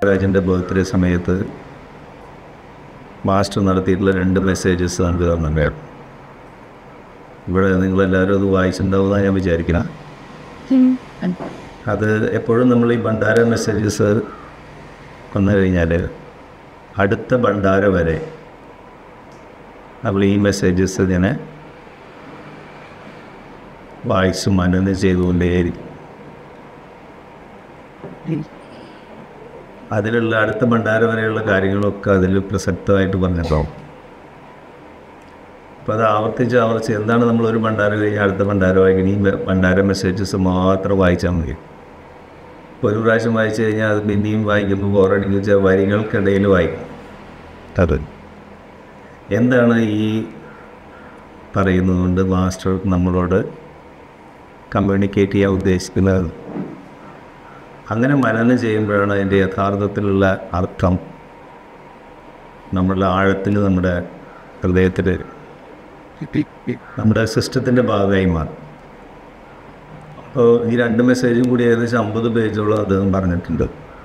രാജിൻ്റെ birthday സമയത്ത് master നടത്തിയിട്ടുള്ള രണ്ട് മെസ്സേജസ് നമുക്ക് തന്നിട്ടുണ്ടായിരുന്നു ഇവിടെ നിങ്ങളെല്ലാവരും അത് വായിച്ചിട്ടുണ്ടാവുമെന്നാണ് ഞാൻ വിചാരിക്കണം അത് എപ്പോഴും നമ്മൾ ഈ ഭണ്ഡാര മെസ്സേജസ് വന്നു കഴിഞ്ഞാൽ അടുത്ത ഭണ്ഡാര വരെ നമ്മൾ ഈ മെസ്സേജസ് ഇങ്ങനെ വായിച്ച് മനനം ചെയ്തുകൊണ്ടേയിരിക്കും അതിലുള്ള അടുത്ത ഭണ്ഡാര വരെയുള്ള കാര്യങ്ങളൊക്കെ അതിൽ പ്രസക്തമായിട്ട് പറഞ്ഞിട്ടുണ്ടാവും അപ്പോൾ അത് ആവർത്തിച്ച് ആവർത്തിച്ച് എന്താണ് നമ്മൾ ഒരു ഭണ്ഡാരം കഴിഞ്ഞാൽ അടുത്ത ഭണ്ഡാരം വായിക്കണം ഈ മെ- ഭണ്ഡാര മെസ്സേജസ് മാത്രം വായിച്ചാൽ മതി ഇപ്പോൾ ഒരു പ്രാവശ്യം വായിച്ചു കഴിഞ്ഞാൽ അത് പിന്നെയും വായിക്കുമ്പോൾ ബോറടിക്കുക വെച്ചാൽ വരികൾക്കിടയിൽ വായിക്കും അത് എന്താണ് ഈ പറയുന്നതുകൊണ്ട് മാസ്റ്റർ നമ്മളോട് കമ്മ്യൂണിക്കേറ്റ് ചെയ്യാൻ ഉദ്ദേശിക്കുന്നത് അങ്ങനെ മനനം ചെയ്യുമ്പോഴാണ് അതിൻ്റെ യഥാർത്ഥത്തിലുള്ള അർത്ഥം നമ്മളുടെ ആഴത്തിൽ നമ്മുടെ ഹൃദയത്തിൽ നമ്മുടെ സിസ്റ്റത്തിൻ്റെ ഭാഗമായി മാറും അപ്പോൾ ഈ രണ്ട് മെസ്സേജും കൂടി ഏകദേശം അമ്പത് പേജോളം അദ്ദേഹം പറഞ്ഞിട്ടുണ്ട്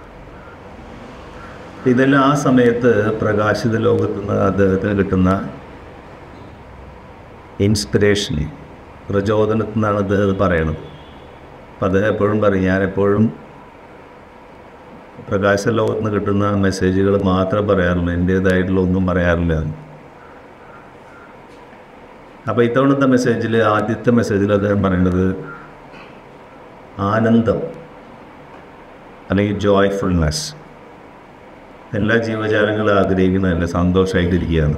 ഇതെല്ലാം ആ സമയത്ത് പ്രകാശിത ലോകത്ത് നിന്ന് അദ്ദേഹത്തിന് കിട്ടുന്ന ഇൻസ്പിറേഷൻ പ്രചോദനത്തിൽ നിന്നാണ് അദ്ദേഹം ഇത് പറയണത് അപ്പം അദ്ദേഹം എപ്പോഴും പറയും ഞാൻ എപ്പോഴും പ്രകാശ ലോകത്ത് നിന്ന് കിട്ടുന്ന മെസ്സേജുകൾ മാത്രമേ പറയാറുള്ളൂ എൻ്റേതായിട്ടുള്ള ഒന്നും പറയാറില്ല അപ്പോൾ ഇത്തവണത്തെ മെസ്സേജിൽ ആദ്യത്തെ മെസ്സേജിൽ അദ്ദേഹം പറയുന്നത് ആനന്ദം അല്ലെങ്കിൽ ജോയ്ഫുൾനെസ് എല്ലാ ജീവജാലങ്ങളും ആഗ്രഹിക്കുന്നതല്ല സന്തോഷമായിട്ടിരിക്കുകയാണ്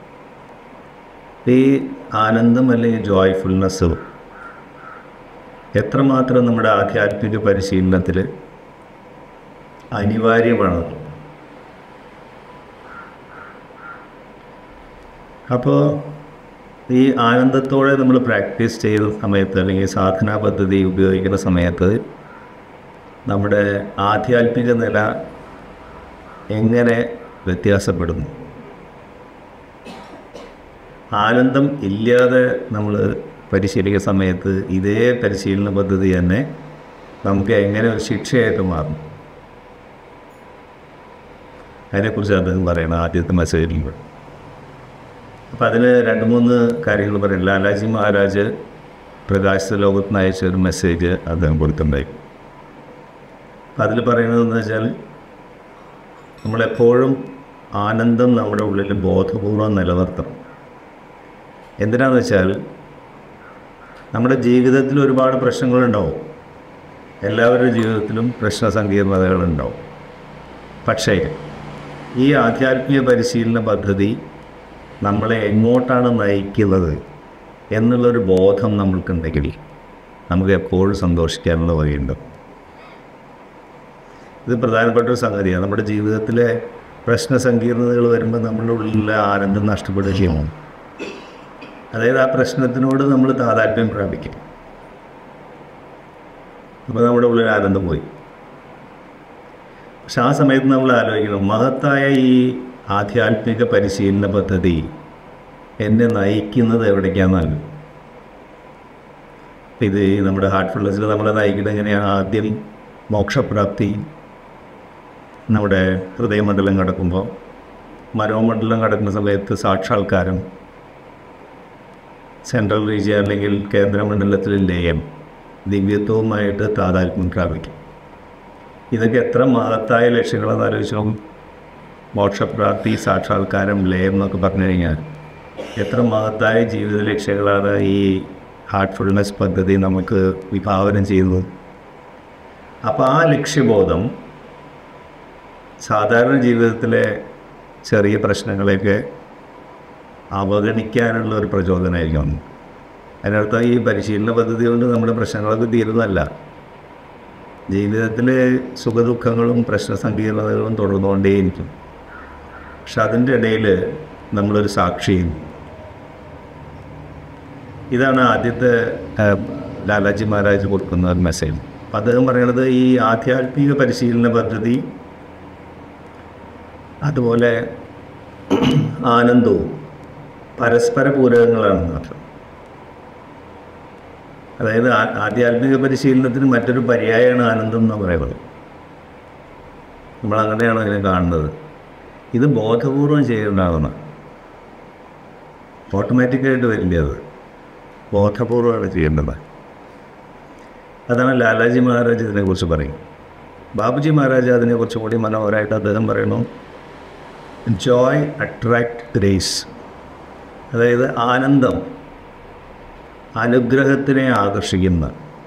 ഈ ആനന്ദം അല്ലെങ്കിൽ ജോയ്ഫുൾനെസ് എത്രമാത്രം നമ്മുടെ ആധ്യാത്മിക പരിശീലനത്തിൽ അനിവാര്യമാണ് അപ്പോൾ ഈ ആനന്ദത്തോടെ നമ്മൾ പ്രാക്ടീസ് ചെയ്യുന്ന സമയത്ത് അല്ലെങ്കിൽ സാധനാ പദ്ധതി ഉപയോഗിക്കുന്ന സമയത്ത് നമ്മുടെ ആധ്യാത്മിക നില എങ്ങനെ വ്യത്യാസപ്പെടുന്നു ആനന്ദം ഇല്ലാതെ നമ്മൾ പരിശീലിക്കുന്ന സമയത്ത് ഇതേ പരിശീലന പദ്ധതി തന്നെ നമുക്ക് എങ്ങനെ ഒരു ശിക്ഷയായിട്ട് മാറും അതിനെക്കുറിച്ച് അദ്ദേഹം പറയണം ആദ്യത്തെ മെസ്സേജിൽ അപ്പോൾ അതിന് രണ്ട് മൂന്ന് കാര്യങ്ങൾ പറയും ലാലാജി മഹാരാജ് പ്രകാശ ലോകത്ത് നിന്ന് അയച്ച ഒരു മെസ്സേജ് അദ്ദേഹം കൊടുത്തിട്ടുണ്ടായി അപ്പം അതിൽ പറയുന്നതെന്ന് വെച്ചാൽ നമ്മളെപ്പോഴും ആനന്ദം നമ്മുടെ ഉള്ളിൽ ബോധപൂർവം നിലനിർത്തണം എന്തിനാന്ന് വെച്ചാൽ നമ്മുടെ ജീവിതത്തിൽ ഒരുപാട് പ്രശ്നങ്ങളുണ്ടാവും എല്ലാവരുടെ ജീവിതത്തിലും പ്രശ്ന സങ്കീർണതകളുണ്ടാവും പക്ഷേ ഈ ആധ്യാത്മിക പരിശീലന പദ്ധതി നമ്മളെ എങ്ങോട്ടാണ് നയിക്കുന്നത് എന്നുള്ളൊരു ബോധം നമ്മൾക്കുണ്ടെങ്കിൽ നമുക്ക് എപ്പോഴും സന്തോഷിക്കാനുള്ള വഴിയുണ്ട് ഇത് പ്രധാനപ്പെട്ട ഒരു സംഗതിയാണ് നമ്മുടെ ജീവിതത്തിലെ പ്രശ്ന സങ്കീർണതകൾ വരുമ്പോൾ നമ്മുടെ ഉള്ളിലെ ആനന്ദം നഷ്ടപ്പെടുകയും അതായത് ആ പ്രശ്നത്തിനോട് നമ്മൾ താതാത്മ്യം പ്രാപിക്കും അപ്പോൾ നമ്മുടെ ഉള്ളിൽ ആനന്ദം പോയി പക്ഷെ ആ സമയത്ത് നമ്മൾ ആലോചിക്കണം മഹത്തായ ഈ ആധ്യാത്മിക പരിശീലന പദ്ധതി എന്നെ നയിക്കുന്നത് എവിടേക്കാണെന്നല്ല ഇത് ഈ നമ്മുടെ ഹാർട്ട്ഫുൾനെസ്സിൽ നമ്മളെ നയിക്കുന്നത് എങ്ങനെയാണ് ആദ്യം മോക്ഷപ്രാപ്തി നമ്മുടെ ഹൃദയമണ്ഡലം കടക്കുമ്പോൾ മനോമണ്ഡലം കടക്കുന്ന സമയത്ത് സാക്ഷാത്കാരം സെൻട്രൽ റീജിയൻ അല്ലെങ്കിൽ കേന്ദ്രമണ്ഡലത്തിൽ ലയം ദിവ്യത്വവുമായിട്ട് താതാത്മ്യം പ്രാപിക്കും ഇതൊക്കെ എത്ര മഹത്തായ ലക്ഷ്യങ്ങളെന്ന് ആലോചിച്ചോ മോക്ഷപ്രാപ്തി സാക്ഷാത്കാരം ലയം എന്നൊക്കെ പറഞ്ഞു കഴിഞ്ഞാൽ എത്ര മഹത്തായ ജീവിത ലക്ഷ്യങ്ങളാണ് ഈ ഹാർട്ട്ഫുൾനെസ് പദ്ധതി നമുക്ക് വിഭാവനം ചെയ്യുന്നത് അപ്പോൾ ആ ലക്ഷ്യബോധം സാധാരണ ജീവിതത്തിലെ ചെറിയ പ്രശ്നങ്ങളെയൊക്കെ അവഗണിക്കാനുള്ള ഒരു പ്രചോദനമായിരിക്കും അതിനർത്ഥം ഈ പരിശീലന പദ്ധതി കൊണ്ട് നമ്മുടെ പ്രശ്നങ്ങളൊക്കെ തീരുന്നതല്ല ജീവിതത്തിലെ സുഖദുഃഖങ്ങളും പ്രശ്ന സങ്കീർണതകളും തുടർന്നുകൊണ്ടേയിരിക്കും പക്ഷെ അതിൻ്റെ ഇടയിൽ നമ്മളൊരു സാക്ഷിയും ഇതാണ് ആദ്യത്തെ ആ, ലാലാജി മഹാരാജ് കൊടുക്കുന്ന ഒരു മെസ്സേജ് അപ്പം അദ്ദേഹം പറയണത് ഈ ആധ്യാത്മിക പരിശീലന പദ്ധതി അതുപോലെ ആനന്ദവും പരസ്പര പൂരകങ്ങളാണെന്ന് അർത്ഥം അതായത് ആ- ആധ്യാത്മിക പരിശീലനത്തിന് മറ്റൊരു പര്യായമാണ് ആനന്ദം എന്ന് പറയുന്നത് നമ്മൾ അങ്ങനെയാണ് അതിനെ കാണുന്നത് ഇത് ബോധപൂർവം ചെയ്യേണ്ടതാണ് ഓട്ടോമാറ്റിക്കായിട്ട് വരില്ല അത് ബോധപൂർവമാണ് ചെയ്യേണ്ടത് അതാണ് ലാലാജി മഹാരാജ് ഇതിനെക്കുറിച്ച് പറയും ബാബുജി മഹാരാജ് അതിനെക്കുറിച്ച് കൂടി മനോഹരമായിട്ട് അദ്ദേഹം പറയുന്നു ജോയ് അട്രാക്ട് ഗ്രേസ് അതായത് ആനന്ദം അനുഗ്രഹത്തിനെ ആകർഷിക്കുന്ന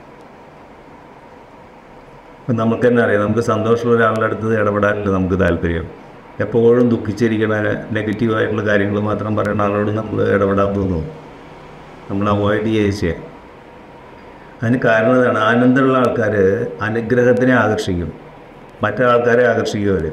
ഇപ്പം നമുക്ക് തന്നെ അറിയാം നമുക്ക് സന്തോഷമുള്ള ഒരാളുടെ അടുത്ത് ഇടപെടാനല്ല നമുക്ക് താല്പര്യം എപ്പോഴും ദുഃഖിച്ചിരിക്കണ നെഗറ്റീവായിട്ടുള്ള കാര്യങ്ങൾ മാത്രം പറയുന്ന ആളോട് നമ്മൾ ഇടപെടാൻ തോന്നും നമ്മൾ അവോയ്ഡ് ചെയ്യുക അതിന് കാരണം ഇതാണ് ആനന്ദമുള്ള ആൾക്കാർ അനുഗ്രഹത്തിനെ ആകർഷിക്കും മറ്റേ ആൾക്കാരെ ആകർഷിക്കും അവർ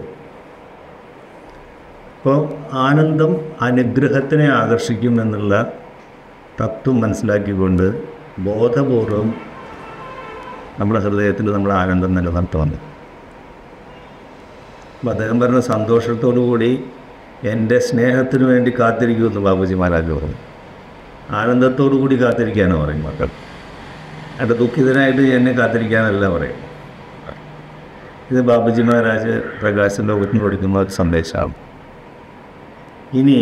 അപ്പോൾ ആനന്ദം അനുഗ്രഹത്തിനെ ആകർഷിക്കും എന്നുള്ള തത്വം മനസ്സിലാക്കിക്കൊണ്ട് ബോധപൂർവം നമ്മുടെ ഹൃദയത്തിൽ നമ്മൾ ആനന്ദം നിലനിർത്തണം അപ്പം അദ്ദേഹം പറഞ്ഞ സന്തോഷത്തോടു കൂടി എൻ്റെ സ്നേഹത്തിന് വേണ്ടി കാത്തിരിക്കുമെന്ന് ബാബുജി മഹാരാജ് പറഞ്ഞു ആനന്ദത്തോടു കൂടി കാത്തിരിക്കാനാണ് പറയും മക്കൾ എൻ്റെ ദുഃഖിതനായിട്ട് എന്നെ കാത്തിരിക്കാനല്ല പറയും ഇത് ബാബുജി മഹാരാജ് പ്രകാശ് ലോകത്തിന് കൊടുക്കുന്ന ഒരു സന്ദേശമാണ് ഇനി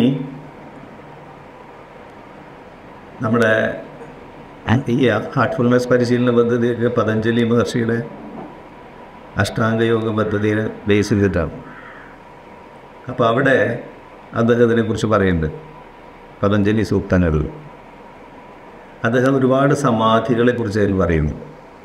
നമ്മുടെ ഈ ഹാർട്ട്ഫുൾനെസ് പരിശീലന പദ്ധതിയൊക്കെ പതഞ്ജലി മഹർഷിയുടെ അഷ്ടാംഗയോഗ പദ്ധതിയെ ബേസ് ചെയ്തിട്ടാണ് അപ്പോൾ അവിടെ അദ്ദേഹം ഇതിനെക്കുറിച്ച് പറയുന്നുണ്ട് പതഞ്ജലി സൂക്തങ്ങളിൽ അദ്ദേഹം ഒരുപാട് സമാധികളെക്കുറിച്ച് അതിൽ പറയുന്നു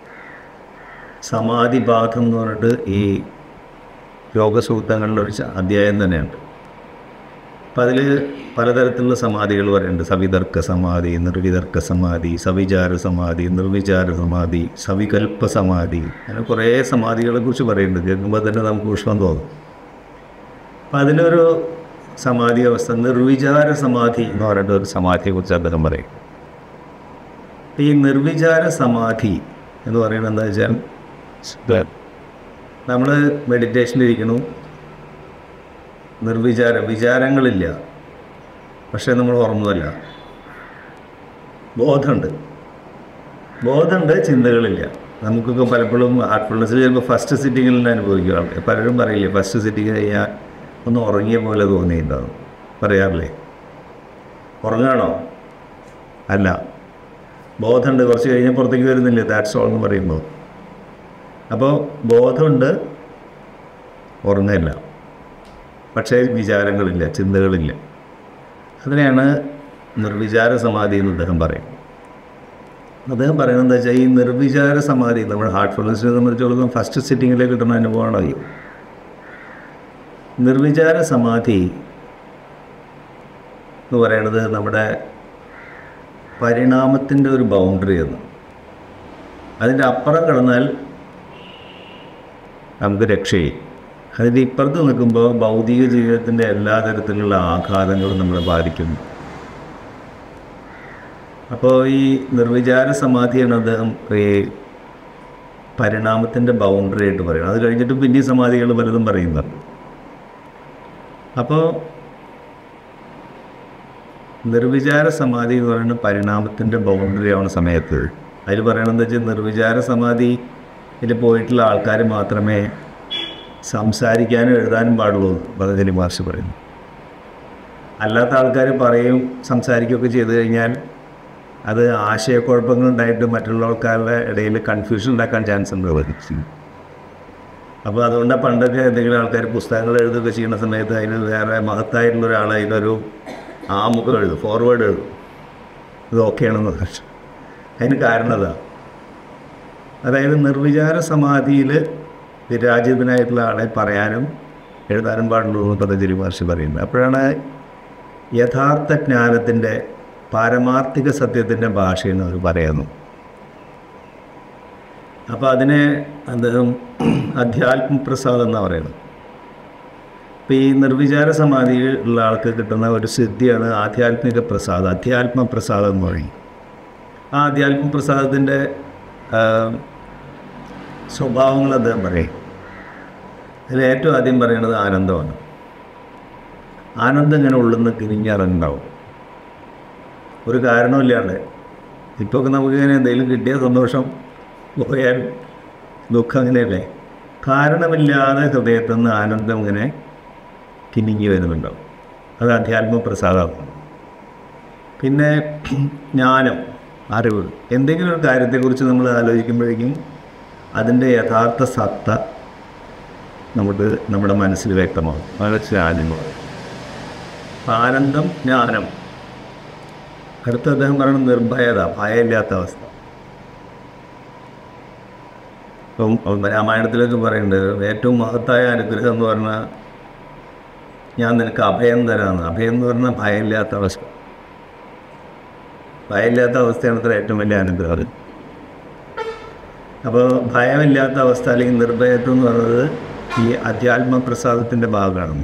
സമാധിപാഠം എന്ന് പറഞ്ഞിട്ട് ഈ യോഗസൂക്തങ്ങളിലൊരു ച- അധ്യായം തന്നെയുണ്ട് അപ്പം അതിൽ പലതരത്തിലുള്ള സമാധികൾ പറയുന്നുണ്ട് സവിതർക്ക സമാധി നിർവിതർക്ക സമാധി സവിചാര സമാധി നിർവിചാര സമാധി സവികൽപ്പ സമാധി അങ്ങനെ കുറേ സമാധികളെ കുറിച്ച് പറയുന്നുണ്ട് കേൾക്കുമ്പോൾ തന്നെ നമുക്ക് പുഷ്പം തോന്നും അപ്പം അതിലൊരു സമാധി അവസ്ഥ നിർവിചാര സമാധി എന്ന് പറയുന്ന ഒരു സമാധിയെക്കുറിച്ച് അദ്ദേഹം പറയും ഈ നിർവിചാര സമാധി എന്ന് പറയുന്നത് എന്താ വെച്ചാൽ നമ്മൾ മെഡിറ്റേഷനിലിരിക്കണു നിർവിചാരം വിചാരങ്ങളില്ല പക്ഷേ നമ്മൾ ഓർമ്മതല്ല ബോധമുണ്ട് ബോധമുണ്ട് ചിന്തകളില്ല നമുക്കൊക്കെ പലപ്പോഴും ഹാർട്ട്ഫുൾനെസ് ചിലപ്പോൾ ഫസ്റ്റ് സിറ്റിങ്ങിൽ തന്നെ അനുഭവിക്കുക ആൾക്കാർ പലരും പറയില്ലേ ഫസ്റ്റ് സിറ്റിങ് കഴിഞ്ഞാൽ ഒന്ന് ഉറങ്ങിയ പോലെ തോന്നിയിട്ടുണ്ടാവും പറയാറില്ലേ ഉറങ്ങാണോ അല്ല ബോധമുണ്ട് കുറച്ച് കഴിഞ്ഞാൽ പുറത്തേക്ക് വരുന്നില്ല ദാറ്റ്സ് ഓൾ എന്ന് പറയുമ്പോൾ അപ്പോൾ ബോധമുണ്ട് ഉറങ്ങില്ല പക്ഷേ വിചാരങ്ങളില്ല ചിന്തകളില്ല അതിനെയാണ് നിർവിചാര സമാധി എന്ന് അദ്ദേഹം പറയും അദ്ദേഹം പറയുന്നത് എന്താ വെച്ചാൽ ഈ നിർവിചാര സമാധി നമ്മുടെ ഹാർട്ട്ഫുൾനെസ്സിനെ സംബന്ധിച്ചിടത്തോളം ഫസ്റ്റ് സിറ്റിങ്ങിലേക്ക് കിട്ടുന്ന അനുഭവമാണ് ഈ നിർവിചാര സമാധി എന്ന് പറയുന്നത് നമ്മുടെ പരിണാമത്തിൻ്റെ ഒരു ബൗണ്ടറി എന്ന് അതിൻ്റെ അപ്പുറം കടന്നാൽ നമുക്ക് രക്ഷയും അതിൻ്റെ ഇപ്പുറത്ത് നിൽക്കുമ്പോൾ ഭൗതിക ജീവിതത്തിൻ്റെ എല്ലാ തരത്തിലുള്ള ആഘാതങ്ങളും നമ്മളെ ബാധിക്കുന്നു അപ്പോൾ ഈ നിർവിചാര സമാധിയാണ് അദ്ദേഹം ഈ പരിണാമത്തിൻ്റെ ബൗണ്ടറി ആയിട്ട് പറയുന്നത് അത് കഴിഞ്ഞിട്ട് പിന്നെ സമാധികൾ പലതും പറയുന്നുണ്ട് അപ്പോൾ നിർവിചാര സമാധി എന്ന് പറയുന്നത് പരിണാമത്തിൻ്റെ ബൗണ്ടറി ആവുന്ന സമയത്ത് അതിൽ പറയണമെന്ന് വെച്ചാൽ നിർവിചാര സമാധിയിൽ പോയിട്ടുള്ള ആൾക്കാർ മാത്രമേ സംസാരിക്കാനും എഴുതാനും പാടുള്ളൂ പതഞ്ജലി മഹർഷി പറയുന്നു അല്ലാത്ത ആൾക്കാർ പറയും സംസാരിക്കുകയൊക്കെ ചെയ്തു കഴിഞ്ഞാൽ അത് ആശയക്കുഴപ്പങ്ങൾ ഉണ്ടായിട്ട് മറ്റുള്ള ആൾക്കാരുടെ ഇടയിൽ കൺഫ്യൂഷൻ ഉണ്ടാക്കാൻ ചാൻസ് ഉണ്ട് അവർക്ക് അപ്പോൾ അതുകൊണ്ട് പണ്ടൊക്കെ എന്തെങ്കിലും ആൾക്കാർ പുസ്തകങ്ങൾ എഴുതുകയൊക്കെ ചെയ്യുന്ന സമയത്ത് അതിന് വേറെ മഹത്തായിട്ടുള്ള ഒരാൾ അതിനൊരു ആമുഖം എഴുതും ഫോർവേഡ് എഴുതും ഇത് ഓക്കെയാണെന്ന് പക്ഷെ അതിന് കാരണം അതാ അതായത് നിർവിചാര സമാധിയിൽ വിരാജിതനായിട്ടുള്ള ആളെ പറയാനും എഴുതാനും പാടുള്ളൂ എന്ന് പതഞ്ജലി മഹർഷി പറയുന്നത് അപ്പോഴാണ് യഥാർത്ഥ ജ്ഞാനത്തിൻ്റെ പാരമാർത്ഥിക സത്യത്തിൻ്റെ ഭാഷയെന്ന് അവർ പറയുന്നു അപ്പോൾ അതിനെ അദ്ദേഹം അധ്യാത്മപ്രസാദം എന്നാണ് പറയുന്നത് അപ്പോൾ ഈ നിർവിചാര സമാധിയിൽ ഉള്ള ആൾക്ക് കിട്ടുന്ന ഒരു സിദ്ധിയാണ് ആധ്യാത്മിക പ്രസാദം അധ്യാത്മ പ്രസാദം എന്ന് പറയും ആ അധ്യാത്മ പ്രസാദത്തിൻ്റെ സ്വഭാവങ്ങൾ അദ്ദേഹം പറയും അതിൽ ഏറ്റവും ആദ്യം പറയുന്നത് ആനന്ദമാണ് ആനന്ദം ഇങ്ങനെ ഉള്ളുന്ന കിരിഞ്ഞിറങ്ങുണ്ടാവും ഒരു കാരണമില്ലാണ്ട് ഇപ്പോൾ നമുക്ക് ഇങ്ങനെ എന്തെങ്കിലും കിട്ടിയ സന്തോഷം പോയാൽ ദുഃഖം അങ്ങനെയല്ലേ കാരണമില്ലാതെ ഹൃദയത്തിൽ നിന്ന് ആനന്ദം ഇങ്ങനെ കിനിങ്ങി വരുന്നുണ്ടാവും അത് അധ്യാത്മ പ്രസാദമാണ് പിന്നെ ജ്ഞാനം അറിവ് എന്തെങ്കിലും ഒരു കാര്യത്തെക്കുറിച്ച് നമ്മൾ ആലോചിക്കുമ്പോഴേക്കും അതിൻ്റെ യഥാർത്ഥ സത്ത നമുക്ക് നമ്മുടെ മനസ്സിൽ വ്യക്തമാകും മനസ്സിൽ ആദ്യമാണ് അപ്പം ആനന്ദം ജ്ഞാനം അടുത്ത അദ്ദേഹം പറയുന്നത് നിർഭയത ഭയമില്ലാത്ത അവസ്ഥ ഇപ്പം രാമായണത്തിലൊക്കെ പറയുന്നുണ്ട് ഏറ്റവും മഹത്തായ അനുഗ്രഹം എന്ന് പറഞ്ഞാൽ ഞാൻ നിനക്ക് അഭയം തരാമെന്ന് അഭയം എന്ന് പറഞ്ഞാൽ ഭയമില്ലാത്ത അവസ്ഥ ഭയമില്ലാത്ത അവസ്ഥയാണ് അത്ര ഏറ്റവും വലിയ അനുഗ്രഹം അപ്പോൾ ഭയമില്ലാത്ത അവസ്ഥ അല്ലെങ്കിൽ നിർഭയത്വം എന്ന് പറയുന്നത് ഈ അധ്യാത്മ പ്രസാദത്തിൻ്റെ ഭാഗമാണ്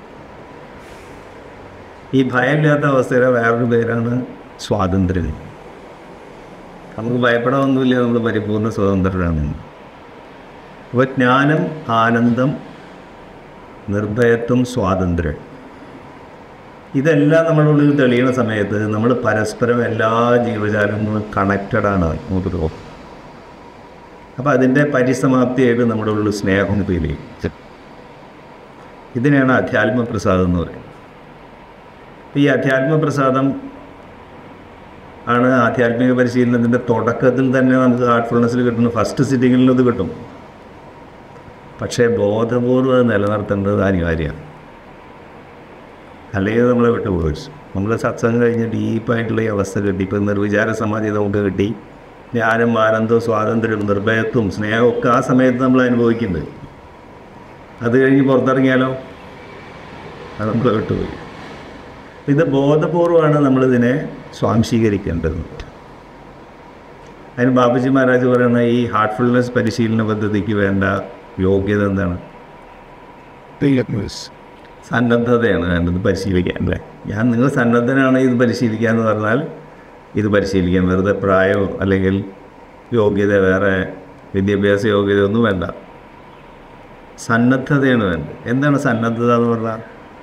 ഈ ഭയമില്ലാത്ത അവസ്ഥയുടെ വേറൊരു പേരാണ് സ്വാതന്ത്ര്യം നമുക്ക് ഭയപ്പെടാനൊന്നുമില്ല നമ്മൾ പരിപൂർണ്ണ സ്വതന്ത്രരാണ് അപ്പോൾ ജ്ഞാനം ആനന്ദം നിർഭയത്വം സ്വാതന്ത്ര്യം ഇതെല്ലാം നമ്മുടെ ഉള്ളിൽ തെളിയുന്ന സമയത്ത് നമ്മൾ പരസ്പരം എല്ലാ ജീവജാലങ്ങളും കണക്റ്റഡാണ് നമുക്ക് തോന്നും അപ്പോൾ അതിൻ്റെ പരിസമാപ്തിയായിട്ട് നമ്മുടെ ഉള്ളിൽ സ്നേഹം ഫീൽ ചെയ്യും ഇതിനെയാണ് അധ്യാത്മ പ്രസാദം എന്ന് പറയുന്നത് ഈ അധ്യാത്മ പ്രസാദം ആണ് ആധ്യാത്മിക പരിശീലനത്തിൻ്റെ തുടക്കത്തിൽ തന്നെ നമുക്ക് ഹാർട്ട്ഫുൾനെസ്സിൽ കിട്ടുന്ന ഫസ്റ്റ് സിറ്റിങ്ങിലും ഇത് കിട്ടും പക്ഷേ ബോധപൂർവ്വം അത് നിലനിർത്തേണ്ടത് അനിവാര്യമാണ് അല്ലെങ്കിൽ നമ്മളെ വിട്ടുപോയി നമ്മൾ സത്സംഗം കഴിഞ്ഞ് ഡീപ്പായിട്ടുള്ള ഈ അവസ്ഥ കിട്ടി ഇപ്പം നിർവിചാര സമാധി നമുക്ക് കിട്ടി ജ്ഞാനം ആനന്ദവും സ്വാതന്ത്ര്യവും നിർഭയത്വവും സ്നേഹവും ഒക്കെ ആ സമയത്ത് നമ്മൾ അനുഭവിക്കുന്നുണ്ട് അത് കഴിഞ്ഞ് പുറത്തിറങ്ങിയാലോ അത് നമ്മൾ വിട്ടുപോയി ഇത് ബോധപൂർവമാണ് നമ്മളിതിനെ സ്വാംശീകരിക്കേണ്ടത് അതിന് ബാബുജി മഹാരാജ് പറയുന്ന ഈ ഹാർട്ട്ഫുൾനെസ് പരിശീലന പദ്ധതിക്ക് വേണ്ട യോഗ്യത എന്താണ് സന്നദ്ധതയാണ് വേണ്ടത് പരിശീലിക്കാൻ അല്ലേ ഞാൻ നിങ്ങൾ സന്നദ്ധനാണ് ഇത് പരിശീലിക്കുക എന്ന് പറഞ്ഞാൽ ഇത് പരിശീലിക്കാൻ വെറുതെ പ്രായമോ അല്ലെങ്കിൽ യോഗ്യത വേറെ വിദ്യാഭ്യാസ യോഗ്യത ഒന്നും വേണ്ട സന്നദ്ധതയാണ് വേണ്ടത് എന്താണ് സന്നദ്ധത എന്ന് പറഞ്ഞാൽ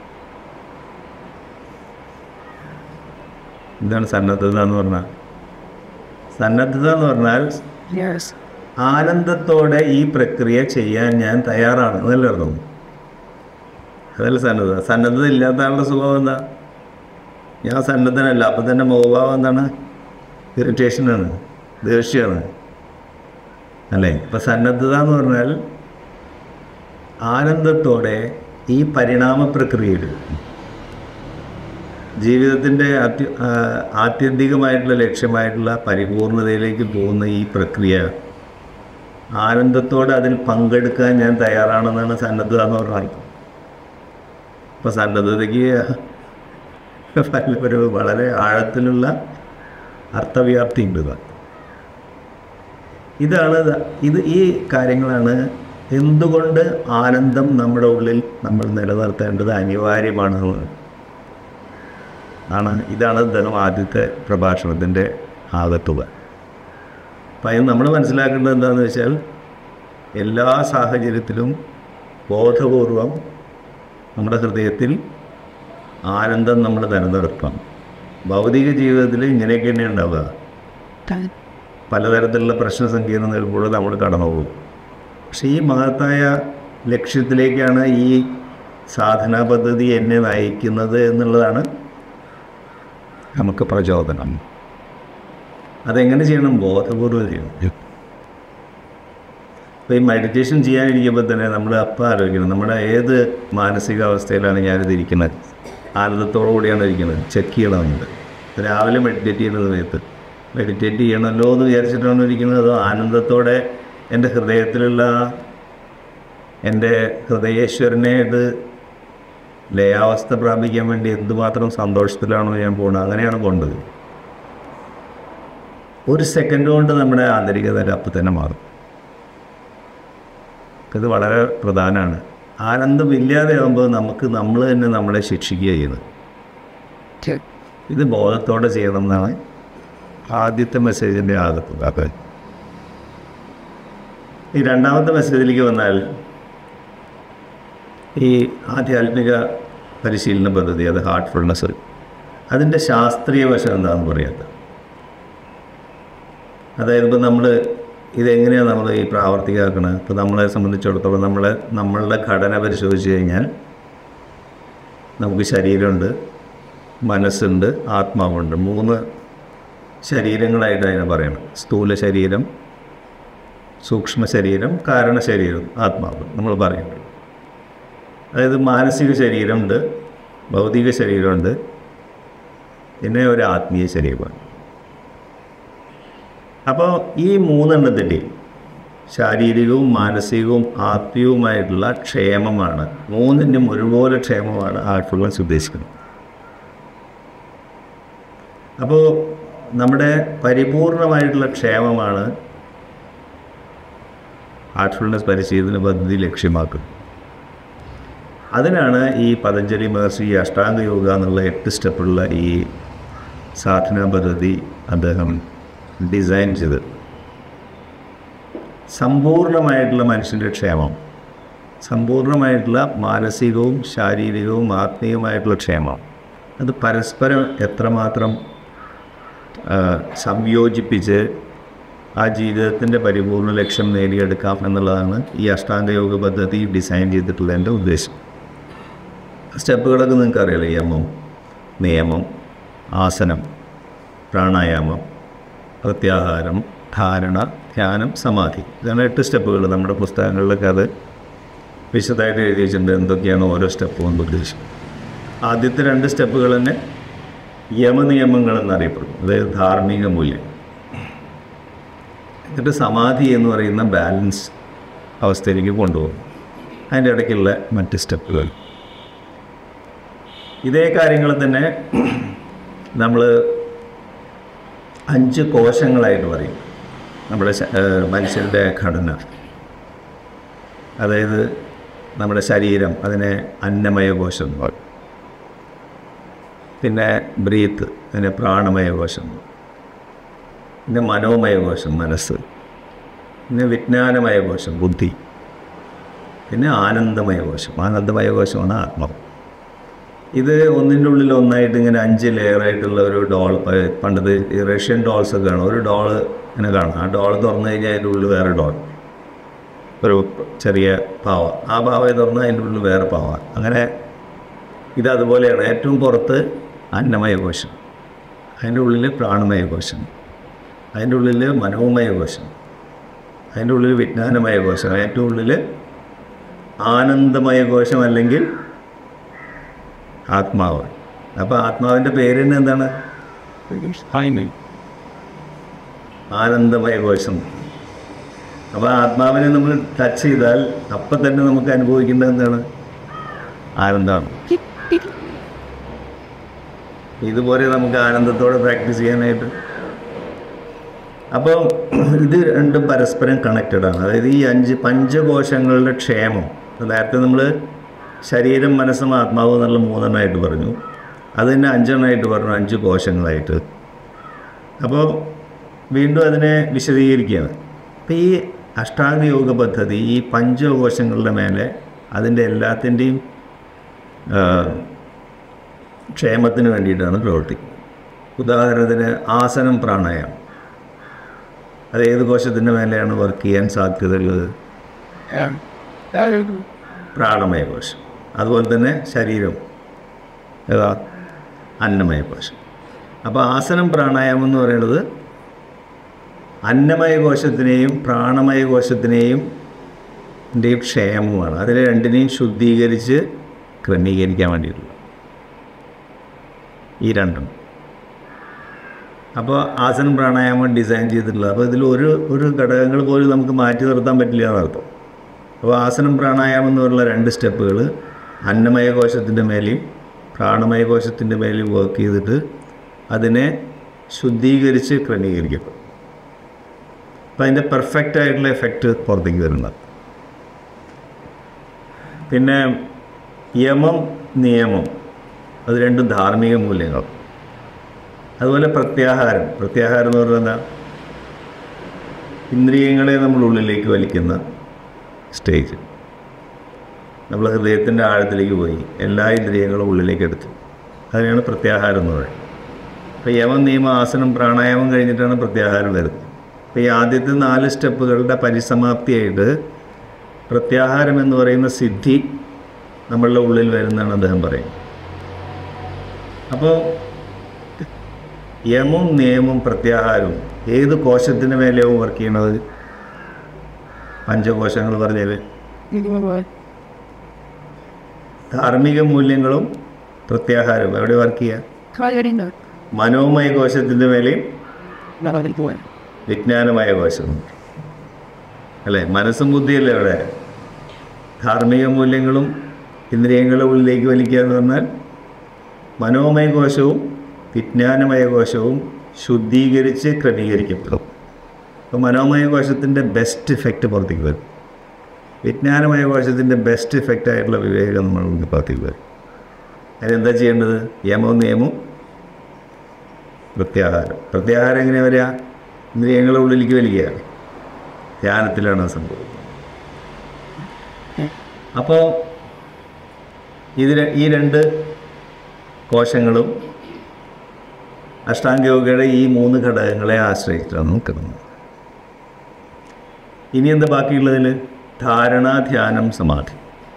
എന്താണ് സന്നദ്ധത എന്ന് പറഞ്ഞാൽ സന്നദ്ധത എന്ന് പറഞ്ഞാൽ ആനന്ദത്തോടെ ഈ പ്രക്രിയ ചെയ്യാൻ ഞാൻ തയ്യാറാണ് എന്നല്ല അർത്ഥം അതല്ല സന്നദ്ധത സന്നദ്ധത ഇല്ലാത്ത ആളുടെ സുഖം എന്താ ഞാൻ സന്നദ്ധനല്ല അപ്പം തന്നെ മുഖഭാവം എന്താണ് ഇറിറ്റേഷനാണ് ദേഷ്യമാണ് അല്ലേ ഇപ്പം സന്നദ്ധത എന്ന് പറഞ്ഞാൽ ആനന്ദത്തോടെ ഈ പരിണാമ പ്രക്രിയയിൽ ജീവിതത്തിൻ്റെ അത്യ ആ, ആത്യന്തികമായിട്ടുള്ള ലക്ഷ്യമായിട്ടുള്ള പരിപൂർണതയിലേക്ക് പോകുന്ന ഈ പ്രക്രിയ ആനന്ദത്തോടെ അതിൽ പങ്കെടുക്കാൻ ഞാൻ തയ്യാറാണെന്നാണ് സന്നദ്ധത എന്ന് പറഞ്ഞാൽ അപ്പോൾ സന്നദ്ധതയ്ക്ക് ഒരു വളരെ ആഴത്തിലുള്ള അർത്ഥവ്യാപ്തി ഉണ്ട് ഇത്. ഇതാണ് ഇത്- ഇത് ഈ കാര്യങ്ങളാണ് എന്തുകൊണ്ട് ആനന്ദം നമ്മുടെ ഉള്ളിൽ നമ്മൾ നിലനിർത്തേണ്ടത് അനിവാര്യമാണെന്ന് ആണ് ഇതാണ് ധനം ആദ്യത്തെ പ്രഭാഷണത്തിൻ്റെ ആകത്തുക അപ്പം അതിന് നമ്മൾ മനസ്സിലാക്കേണ്ടത് എന്താണെന്ന് വെച്ചാൽ എല്ലാ സാഹചര്യത്തിലും ബോധപൂർവം നമ്മുടെ ഹൃദയത്തിൽ ആനന്ദം നമ്മൾ നിലനിർത്തണം ഭൗതിക ജീവിതത്തിൽ ഇങ്ങനെയൊക്കെ തന്നെ ഉണ്ടാവുക പലതരത്തിലുള്ള പ്രശ്ന സങ്കീർണതകളിലൂടെ നമ്മൾ കടന്നു പോകും പക്ഷേ ഈ മഹത്തായ ലക്ഷ്യത്തിലേക്കാണ് ഈ സാധനാ പദ്ധതി എന്നെ നയിക്കുന്നത് എന്നുള്ളതാണ് നമുക്ക് പ്രചോദനം അതെങ്ങനെ ചെയ്യണം ബോധപൂർവ്വം ചെയ്യണം അപ്പോൾ ഈ മെഡിറ്റേഷൻ ചെയ്യാനിരിക്കുമ്പോൾ തന്നെ നമ്മൾ അപ്പം ആലോചിക്കണം നമ്മുടെ ഏത് മാനസികാവസ്ഥയിലാണ് ഞാനിത് ഇരിക്കുന്നത് ആനന്ദത്തോടു കൂടിയാണ് ഇരിക്കുന്നത് ചെക്ക് ചെയ്യണം നമ്മൾ രാവിലെ മെഡിറ്റേറ്റ് ചെയ്യുന്ന സമയത്ത് മെഡിറ്റേറ്റ് ചെയ്യണമല്ലോ എന്ന് വിചാരിച്ചിട്ടാണ് ഇരിക്കുന്നത് അതോ ആനന്ദത്തോടെ എൻ്റെ ഹൃദയത്തിലുള്ള എൻ്റെ ഹൃദയേശ്വരനെ ഇത് ലയാവസ്ഥ പ്രാപിക്കാൻ വേണ്ടി എന്തുമാത്രം സന്തോഷത്തിലാണോ ഞാൻ പോകുന്നത് അങ്ങനെയാണ് പോകേണ്ടത് ഒരു സെക്കൻഡ് കൊണ്ട് നമ്മുടെ ആന്തരികത അപ്പം തന്നെ മാറും ഇത് വളരെ പ്രധാനമാണ് ആനന്ദം ഇല്ലാതെ ആകുമ്പോൾ നമുക്ക് നമ്മൾ തന്നെ നമ്മളെ ശിക്ഷിക്കുക ചെയ്യുന്നത് ഇത് ബോധത്തോടെ ചെയ്യണം എന്നാണ് ആദ്യത്തെ മെസ്സേജിൻ്റെ ആകത്തുക ഈ രണ്ടാമത്തെ മെസ്സേജിലേക്ക് വന്നാൽ ഈ ആധ്യാത്മിക പരിശീലന പദ്ധതി അത് ഹാർട്ട്ഫുൾനെസ് അതിൻ്റെ ശാസ്ത്രീയ വശം എന്താണെന്ന് പറയാത്ത അതായത് ഇപ്പോൾ നമ്മൾ ഇതെങ്ങനെയാണ് നമ്മൾ ഈ പ്രാവർത്തികമാക്കുന്നത് ഇപ്പോൾ നമ്മളെ സംബന്ധിച്ചിടത്തോളം നമ്മളെ നമ്മളുടെ ഘടന പരിശോധിച്ച് കഴിഞ്ഞാൽ നമുക്ക് ശരീരമുണ്ട് മനസ്സുണ്ട് ആത്മാവുണ്ട് മൂന്ന് ശരീരങ്ങളായിട്ട് അതിനെ പറയണം സ്ഥൂല ശരീരം സൂക്ഷ്മ ശരീരം കാരണ ശരീരം ആത്മാവ് നമ്മൾ പറയുന്നത് അതായത് മാനസിക ശരീരമുണ്ട് ഭൗതിക ശരീരമുണ്ട് പിന്നെ ഒരു ആത്മീയ ശരീരമാണ് അപ്പോൾ ഈ മൂന്നെണ്ണത്തിൻ്റെ ശാരീരികവും മാനസികവും ആത്മീയവുമായിട്ടുള്ള ക്ഷേമമാണ് മൂന്നിൻ്റെയും ഒരുപോലെ ക്ഷേമമാണ് ആർട്ട്ഫുൾനെസ് ഉദ്ദേശിക്കുന്നത് അപ്പോൾ നമ്മുടെ പരിപൂർണമായിട്ടുള്ള ക്ഷേമമാണ് ആർട്ട്ഫുൾനെസ് പരിശീലന പദ്ധതി ലക്ഷ്യമാക്കുന്നത് അതിനാണ് ഈ പതഞ്ജലി മഹർഷി ഈ അഷ്ടാംഗ യോഗ എന്നുള്ള എട്ട് സ്റ്റെപ്പുള്ള ഈ സാധന പദ്ധതി അദ്ദേഹം ഡിസൈൻ ചെയ്ത് സമ്പൂർണമായിട്ടുള്ള മനുഷ്യൻ്റെ ക്ഷേമം സമ്പൂർണമായിട്ടുള്ള മാനസികവും ശാരീരികവും ആത്മീയവുമായിട്ടുള്ള ക്ഷേമം അത് പരസ്പരം എത്രമാത്രം ആ, സംയോജിപ്പിച്ച് ആ ജീവിതത്തിൻ്റെ പരിപൂർണ ലക്ഷ്യം നേടിയെടുക്കാം എന്നുള്ളതാണ് ഈ അഷ്ടാംഗ യോഗ പദ്ധതി ഡിസൈൻ ചെയ്തിട്ടുള്ള എൻ്റെ ഉദ്ദേശം സ്റ്റെപ്പുകളൊക്കെ നിങ്ങൾക്ക് അറിയാലോ യമം നിയമം ആസനം പ്രാണായാമം പ്രത്യാഹാരം ധാരണ ധ്യാനം സമാധി ഇതാണ് എട്ട് സ്റ്റെപ്പുകൾ നമ്മുടെ പുസ്തകങ്ങളിലൊക്കെ അത് വിശദമായിട്ട് എഴുതി വെച്ചിട്ടുണ്ട് എന്തൊക്കെയാണ് ഓരോ സ്റ്റെപ്പും കൊണ്ട് ഉദ്ദേശിക്കുന്നത് ആദ്യത്തെ രണ്ട് സ്റ്റെപ്പുകൾ തന്നെ യമനിയമങ്ങൾ എന്നറിയപ്പെടും അതായത് ധാർമ്മിക മൂല്യം എന്നിട്ട് സമാധി എന്ന് പറയുന്ന ബാലൻസ് അവസ്ഥയിലേക്ക് കൊണ്ടുപോകും അതിൻ്റെ ഇടയ്ക്കുള്ള മറ്റ് സ്റ്റെപ്പുകൾ ഇതേ കാര്യങ്ങൾ തന്നെ നമ്മൾ അഞ്ച് കോശങ്ങളായിട്ട് പറയും നമ്മുടെ ശ- ഏഹ് മനുഷ്യൻ്റെ ഘടന അതായത് നമ്മുടെ ശരീരം അതിനെ അന്നമയ കോശം എന്ന് പറയും പിന്നെ ബ്രീത്ത് അതിനെ പ്രാണമയ കോശം പിന്നെ മനോമയ കോശം മനസ്സ് പിന്നെ വിജ്ഞാനമയ കോശം ബുദ്ധി പിന്നെ ആനന്ദമയ കോശം ആനന്ദമയ കോശമാണ് ആത്മാവ് ഇത് ഒന്നിൻ്റെ ഉള്ളിൽ ഒന്നായിട്ട് ഇങ്ങനെ അഞ്ച് ലെയറായിട്ടുള്ള ഒരു ഡോൾ പണ്ടത് ഈ റഷ്യൻ ഡോൾസ് ഒക്കെ കാണും ഒരു ഡോള് ഇങ്ങനെ കാണാം ആ ഡോൾ തുറന്നു കഴിഞ്ഞാൽ അതിൻ്റെ ഉള്ളിൽ വേറെ ഡോൾ ഒരു ചെറിയ പാവ ആ പാവയെ തുറന്ന് അതിൻ്റെ ഉള്ളിൽ വേറെ പാവ അങ്ങനെ ഇത് അതുപോലെയാണ് ഏറ്റവും പുറത്ത് അന്നമയ കോശം അതിൻ്റെ ഉള്ളിൽ പ്രാണമയ കോശം അതിൻ്റെ ഉള്ളിൽ മനോമയ കോശം അതിൻ്റെ ഉള്ളിൽ വിജ്ഞാനമയ കോശം ഏറ്റവും ഉള്ളിൽ ആനന്ദമയ കോശം അല്ലെങ്കിൽ ആത്മാവ് അപ്പോൾ ആത്മാവിൻ്റെ പേര് തന്നെ എന്താണ് ആനന്ദമയ കോശം അപ്പോൾ ആത്മാവിനെ നമ്മൾ ടച്ച് ചെയ്താൽ അപ്പം തന്നെ നമുക്ക് അനുഭവിക്കേണ്ടത് എന്താണ് ആനന്ദമാണ് ഇതുപോലെ നമുക്ക് ആനന്ദത്തോടെ പ്രാക്ടീസ് ചെയ്യാനായിട്ട് അപ്പോൾ ഇത് രണ്ടും പരസ്പരം കണക്റ്റഡ് ആണ് അതായത് ഈ അഞ്ച് പഞ്ചകോശങ്ങളുടെ ക്ഷേമം നേരത്തെ നമ്മൾ ശരീരം മനസ്സും ആത്മാവ് എന്നുള്ള മൂന്നെണ്ണമായിട്ട് പറഞ്ഞു അത് തന്നെ അഞ്ചെണ്ണമായിട്ട് പറഞ്ഞു അഞ്ച് കോശങ്ങളായിട്ട് അപ്പോൾ വീണ്ടും അതിനെ വിശദീകരിക്കുകയാണ് അപ്പോൾ ഈ അഷ്ടാംഗ യോഗ പദ്ധതി ഈ പഞ്ചകോശങ്ങളുടെ മേലെ അതിൻ്റെ എല്ലാത്തിൻ്റെയും ആ, ക്ഷേമത്തിന് വേണ്ടിയിട്ടാണ് പ്രവർത്തിക്കുന്നത് ഉദാഹരണത്തിന് ആസനം പ്രാണായാമം അത് ഏത് കോശത്തിൻ്റെ മേലെയാണ് വർക്ക് ചെയ്യാൻ സാധ്യതയുള്ളത് പ്രാണമയ കോശം അതുപോലെ തന്നെ ശരീരം ഏതാ അന്നമയ കോശം അപ്പോൾ ആസനം പ്രാണായാമം എന്ന് പറയുന്നത് അന്നമയ കോശത്തിനെയും പ്രാണമയ കോശത്തിനെയും ൻ്റെയും ക്ഷേമമാണ് അതിനെ രണ്ടിനെയും ശുദ്ധീകരിച്ച് ക്രമീകരിക്കാൻ വേണ്ടിയിട്ടുള്ള ഈ രണ്ടും അപ്പോൾ ആസനം പ്രാണായാമം ഡിസൈൻ ചെയ്തിട്ടുള്ളത് അപ്പോൾ ഇതിൽ ഒരു ഒരു ഘടകങ്ങൾ പോലും നമുക്ക് മാറ്റി നിർത്താൻ പറ്റില്ല എന്നർത്ഥം അപ്പോൾ ആസനം പ്രാണായാമം എന്ന് പറഞ്ഞുള്ള രണ്ട് സ്റ്റെപ്പുകൾ അന്നമയ കോശത്തിൻ്റെ മേലെയും പ്രാണമയ കോശത്തിൻ്റെ മേലെയും വർക്ക് ചെയ്തിട്ട് അതിനെ ശുദ്ധീകരിച്ച് ക്രമീകരിക്കപ്പെടും അപ്പോൾ അതിൻ്റെ പെർഫെക്റ്റ് ആയിട്ടുള്ള എഫക്റ്റ് പുറത്തേക്ക് വരുന്നത് പിന്നെ യമം നിയമം അത് രണ്ടും ധാർമ്മിക മൂല്യങ്ങൾ അതുപോലെ പ്രത്യാഹാരം പ്രത്യാഹാരം എന്ന് പറഞ്ഞാൽ എന്താ ഇന്ദ്രിയങ്ങളെ നമ്മൾ ഉള്ളിലേക്ക് വലിക്കുന്ന സ്റ്റേജ് നമ്മൾ ഹൃദയത്തിൻ്റെ ആഴത്തിലേക്ക് പോയി എല്ലാ ഇന്ദ്രിയങ്ങളും ഉള്ളിലേക്ക് എടുത്തു അതിനെയാണ് പ്രത്യാഹാരം എന്ന് പറയുന്നത് അപ്പോൾ യമം നിയമം ആസനം പ്രാണായാമം കഴിഞ്ഞിട്ടാണ് പ്രത്യാഹാരം വരുന്നത് അപ്പോൾ ഈ ആദ്യത്തെ നാല് സ്റ്റെപ്പുകളുടെ പരിസമാപ്തിയായിട്ട് പ്രത്യാഹാരം എന്ന് പറയുന്ന സിദ്ധി നമ്മളുടെ ഉള്ളിൽ വരുന്നതാണ് അദ്ദേഹം പറയുന്നത് അപ്പോൾ യമവും നിയമവും പ്രത്യാഹാരവും ഏത് കോശത്തിൻ്റെ മേലെയാവും വർക്ക് ചെയ്യണത് പഞ്ചകോശങ്ങൾ പറഞ്ഞത് ധാർമ്മിക മൂല്യങ്ങളും പ്രത്യാഹാരവും എവിടെ വർക്ക് ചെയ്യുക മനോമയ കോശത്തിൻ്റെ മേലെയും വിജ്ഞാനമായ കോശം അല്ലേ മനസ്സും ബുദ്ധിയല്ലേ അവിടെ ധാർമ്മിക മൂല്യങ്ങളും ഇന്ദ്രിയങ്ങളുടെ ഉള്ളിലേക്ക് വലിക്കുക എന്ന് പറഞ്ഞാൽ മനോമയ കോശവും വിജ്ഞാനമയ കോശവും ശുദ്ധീകരിച്ച് ക്രമീകരിക്കപ്പെടും അപ്പോൾ മനോമയ കോശത്തിൻ്റെ ബെസ്റ്റ് ഇഫക്റ്റ് പുറത്തേക്ക് വരും വിജ്ഞാനമയ കോശത്തിൻ്റെ ബെസ്റ്റ് ഇഫക്റ്റ് ആയിട്ടുള്ള വിവേകം നമ്മൾ മുന്നിൽ പുറത്തേക്ക് വരും അതിനെന്താ ചെയ്യേണ്ടത് യമവും നിയമവും പ്രത്യാഹാരം പ്രത്യാഹാരം എങ്ങനെ വരിക ഇന്ദ്രിയങ്ങളുടെ ഉള്ളിലേക്ക് വലിക്കുക ധ്യാനത്തിലാണ് അത് സംഭവിക്കുന്നത് അപ്പോൾ ഇത് ഈ രണ്ട് കോശങ്ങളും അഷ്ടാംഗയോഗയുടെ ഈ മൂന്ന് ഘടകങ്ങളെ ആശ്രയിച്ചിട്ടാണ് നിൽക്കുന്നത് ഇനി എന്താ ബാക്കിയുള്ളതിൽ ധാരണ ധ്യാനം സമാധി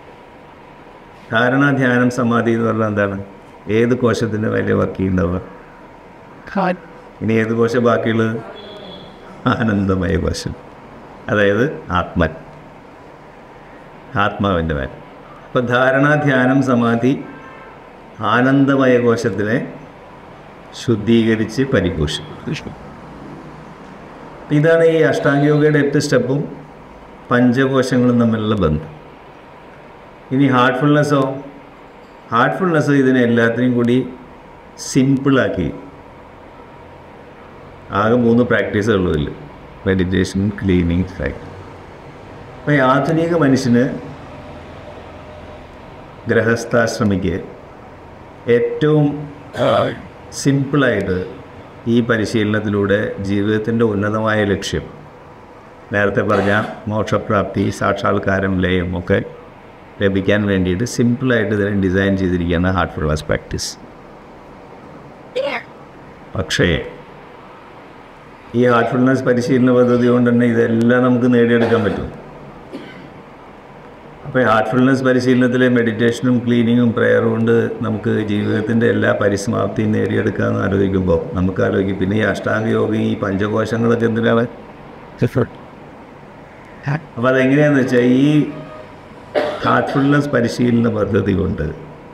ധാരണ ധ്യാനം സമാധി എന്ന് പറഞ്ഞാൽ എന്താണ് ഏത് കോശത്തിൻ്റെ വലിയ വക്കിയുണ്ടാവുക ഇനി ഏത് കോശം ബാക്കിയുള്ളത് ആനന്ദമയ കോശം അതായത് ആത്മൻ ആത്മാവിൻ്റെ മേൽ അപ്പം ധാരണ ധ്യാനം സമാധി ആനന്ദമയ കോശത്തിനെ ശുദ്ധീകരിച്ച് പരിപോഷിക്കും ഇതാണ് ഈ അഷ്ടാംഗയോഗയുടെ എട്ട് സ്റ്റെപ്പും പഞ്ചകോശങ്ങളും തമ്മിലുള്ള ബന്ധം ഇനി ഹാർട്ട്ഫുൾനെസ്സോ ഹാർട്ട്ഫുൾനെസ് ഇതിനെ എല്ലാത്തിനെയും കൂടി സിമ്പിളാക്കി ആകെ മൂന്ന് പ്രാക്ടീസുള്ളൂ ഇതിൽ മെഡിറ്റേഷൻ ക്ലീനിങ് ഫാക്ട് അപ്പോൾ ഈ ആധുനിക മനുഷ്യന് ഗൃഹസ്ഥാശ്രമിക്ക് ഏറ്റവും സിമ്പിളായിട്ട് ഈ പരിശീലനത്തിലൂടെ ജീവിതത്തിൻ്റെ ഉന്നതമായ ലക്ഷ്യം നേരത്തെ പറഞ്ഞ മോക്ഷപ്രാപ്തി സാക്ഷാത്കാരം ലയം ഒക്കെ ലഭിക്കാൻ വേണ്ടിയിട്ട് സിമ്പിളായിട്ട് ഇതിനെ ഡിസൈൻ ചെയ്തിരിക്കുകയാണ് ഹാർട്ട്ഫുൾനെസ് പ്രാക്ടീസ് പക്ഷേ ഈ ഹാർട്ട്ഫുൾനെസ് പരിശീലന പദ്ധതി കൊണ്ട് തന്നെ ഇതെല്ലാം നമുക്ക് നേടിയെടുക്കാൻ പറ്റും അപ്പോൾ ഹാർട്ട്ഫുൾനെസ് പരിശീലനത്തിലെ മെഡിറ്റേഷനും ക്ലീനിങ്ങും പ്രെയറും കൊണ്ട് നമുക്ക് ജീവിതത്തിൻ്റെ എല്ലാ പരിസമാപ്തിയും നേടിയെടുക്കാമെന്ന് ആലോചിക്കുമ്പോൾ നമുക്ക് ആലോചിക്കും പിന്നെ ഈ അഷ്ടാംഗ യോഗ ഈ പഞ്ചകോശങ്ങളൊക്കെ എന്തിനാണ് അപ്പോൾ അതെങ്ങനെയാണെന്ന് വെച്ചാൽ ഈ ഹാർട്ട്ഫുൾനെസ് പരിശീലന പദ്ധതി കൊണ്ട്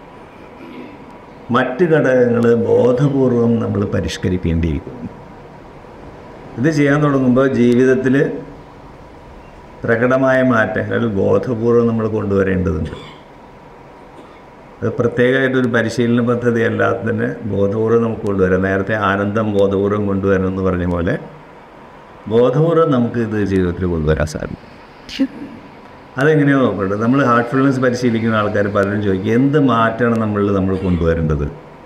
മറ്റ് ഘടകങ്ങൾ ബോധപൂർവം നമ്മൾ പരിഷ്കരിക്കേണ്ടിയിരിക്കുന്നു ഇത് ചെയ്യാൻ തുടങ്ങുമ്പോൾ ജീവിതത്തിൽ പ്രകടമായ മാറ്റങ്ങൾ ബോധപൂർവം നമ്മൾ കൊണ്ടുവരേണ്ടതുണ്ട് അത് പ്രത്യേകമായിട്ടൊരു പരിശീലന പദ്ധതി അല്ലാതെ തന്നെ ബോധപൂർവം നമുക്ക് കൊണ്ടുവരാം നേരത്തെ ആനന്ദം ബോധപൂർവം കൊണ്ടുവരണം എന്ന് പറഞ്ഞ പോലെ ബോധപൂർവം നമുക്ക് ഇത് ജീവിതത്തിൽ കൊണ്ടുവരാൻ സാധിക്കും അതെങ്ങനെയാണ് നോക്കേണ്ടത് നമ്മൾ ഹാർട്ട്ഫുൾനെസ് പരിശീലിക്കുന്ന ആൾക്കാർ പലരും ചോദിക്കും എന്ത് മാറ്റമാണ് നമ്മൾ നമ്മൾ കൊണ്ടുവരേണ്ടത്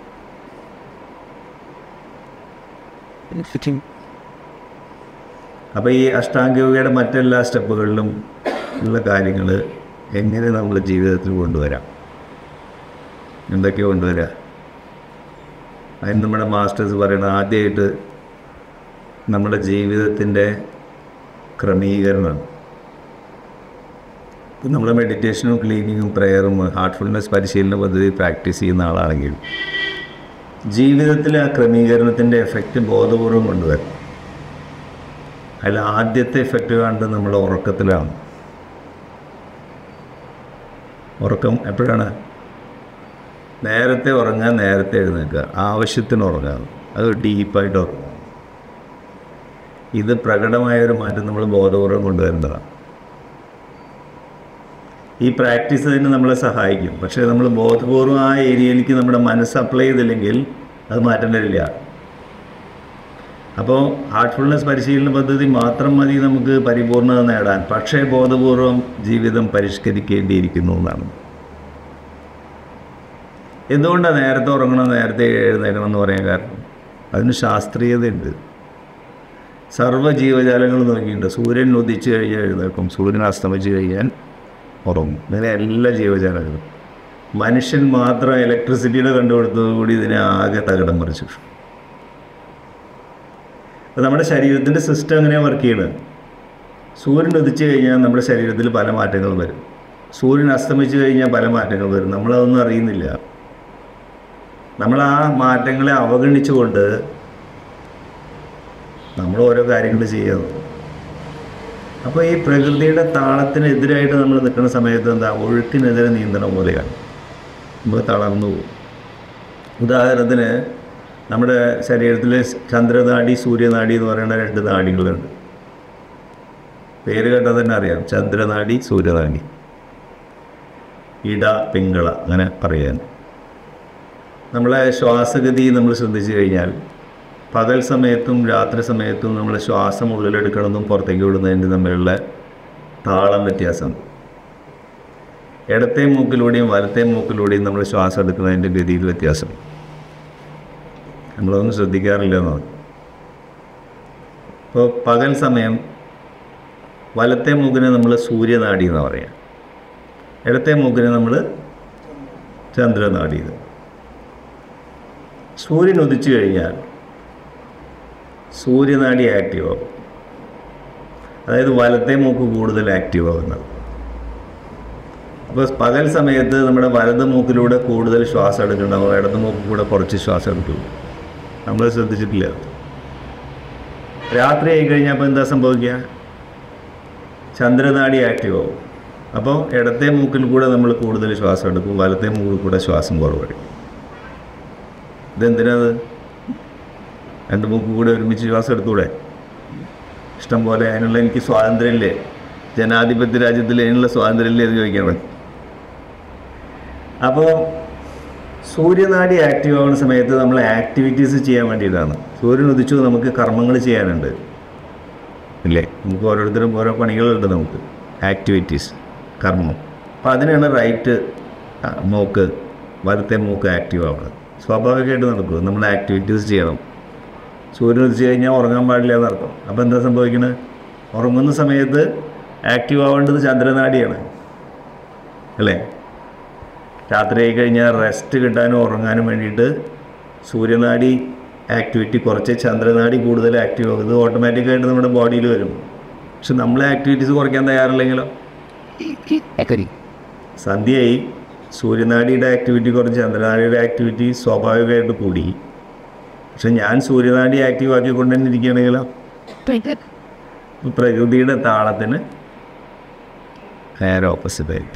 അപ്പോൾ ഈ അഷ്ടാംഗയോഗയുടെ മറ്റെല്ലാ സ്റ്റെപ്പുകളിലും ഉള്ള കാര്യങ്ങൾ എങ്ങനെ നമ്മൾ ജീവിതത്തിൽ കൊണ്ടുവരാം എന്തൊക്കെ കൊണ്ടുവരാം അതിന് നമ്മുടെ മാസ്റ്റേഴ്സ് പറയുന്നത് ആദ്യമായിട്ട് നമ്മുടെ ജീവിതത്തിൻ്റെ ക്രമീകരണം ഇപ്പം നമ്മുടെ മെഡിറ്റേഷനും ക്ലീനിങ്ങും പ്രെയറും ഹാർട്ട്ഫുൾനെസ് പരിശീലന പദ്ധതി പ്രാക്ടീസ് ചെയ്യുന്ന ആളാണെങ്കിൽ ജീവിതത്തിലെ ആ ക്രമീകരണത്തിൻ്റെ എഫക്റ്റ് ബോധപൂർവം കൊണ്ടുവരണം അതിൽ ആദ്യത്തെ എഫക്റ്റ് കണ്ട് നമ്മൾ ഉറക്കത്തിലാണ് ഉറക്കം എപ്പോഴാണ് നേരത്തെ ഉറങ്ങാൻ നേരത്തെ എഴുന്നേൽക്കുക ആവശ്യത്തിന് ഉറങ്ങാം അത് ഡീപ്പായിട്ട് ഉറങ്ങുക ഇത് പ്രകടമായൊരു മാറ്റം നമ്മൾ ബോധപൂർവം കൊണ്ടുവരേണ്ടതാണ് ഈ പ്രാക്ടീസ് തന്നെ നമ്മളെ സഹായിക്കും പക്ഷേ നമ്മൾ ബോധപൂർവം ആ ഏരിയയിലേക്ക് നമ്മുടെ മനസ്സ് അപ്ലൈ ചെയ്തില്ലെങ്കിൽ അത് മാറ്റം വരില്ല അപ്പോൾ ഹാർട്ട്ഫുൾനെസ് പരിശീലന പദ്ധതി മാത്രം മതി നമുക്ക് പരിപൂർണത നേടാൻ പക്ഷേ ബോധപൂർവം ജീവിതം പരിഷ്കരിക്കേണ്ടിയിരിക്കുന്നു എന്നാണ് എന്തുകൊണ്ടാണ് നേരത്തെ ഉറങ്ങണം നേരത്തെ എഴുന്നേക്കണം എന്ന് പറയാൻ കാരണം അതിന് ശാസ്ത്രീയതയുണ്ട് സർവ്വ ജീവജാലങ്ങളും നോക്കിയിട്ടുണ്ട് സൂര്യൻ ഉദിച്ചു കഴിഞ്ഞാൽ എഴുന്നേൽക്കും സൂര്യൻ അസ്തമിച്ച് കഴിഞ്ഞാൽ ഉറങ്ങും അങ്ങനെ എല്ലാ ജീവജാലങ്ങളും മനുഷ്യൻ മാത്രം ഇലക്ട്രിസിറ്റിയുടെ കണ്ടുപിടുത്തതോടുകൂടി ഇതിനെ ആകെ തകിടം മറിച്ചു അപ്പോൾ നമ്മുടെ ശരീരത്തിൻ്റെ സിസ്റ്റം എങ്ങനെയാണ് വർക്ക് ചെയ്യുന്നത് സൂര്യൻ ഉദിച്ചു കഴിഞ്ഞാൽ നമ്മുടെ ശരീരത്തിൽ പല മാറ്റങ്ങളും വരും സൂര്യൻ അസ്തമിച്ചു കഴിഞ്ഞാൽ പല മാറ്റങ്ങൾ വരും നമ്മളതൊന്നും അറിയുന്നില്ല നമ്മൾ ആ മാറ്റങ്ങളെ അവഗണിച്ചുകൊണ്ട് നമ്മൾ ഓരോ കാര്യങ്ങൾ ചെയ്യുന്നു അപ്പോൾ ഈ പ്രകൃതിയുടെ താളത്തിനെതിരായിട്ട് നമ്മൾ നിൽക്കുന്ന സമയത്ത് എന്താ ഒഴുക്കിനെതിരെ നീന്തണം പോലെയാണ് നമ്മൾ തളർന്നു പോകും ഉദാഹരണത്തിന് നമ്മുടെ ശരീരത്തിൽ ചന്ദ്രനാടി സൂര്യനാടി എന്ന് പറയുന്ന രണ്ട് നാടികളുണ്ട് പേര് കേട്ടാൽ തന്നെ അറിയാം ചന്ദ്രനാടി സൂര്യനാടി ഇട പിങ്കള അങ്ങനെ പറയാൻ നമ്മളെ ശ്വാസഗതി നമ്മൾ ശ്രദ്ധിച്ചു കഴിഞ്ഞാൽ പകൽ സമയത്തും രാത്രി സമയത്തും നമ്മൾ ശ്വാസം ഉള്ളിലെടുക്കണമെന്നും പുറത്തേക്ക് വിടുന്നതിൻ്റെ തമ്മിലുള്ള താളം വ്യത്യാസം ഇടത്തെ മൂക്കിലൂടെയും വലത്തെ മൂക്കിലൂടെയും നമ്മൾ ശ്വാസം എടുക്കുന്നതിൻ്റെ ഗതിയിൽ വ്യത്യാസം നമ്മളതൊന്നും ശ്രദ്ധിക്കാറില്ല എന്നാണ് ഇപ്പോൾ പകൽ സമയം വലത്തെ മൂക്കിനെ നമ്മൾ സൂര്യനാടി എന്ന് പറയാം ഇടത്തെ മൂക്കിനെ നമ്മൾ ചന്ദ്രനാടി എന്ന് സൂര്യൻ ഉദിച്ചു കഴിഞ്ഞാൽ സൂര്യനാടി ആക്റ്റീവ് ആവും അതായത് വലത്തെ മൂക്ക് കൂടുതൽ ആക്റ്റീവ് ആവുന്നത് അപ്പോൾ പകൽ സമയത്ത് നമ്മുടെ വലത് മൂക്കിലൂടെ കൂടുതൽ ശ്വാസം എടുക്കുന്നുണ്ടാവും ഇടത് മൂക്കിൽ കൂടെ കുറച്ച് ശ്വാസം എടുക്കുള്ളൂ നമ്മൾ ശ്രദ്ധിച്ചിട്ടില്ല രാത്രി ആയി കഴിഞ്ഞപ്പോൾ എന്താ സംഭവിക്കുക ചന്ദ്രനാടി ആക്റ്റീവ് ആവും അപ്പോൾ ഇടത്തെ മൂക്കിൽ കൂടെ നമ്മൾ കൂടുതൽ ശ്വാസം എടുക്കും വലത്തെ മൂക്കിൽ കൂടെ ശ്വാസം കുറവടിക്കും ഇതെന്തിനാത് രണ്ട് മൂക്ക് കൂടെ ഒരുമിച്ച് ശ്വാസം എടുത്തൂടെ ഇഷ്ടം പോലെ അതിനുള്ള എനിക്ക് സ്വാതന്ത്ര്യമില്ലേ ജനാധിപത്യ രാജ്യത്തിൽ അതിനുള്ള സ്വാതന്ത്ര്യമില്ലേ എന്ന് ചോദിക്കാൻ പറ്റും അപ്പോൾ സൂര്യനാടി ആക്റ്റീവ് ആവുന്ന സമയത്ത് നമ്മൾ ആക്ടിവിറ്റീസ് ചെയ്യാൻ വേണ്ടിയിട്ടാണ് സൂര്യൻ ഉദിച്ചു നമുക്ക് കർമ്മങ്ങൾ ചെയ്യാനുണ്ട് ഇല്ലേ നമുക്ക് ഓരോരുത്തരും ഓരോ പണികളുണ്ട് നമുക്ക് ആക്ടിവിറ്റീസ് കർമ്മം അപ്പോൾ അതിനാണ് റൈറ്റ് മൂക്ക് വലത്തെ മൂക്ക് ആക്റ്റീവ് ആവുന്നത് സ്വാഭാവികമായിട്ട് നടക്കും നമ്മൾ ആക്ടിവിറ്റീസ് ചെയ്യണം സൂര്യൻ ഉദിച്ചു കഴിഞ്ഞാൽ ഉറങ്ങാൻ പാടില്ല എന്നർത്ഥം അപ്പോൾ എന്താ സംഭവിക്കുന്നത് ഉറങ്ങുന്ന സമയത്ത് ആക്റ്റീവ് ആവേണ്ടത് ചന്ദ്രനാടിയാണ് അല്ലേ രാത്രി ആയി കഴിഞ്ഞാൽ റെസ്റ്റ് കിട്ടാനും ഉറങ്ങാനും വേണ്ടിയിട്ട് സൂര്യനാടി ആക്ടിവിറ്റി കുറച്ച് ചന്ദ്രനാടി കൂടുതൽ ആക്റ്റീവ് ആകും ഇത് ഓട്ടോമാറ്റിക്കായിട്ട് നമ്മുടെ ബോഡിയിൽ വരും പക്ഷെ നമ്മൾ ആക്ടിവിറ്റീസ് കുറയ്ക്കാൻ തയ്യാറില്ലെങ്കിലോ Equity. സന്ധ്യയായി സൂര്യനാടിയുടെ ആക്ടിവിറ്റി കുറച്ച് ചന്ദ്രനാടിയുടെ ആക്ടിവിറ്റി സ്വാഭാവികമായിട്ട് കൂടി പക്ഷെ ഞാൻ സൂര്യനാടി ആക്റ്റീവ് ആക്കിക്കൊണ്ട് തന്നെ ഇരിക്കുകയാണെങ്കിലോ പ്രകൃതിയുടെ താളത്തിന് നേരെ ഓപ്പോസിറ്റായിട്ട്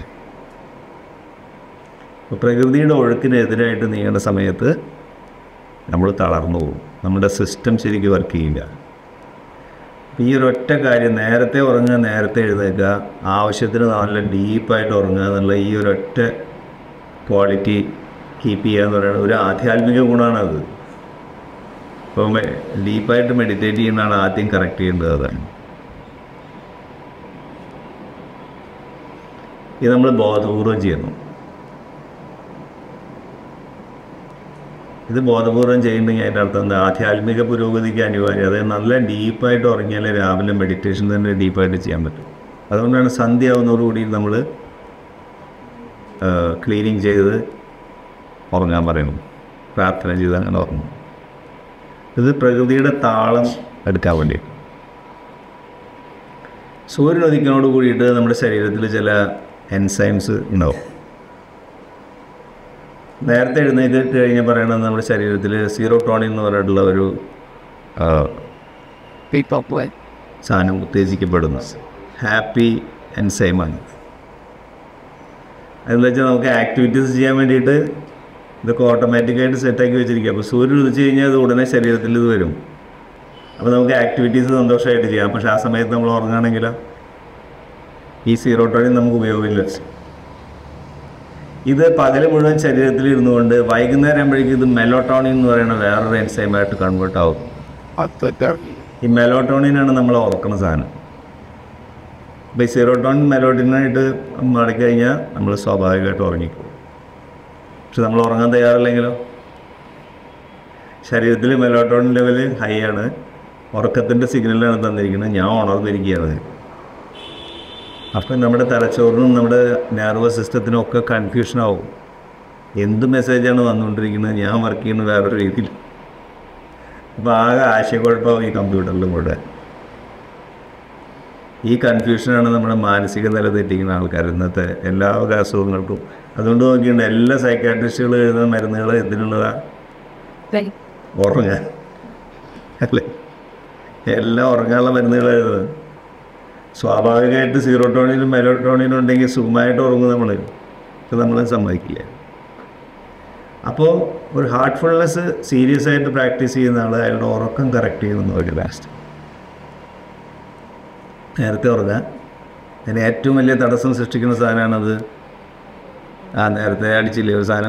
അപ്പോൾ പ്രകൃതിയുടെ ഒഴുക്കിനെതിരായിട്ട് നീങ്ങുന്ന സമയത്ത് നമ്മൾ തളർന്നു പോകും നമ്മുടെ സിസ്റ്റം ശരിക്കും വർക്ക് ചെയ്യില്ല ഈ ഒരൊറ്റ കാര്യം നേരത്തെ ഉറങ്ങുക നേരത്തെ എഴുന്നേൽക്കുക ആവശ്യത്തിന് നല്ല ഡീപ്പായിട്ട് ഉറങ്ങുക എന്നുള്ള ഈ ഒരൊറ്റ ക്വാളിറ്റി കീപ്പ് ചെയ്യുക എന്ന് പറയുന്നത് ഒരു ആധ്യാത്മിക ഗുണമാണത് അപ്പോൾ ഡീപ്പായിട്ട് മെഡിറ്റേറ്റ് ചെയ്യുന്നതാണ് ആദ്യം കറക്റ്റ് ചെയ്യേണ്ടത് അതാണ് ഇത് നമ്മൾ ബോധപൂർവം ചെയ്യുന്നു ഇത് ബോധപൂർവം ചെയ്യുന്നെങ്കിൽ അതിൻ്റെ അർത്ഥം എന്താ ആധ്യാത്മിക പുരോഗതിക്ക് അനിവാര്യം അതായത് നല്ല ഡീപ്പായിട്ട് ഉറങ്ങിയാലേ രാവിലെ മെഡിറ്റേഷൻ തന്നെ ഡീപ്പായിട്ട് ചെയ്യാൻ പറ്റും അതുകൊണ്ടാണ് സന്ധ്യ ആവുന്നതോടുകൂടി നമ്മൾ ക്ലീനിങ് ചെയ്ത് ഉറങ്ങാൻ പറയുന്നു പ്രാർത്ഥന ചെയ്ത് അങ്ങനെ ഉറങ്ങും ഇത് പ്രകൃതിയുടെ താളം എടുക്കാൻ വേണ്ടി സൂര്യൻ ഉദിക്കുന്നതോട് കൂടിയിട്ട് നമ്മുടെ ശരീരത്തിൽ ചില എൻസൈംസ് ഉണ്ടാവും നേരത്തെ എഴുന്നേറ്റ് കഴിഞ്ഞ് പറയണത് നമ്മുടെ ശരീരത്തിൽ സീറോ ടോണിൻ എന്ന് പറഞ്ഞിട്ടുള്ള ഒരു ആ, People play. സാധനം ഉത്തേജിക്കപ്പെടുന്നു ഹാപ്പി എൻസൈമാണ് അതെന്ന് വെച്ചാൽ നമുക്ക് ആക്ടിവിറ്റീസ് ചെയ്യാൻ വേണ്ടിയിട്ട് ഇതൊക്കെ ഓട്ടോമാറ്റിക്കായിട്ട് സെറ്റാക്കി വെച്ചിരിക്കുക അപ്പോൾ സൂര്യൻ ഉദിച്ച് കഴിഞ്ഞാൽ അത് ഉടനെ ശരീരത്തിൽ ഇത് വരും അപ്പോൾ നമുക്ക് ആക്ടിവിറ്റീസ് സന്തോഷമായിട്ട് ചെയ്യാം പക്ഷേ ആ സമയത്ത് നമ്മൾ ഉറങ്ങുകയാണെങ്കിലോ ഈ സീറോ ടോണിൻ നമുക്ക് ഉപയോഗമില്ല ഇത് പകൽ മുഴുവൻ ശരീരത്തിൽ ഇരുന്നുകൊണ്ട് വൈകുന്നേരം ആകുമ്പോഴേക്കും ഇത് മെലോട്ടോണിൻ എന്ന് പറയുന്ന വേറൊരു എൻസൈമായിട്ട് കൺവേർട്ട് ആവും ഈ മെലോട്ടോണിനാണ് നമ്മൾ ഉറക്കുന്ന സാധനം അപ്പോൾ ഈ സീറോട്ടോണിൻ മെലോട്ടിനായിട്ട് മാറിക്കഴിഞ്ഞാൽ നമ്മൾ സ്വാഭാവികമായിട്ട് ഉറങ്ങിക്കും പക്ഷെ നമ്മൾ ഉറങ്ങാൻ തയ്യാറില്ലെങ്കിലോ ശരീരത്തിൽ മെലോട്ടോണിൻ ലെവൽ ഹൈ ആണ് ഉറക്കത്തിൻ്റെ സിഗ്നലാണ് തന്നിരിക്കുന്നത് ഞാൻ ഉണർന്നിരിക്കുകയാണ് അപ്പം നമ്മുടെ തലച്ചോറിനും നമ്മുടെ നെർവസ് സിസ്റ്റത്തിനും ഒക്കെ കൺഫ്യൂഷൻ ആവും എന്ത് മെസ്സേജാണ് വന്നുകൊണ്ടിരിക്കുന്നത് ഞാൻ വർക്ക് ചെയ്യുന്നത് വേറൊരു രീതിയിൽ അപ്പോൾ ആകെ ആശയക്കുഴപ്പമാവും ഈ കമ്പ്യൂട്ടറിലും കൂടെ ഈ കൺഫ്യൂഷനാണ് നമ്മുടെ മാനസിക നില തെറ്റിക്കുന്ന ആൾക്കാർ ഇന്നത്തെ എല്ലാ അസുഖങ്ങൾക്കും അതുകൊണ്ട് നോക്കിയുണ്ട് എല്ലാ സൈക്കാട്രിസ്റ്റുകളും എഴുതുന്ന മരുന്നുകൾ എന്തിനുള്ളതാണ് ഉറങ്ങാൻ അല്ലേ എല്ലാം ഉറങ്ങാനുള്ള മരുന്നുകൾ എഴുതുന്നത് സ്വാഭാവികമായിട്ട് സീറോട്ടോണിനും മെലോട്ടോണിനും ഉണ്ടെങ്കിൽ സുഖമായിട്ട് ഉറങ്ങും നമ്മൾ പക്ഷെ നമ്മൾ സമ്മതിക്കില്ല അപ്പോൾ ഒരു ഹാർട്ട്ഫുൾനെസ് സീരിയസ് ആയിട്ട് പ്രാക്ടീസ് ചെയ്യുന്ന ആൾ അയാളുടെ ഉറക്കം കറക്റ്റ് ചെയ്യുമെന്ന് പറയും ലാസ്റ്റ് നേരത്തെ ഉറങ്ങാൻ അതിന് ഏറ്റവും വലിയ തടസ്സം സൃഷ്ടിക്കുന്ന സാധനമാണത് ആ നേരത്തെ അടിച്ചില്ലേ ഒരു സാധനം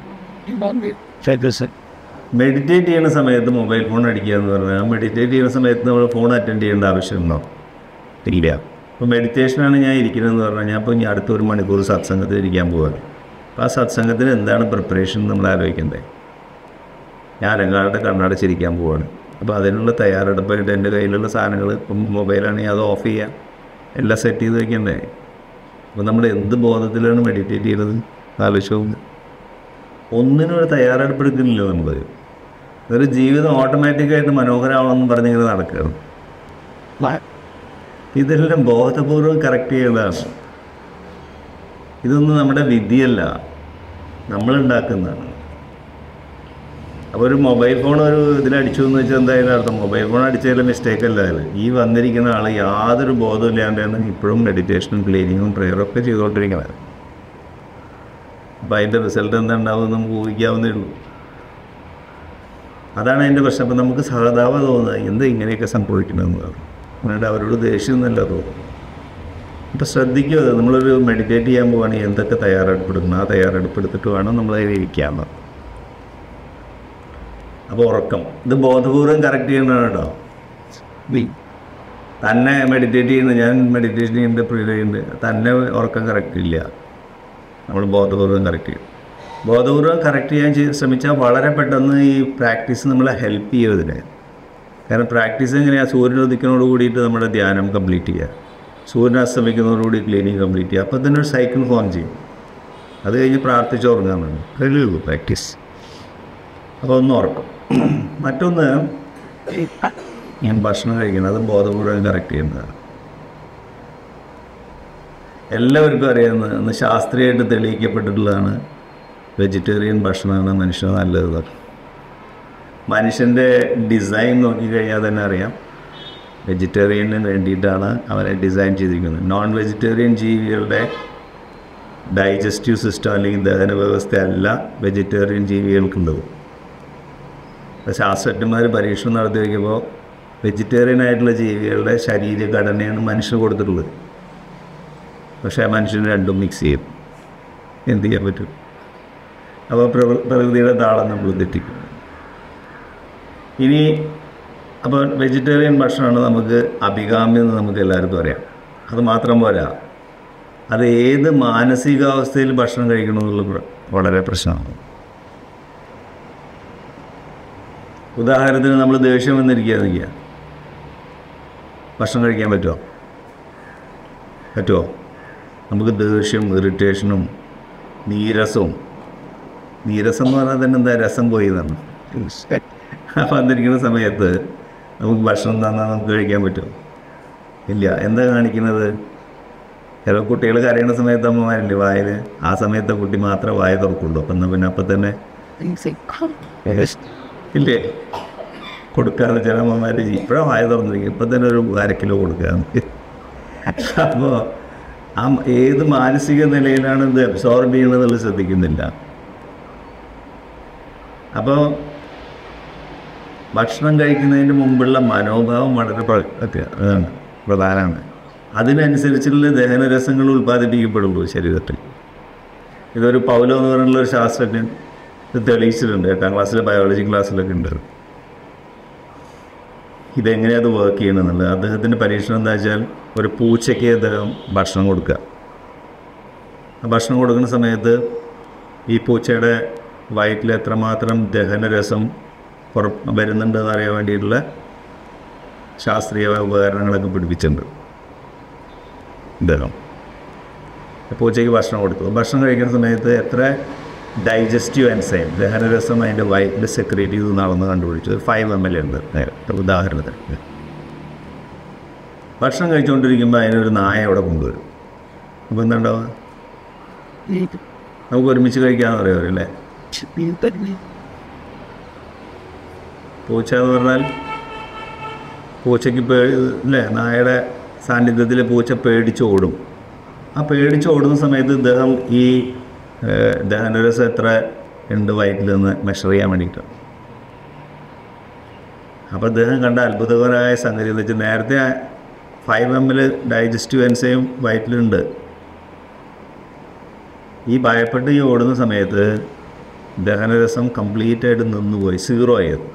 മെഡിറ്റേറ്റ് ചെയ്യുന്ന സമയത്ത് മൊബൈൽ ഫോൺ അടിക്കുക എന്ന് പറഞ്ഞാൽ മെഡിറ്റേറ്റ് ചെയ്യുന്ന സമയത്ത് നമ്മൾ ഫോൺ അറ്റൻഡ് ചെയ്യേണ്ട ആവശ്യമുണ്ടോ ഇല്ല അപ്പോൾ മെഡിറ്റേഷനാണ് ഞാൻ ഇരിക്കുന്നതെന്ന് പറഞ്ഞാൽ ഞാൻ ഇപ്പോൾ ഇനി അടുത്ത ഒരു മണിക്കൂർ സത്സംഗത്തിൽ ഇരിക്കാൻ പോവുകയാണ് അപ്പോൾ ആ സത്സംഗത്തിന് എന്താണ് പ്രിപ്പറേഷൻ നമ്മൾ ആലോചിക്കണ്ടേ ഞാൻ അരങ്ങാളുടെ കണ്ണടച്ചിരിക്കാൻ പോവാണ് അപ്പോൾ അതിനുള്ള തയ്യാറെടുപ്പായിട്ട് എൻ്റെ കയ്യിലുള്ള സാധനങ്ങൾ ഇപ്പം മൊബൈലാണെങ്കിൽ അത് ഓഫ് ചെയ്യാം എല്ലാം സെറ്റ് ചെയ്ത് വെക്കണ്ടേ അപ്പോൾ നമ്മൾ എന്ത് ബോധത്തിലാണ് മെഡിറ്റേറ്റ് ചെയ്യുന്നത് ആലോചിച്ചു ഒന്നിനും ഒരു തയ്യാറെടുപ്പെടുക്കുന്നില്ല നമ്മൾ ഒരു ജീവിതം ഓട്ടോമാറ്റിക്കായിട്ട് മനോഹരമാവണമെന്ന് പറഞ്ഞിങ്ങനെ നടക്കുകയാണ് ഇതെല്ലാം ബോധപൂർവം കറക്റ്റ് ചെയ്യേണ്ടതാണ് ഇതൊന്നും നമ്മുടെ വിധിയല്ല നമ്മളുണ്ടാക്കുന്നതാണ് അപ്പോൾ ഒരു മൊബൈൽ ഫോൺ ഒരു ഇതിലടിച്ചു എന്ന് വെച്ചാൽ എന്തായാലും അർത്ഥം മൊബൈൽ ഫോൺ അടിച്ചതിൽ മിസ്റ്റേക്ക് അല്ല അത് ഈ വന്നിരിക്കുന്ന ആൾ യാതൊരു ബോധവും ഇല്ലാണ്ടാണ് ഇപ്പോഴും മെഡിറ്റേഷനും ക്ലീനിങ്ങും പ്രെയറും ഒക്കെ ചെയ്തുകൊണ്ടിരിക്കുന്നത് അപ്പോൾ അതിൻ്റെ റിസൾട്ട് എന്താ ഉണ്ടാവും നമുക്ക് ഊഹിക്കാവുന്നേ ഉള്ളൂ അതാണ് അതിൻ്റെ പ്രശ്നം അപ്പം നമുക്ക് സഹതാപം തോന്നുന്നത് എന്താ ഇങ്ങനെയൊക്കെ സംഭവിക്കണമെന്ന് പറഞ്ഞു അതുകൊണ്ട് അവരോട് ദേഷ്യം എന്നല്ല തോന്നും അപ്പം ശ്രദ്ധിക്കുക അത് നമ്മളൊരു മെഡിറ്റേറ്റ് ചെയ്യാൻ പോവുകയാണെങ്കിൽ എന്തൊക്കെ തയ്യാറെടുപ്പെടുക്കണം ആ തയ്യാറെടുപ്പെടുത്തിട്ട് വേണം നമ്മൾ അതിൽ ഇരിക്കാമെന്ന് അപ്പോൾ ഉറക്കം ഇത് ബോധപൂർവം കറക്റ്റ് ചെയ്യുന്നതാണ് കേട്ടോ തന്നെ മെഡിറ്റേറ്റ് ചെയ്യുന്ന ഞാൻ മെഡിറ്റേഷൻ ചെയ്യുന്നുണ്ട് പ്രിയ ചെയ്യുന്നുണ്ട് തന്നെ ഉറക്കം കറക്റ്റ് ഇല്ല നമ്മൾ ബോധപൂർവം കറക്റ്റ് ചെയ്യും ബോധപൂർവം കറക്റ്റ് ചെയ്യാൻ ചെയ്ത് ശ്രമിച്ചാൽ വളരെ പെട്ടെന്ന് ഈ പ്രാക്ടീസ് നമ്മളെ ഹെൽപ്പ് ചെയ്യും ഇതിനെ കാരണം പ്രാക്ടീസ് എങ്ങനെയാണ് സൂര്യൻ ഉദിക്കുന്നതോട് കൂടിയിട്ട് നമ്മുടെ ധ്യാനം കംപ്ലീറ്റ് ചെയ്യുക സൂര്യൻ അസ്തമിക്കുന്നതോടുകൂടി ക്ലീനിങ് കംപ്ലീറ്റ് ചെയ്യുക അപ്പോൾ തന്നെ ഒരു സൈക്കിൾ ഫോം ചെയ്യും അത് കഴിഞ്ഞ് പ്രാർത്ഥിച്ച് ഉറങ്ങാൻ വേണം അതല്ലേ ഉള്ളൂ പ്രാക്ടീസ് അപ്പോൾ ഒന്ന് ഉറക്കും മറ്റൊന്ന് ഞാൻ ഭക്ഷണം കഴിക്കുന്നത് അത് ബോധപൂർവ്വം കറക്റ്റ് ചെയ്യുന്നതാണ് എല്ലാവർക്കും അറിയാവുന്ന ഇന്ന് ശാസ്ത്രീയമായിട്ട് തെളിയിക്കപ്പെട്ടിട്ടുള്ളതാണ് വെജിറ്റേറിയൻ ഭക്ഷണമാണ് മനുഷ്യന് നല്ലത് മനുഷ്യൻ്റെ ഡിസൈൻ നോക്കിക്കഴിഞ്ഞാൽ തന്നെ അറിയാം വെജിറ്റേറിയന് വേണ്ടിയിട്ടാണ് അവരെ ഡിസൈൻ ചെയ്തിരിക്കുന്നത് നോൺ വെജിറ്റേറിയൻ ജീവികളുടെ ഡൈജസ്റ്റീവ് സിസ്റ്റം അല്ലെങ്കിൽ ദഹന വ്യവസ്ഥ അല്ല വെജിറ്റേറിയൻ ജീവികൾക്കുള്ളത് അപ്പോൾ ശാസ്ത്രജ്ഞന്മാർ പരീക്ഷണം നടത്തി വയ്ക്കുമ്പോൾ വെജിറ്റേറിയൻ ആയിട്ടുള്ള ജീവികളുടെ ശരീരഘടനയാണ് മനുഷ്യന് കൊടുത്തിട്ടുള്ളത് പക്ഷേ മനുഷ്യന് രണ്ടും മിക്സ് ചെയ്യും എന്ത് ചെയ്യാൻ പറ്റും അപ്പോൾ പ്രകൃ പ്രകൃതിയുടെ താളം നമ്മൾ തെറ്റിക്കും ഇനി അപ്പോൾ വെജിറ്റേറിയൻ ഭക്ഷണമാണ് നമുക്ക് അഭികാമ്യം എന്ന് നമുക്ക് എല്ലാവർക്കും അറിയാം അത് മാത്രം പോരാ അത് ഏത് മാനസികാവസ്ഥയിൽ ഭക്ഷണം കഴിക്കണമെന്നുള്ള പ്ര- വളരെ പ്രശ്നമാണ് ഉദാഹരണത്തിന് നമ്മൾ ദേഷ്യം വന്നിരിക്കുക നിൽക്കുക ഭക്ഷണം കഴിക്കാൻ പറ്റുമോ പറ്റുമോ നമുക്ക് ദേഷ്യം ഇറിറ്റേഷനും നീരസവും നീരസം എന്ന് പറഞ്ഞാൽ തന്നെ എന്താ രസം പോയി എന്നാണ് അപ്പം വന്നിരിക്കുന്ന സമയത്ത് നമുക്ക് ഭക്ഷണം തന്നാൽ നമുക്ക് കഴിക്കാൻ പറ്റുമോ ഇല്ല എന്താ കാണിക്കുന്നത് ചില കുട്ടികൾ കരയുന്ന സമയത്ത് അമ്മമാരില്ലേ വായിൽ ആ സമയത്ത് കുട്ടി മാത്രമേ വായ തുറക്കുള്ളൂ അപ്പം എന്നാൽ പിന്നെ അപ്പം തന്നെ ഇല്ലേ കൊടുക്കാതെ ചില അമ്മമാർ ഇപ്പോഴാണ് വായ തുറന്നിരിക്കും ഇപ്പം തന്നെ ഒരു അര കിലോ കൊടുക്കുക അപ്പോൾ ആ ഏത് മാനസിക നിലയിലാണ് ഇത് അബ്സോർബ് ചെയ്യണമെന്നുള്ളത് ശ്രദ്ധിക്കുന്നില്ല അപ്പോൾ ഭക്ഷണം കഴിക്കുന്നതിന് മുമ്പുള്ള മനോഭാവം വളരെ പ്ര- ഒക്കെ- അതാണ് പ്രധാനമാണ് അതിനനുസരിച്ചുള്ള ദഹനരസങ്ങൾ ഉൽപ്പാദിപ്പിക്കപ്പെടുള്ളൂ ശരീരത്തിൽ ഇതൊരു പൗലോ എന്ന് പറഞ്ഞുള്ള ഒരു ശാസ്ത്രജ്ഞൻ ഇത് തെളിയിച്ചിട്ടുണ്ട് എട്ടാം ക്ലാസ്സിലെ ബയോളജി ക്ലാസ്സിലൊക്കെ ഉണ്ട് ഇതെങ്ങനെയാണ് അത് വർക്ക് ചെയ്യണമെന്നുള്ളത് അദ്ദേഹത്തിൻ്റെ പരീക്ഷണം എന്താ വെച്ചാൽ ഒരു പൂച്ചയ്ക്ക് അദ്ദേഹം ഭക്ഷണം കൊടുക്കുക ആ ഭക്ഷണം കൊടുക്കുന്ന സമയത്ത് ഈ പൂച്ചയുടെ വയറ്റിൽ എത്രമാത്രം ദഹനരസം പുറ വരുന്നുണ്ടെന്ന് അറിയാൻ വേണ്ടിയിട്ടുള്ള ശാസ്ത്രീയ ഉപകരണങ്ങളൊക്കെ പിടിപ്പിച്ചിട്ടുണ്ട് ഇദ്ദേഹം പൂച്ചയ്ക്ക് ഭക്ഷണം കൊടുത്തു ഭക്ഷണം കഴിക്കുന്ന സമയത്ത് എത്ര ഡൈജസ്റ്റീവ് എൻസൈം ദഹനരസം അതിൻ്റെ വയറ്റിൽ സെക്രേറ്റ് ചെയ്ത് നടന്ന് കണ്ടുപിടിച്ചു ഒരു ഫൈവ് എം എൽ ഉണ്ട് നേരെ ഉദാഹരണത്തിന് ഭക്ഷണം കഴിച്ചുകൊണ്ടിരിക്കുമ്പോൾ അതിനൊരു നായ അവിടെ കൊണ്ടുവരും അപ്പോൾ എന്താണ്ടാവുക നമുക്ക് ഒരുമിച്ച് കഴിക്കാമെന്ന് പറയുമല്ലേ പൂച്ച എന്ന് പറഞ്ഞാൽ പൂച്ചയ്ക്ക് പേ അല്ലേ നായയുടെ സാന്നിധ്യത്തിൽ പൂച്ച പേടിച്ച് ഓടും ആ പേടിച്ച് ഓടുന്ന സമയത്ത് ഇദ്ദേഹം ഈ ഏഹ്, ദഹനരസം എത്ര ഉണ്ട് വയറ്റിൽ നിന്ന് മെഷർ ചെയ്യാൻ വേണ്ടിയിട്ടാണ് അപ്പോൾ അദ്ദേഹം കണ്ട അത്ഭുതകരമായ സംഗതി എന്ന് വെച്ചാൽ നേരത്തെ five M L digestive enzyme വയറ്റിലുണ്ട് ഈ ഭയപ്പെട്ട് ഈ ഓടുന്ന സമയത്ത് ദഹനരസം കംപ്ലീറ്റ് ആയിട്ട് നിന്നുപോയി സീറോ ആയത്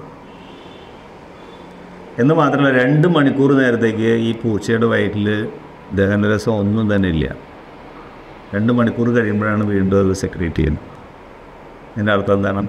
എന്ന് മാത്രമല്ല രണ്ട് മണിക്കൂർ നേരത്തേക്ക് ഈ പൂച്ചയുടെ വയറ്റിൽ ദഹനരസം ഒന്നും തന്നെ ഇല്ല രണ്ട് മണിക്കൂർ കഴിയുമ്പോഴാണ് വീണ്ടും അത് സെക്രേറ്റ് ചെയ്യുന്നത് ഇതിൻ്റെ അർത്ഥം എന്താണ്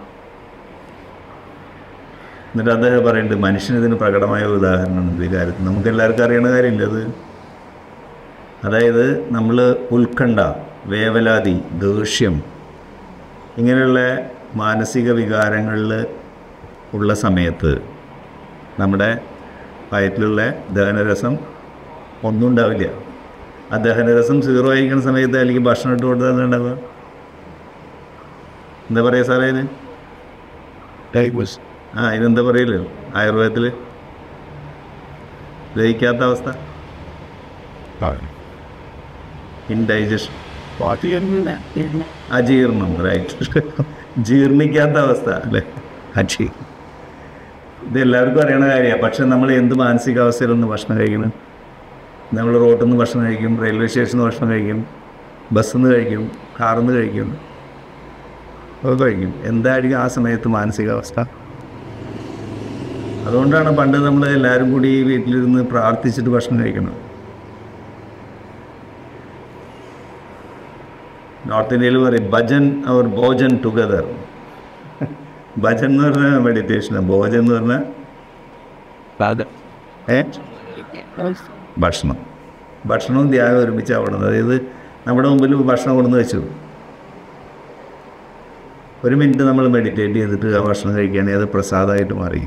എന്നിട്ട് അദ്ദേഹം പറയുന്നുണ്ട് മനുഷ്യനിതിന് പ്രകടമായ ഒരു ഉദാഹരണമാണ് ഈ കാര്യത്തിൽ നമുക്ക് എല്ലാവർക്കും അറിയണ കാര്യമില്ല അത് അതായത് നമ്മൾ ഉത്കണ്ഠ വേവലാതി ദേഷ്യം ഇങ്ങനെയുള്ള മാനസിക വികാരങ്ങളിൽ ഉള്ള സമയത്ത് നമ്മുടെ വയറ്റിലുള്ള ദഹനരസം ഒന്നും ഉണ്ടാവില്ല ആ ദഹനരസം സീറോ ആയിരിക്കുന്ന സമയത്ത് അല്ലെങ്കിൽ ഭക്ഷണം ഇട്ട് കൊടുത്താൽ എന്താ ഉണ്ടാവുക എന്താ പറയുക സാറേ ഇതിന് ആ ഇതെന്താ പറയല്ലോ ആയുർവേദത്തിൽ ദഹിക്കാത്ത അവസ്ഥ ഇൻഡൈജഷൻ അജീർണം റൈറ്റ് ജീർണിക്കാത്ത അവസ്ഥ അല്ലേ അജി ഇത് എല്ലാവർക്കും അറിയണ കാര്യമാണ് പക്ഷെ നമ്മൾ എന്ത് മാനസികാവസ്ഥയിലൊന്ന് ഭക്ഷണം കഴിക്കണം നമ്മൾ റോട്ടിൽ നിന്ന് ഭക്ഷണം കഴിക്കും റെയിൽവേ സ്റ്റേഷനിൽ നിന്ന് ഭക്ഷണം കഴിക്കും ബസ്സിൽ നിന്ന് കഴിക്കും കാറിൽ നിന്ന് കഴിക്കും ഒക്കെ കഴിക്കും എന്തായിരിക്കും ആ സമയത്ത് മാനസികാവസ്ഥ അതുകൊണ്ടാണ് പണ്ട് നമ്മൾ എല്ലാവരും കൂടി വീട്ടിലിരുന്ന് പ്രാർത്ഥിച്ചിട്ട് ഭക്ഷണം കഴിക്കണം നോർത്ത് ഇന്ത്യയിൽ പറയും ഭജൻ അവർ ഭോജൻ ടുഗദർ ഭജൻ എന്ന് പറഞ്ഞാൽ മെഡിറ്റേഷനാണ് ഭോജൻ എന്ന് പറഞ്ഞാൽ ഏ ഭക്ഷണം ഭക്ഷണവും ധ്യാനം ഒരുമിച്ച് ആവണം അതായത് നമ്മുടെ മുമ്പിൽ ഭക്ഷണം കൊണ്ടുവന്ന് വെച്ചു ഒരു മിനിറ്റ് നമ്മൾ മെഡിറ്റേറ്റ് ചെയ്തിട്ട് ആ ഭക്ഷണം കഴിക്കുകയാണെങ്കിൽ അത് പ്രസാദമായിട്ട് മാറി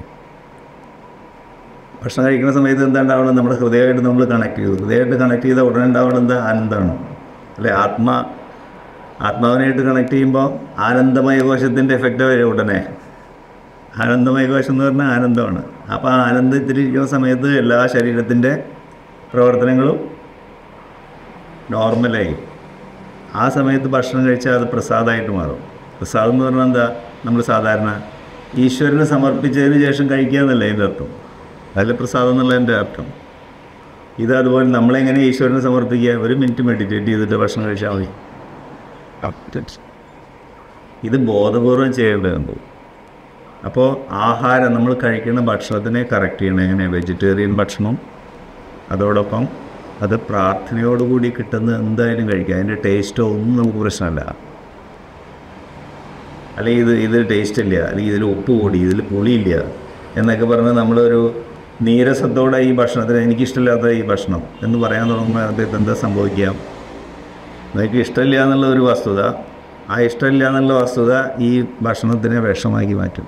ഭക്ഷണം കഴിക്കുന്ന സമയത്ത് എന്താ ഉണ്ടാവണം നമ്മുടെ ഹൃദയമായിട്ട് നമ്മൾ കണക്ട് ചെയ്തു ഹൃദയമായിട്ട് കണക്ട് ചെയ്ത ഉടനെ ഉണ്ടാവണം എന്താ ആനന്ദമാണ് അല്ലെ ആത്മാ ആത്മാവിനായിട്ട് കണക്ട് ചെയ്യുമ്പോൾ ആനന്ദമയ കോശത്തിൻ്റെ എഫക്റ്റ് വരും ഉടനെ ആനന്ദമയ കോശം എന്ന് പറഞ്ഞാൽ ആനന്ദമാണ് അപ്പോൾ ആ ആനന്ദത്തിലിരിക്കുന്ന സമയത്ത് എല്ലാ ശരീരത്തിൻ്റെ പ്രവർത്തനങ്ങളും നോർമലായി ആ സമയത്ത് ഭക്ഷണം കഴിച്ചാൽ അത് പ്രസാദമായിട്ട് മാറും പ്രസാദം എന്ന് പറഞ്ഞാൽ എന്താ നമ്മൾ സാധാരണ ഈശ്വരന് സമർപ്പിച്ചതിന് ശേഷം കഴിക്കുക എന്നല്ലേ അതിൻ്റെ അർത്ഥം അതിൽ പ്രസാദം എന്നുള്ളതിൻ്റെ അർത്ഥം ഇത് അതുപോലെ നമ്മളെങ്ങനെ ഈശ്വരന് സമർപ്പിക്കുക ഒരു മിനിറ്റ് മെഡിറ്റേറ്റ് ചെയ്തിട്ട് ഭക്ഷണം കഴിച്ചാൽ മതി ഇത് ബോധപൂർവം ചെയ്യേണ്ടതുണ്ട് അപ്പോൾ ആഹാരം നമ്മൾ കഴിക്കുന്ന ഭക്ഷണത്തിനെ കറക്റ്റ് ചെയ്യണം എങ്ങനെ വെജിറ്റേറിയൻ ഭക്ഷണം അതോടൊപ്പം അത് പ്രാർത്ഥനയോടുകൂടി കിട്ടുന്ന എന്തായാലും കഴിക്കാം അതിൻ്റെ ടേസ്റ്റോ ഒന്നും നമുക്ക് പ്രശ്നമല്ല അല്ലെങ്കിൽ ഇത് ഇത് ടേസ്റ്റ് ഇല്ല അല്ലെങ്കിൽ ഇതിൽ ഉപ്പ് കൂടി ഇതിൽ പുളിയില്ല എന്നൊക്കെ പറഞ്ഞ് നമ്മളൊരു നീരസത്തോടെ ഈ ഭക്ഷണത്തിന് എനിക്കിഷ്ടമില്ലാത്ത ഈ ഭക്ഷണം എന്ന് പറയാൻ തുടങ്ങുമ്പോൾ അതിൽ എന്താ സംഭവിക്കാം നിങ്ങൾക്ക് ഇഷ്ടമില്ല എന്നുള്ള ഒരു വസ്തുത ആ ഇഷ്ടമില്ല എന്നുള്ള വസ്തുത ഈ ഭക്ഷണത്തിനെ വിഷമാക്കി മാറ്റും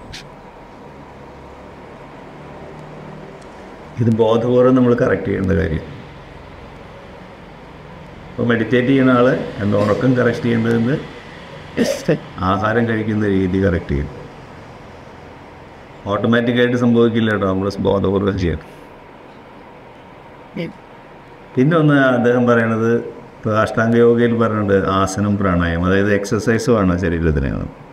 ഇത് ബോധപൂർവ്വം നമ്മൾ കറക്റ്റ് ചെയ്യേണ്ട കാര്യം അപ്പോൾ മെഡിറ്റേറ്റ് ചെയ്യുന്ന ആൾ എൻ്റെ ഉറക്കം കറക്റ്റ് ചെയ്യേണ്ടതെന്ന് ആഹാരം കഴിക്കുന്ന രീതി കറക്റ്റ് ചെയ്യും ഓട്ടോമാറ്റിക്കായിട്ട് സംഭവിക്കില്ല കേട്ടോ നമ്മൾ ബോധപൂർവ്വം ചെയ്യണം പിന്നെ ഒന്ന് അദ്ദേഹം പറയണത് ഇപ്പോൾ അഷ്ടാംഗ യോഗയിൽ പറയുന്നുണ്ട് ആസനം പ്രാണായാമം അതായത് എക്സസൈസ് വേണം ശരീരത്തിന്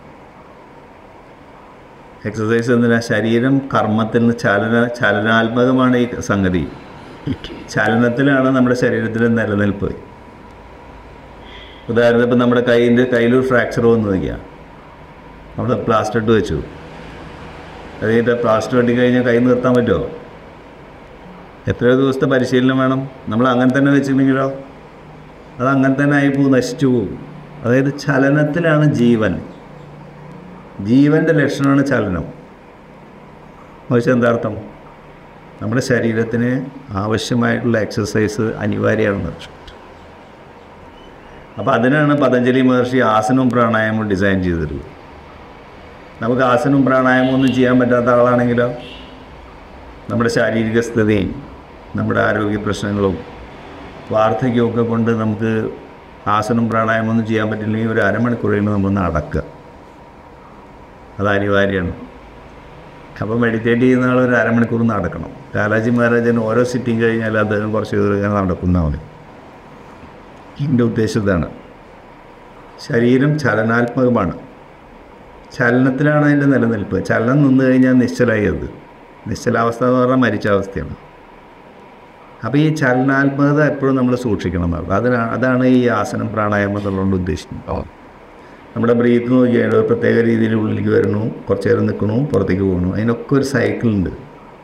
എക്സസൈസ് എന്തിനാ ശരീരം കർമ്മത്തിൽ നിന്ന് ചലന ചലനാത്മകമാണ് ഈ സംഗതി ചലനത്തിലാണ് നമ്മുടെ ശരീരത്തിലെ നിലനിൽപ്പ് ഉദാഹരണത്തിന് ഇപ്പം നമ്മുടെ കൈയിൻ്റെ കയ്യിലൊരു ഫ്രാക്ചർ വന്നു വയ്ക്കുക നമ്മൾ പ്ലാസ്റ്റർ ഇട്ട് വെച്ചു അത് കഴിഞ്ഞിട്ട് പ്ലാസ്റ്റർ വെട്ടി കഴിഞ്ഞാൽ കൈ നിർത്താൻ പറ്റുമോ എത്രയോ ദിവസത്തെ പരിശീലനം വേണം നമ്മൾ അങ്ങനെ തന്നെ വെച്ചിട്ടുണ്ടെങ്കിലോ അത് അങ്ങനെ തന്നെ ആയി പോകും നശിച്ചു പോകും അതായത് ചലനത്തിലാണ് ജീവൻ ജീവൻ്റെ ലക്ഷണമാണ് ചലനം വെച്ചാൽ എന്താ അർത്ഥം നമ്മുടെ ശരീരത്തിന് ആവശ്യമായിട്ടുള്ള എക്സസൈസ് അനിവാര്യമാണെന്ന് വെച്ചു അപ്പോൾ അതിനാണ് പതഞ്ജലി മഹർഷി ആസനവും പ്രാണായാമവും ഡിസൈൻ ചെയ്തിട്ടുള്ളത് നമുക്ക് ആസനവും പ്രാണായാമവും ഒന്നും ചെയ്യാൻ പറ്റാത്ത ആളാണെങ്കിലോ നമ്മുടെ ശാരീരിക സ്ഥിതിയും നമ്മുടെ ആരോഗ്യ പ്രശ്നങ്ങളും വാർദ്ധക്യമൊക്കെ കൊണ്ട് നമുക്ക് ആസനം പ്രാണായാമം ഒന്നും ചെയ്യാൻ പറ്റില്ലെങ്കിൽ ഒരു അരമണിക്കൂറിൽ നമ്മൾ നടക്കുക അത് അനിവാര്യമാണ് അപ്പോൾ മെഡിറ്റേറ്റ് ചെയ്യുന്ന ആൾ ഒരു അരമണിക്കൂർ നടക്കണം കാലാജി മഹാരാജൻ ഓരോ സിറ്റിംഗ് കഴിഞ്ഞാൽ അദ്ദേഹം കുറച്ച് ദൂരം ഇങ്ങനെ നടക്കുന്ന മതി എൻ്റെ ഉദ്ദേശം ഇതാണ് ശരീരം ചലനാത്മകമാണ് ചലനത്തിലാണ് അതിൻ്റെ നിലനിൽപ്പ് ചലനം നിന്ന് കഴിഞ്ഞാൽ നിശ്ചലായി അത് നിശ്ചലാവസ്ഥ എന്ന് പറഞ്ഞാൽ മരിച്ച അവസ്ഥയാണ് അപ്പോൾ ഈ ചലനാത്മകത എപ്പോഴും നമ്മൾ സൂക്ഷിക്കണം എന്നുള്ളത് അതിനാണ് അതാണ് ഈ ആസനം പ്രാണായാമം എന്നുള്ളതുകൊണ്ട് ഉദ്ദേശിക്കുന്നത് നമ്മുടെ ബ്രീത്ത് നോക്കിയാൽ ഒരു പ്രത്യേക രീതിയിൽ ഉള്ളിലേക്ക് വരണു കുറച്ച് നേരം നിൽക്കണു പുറത്തേക്ക് പോകണു അതിനൊക്കെ ഒരു സൈക്കിളുണ്ട്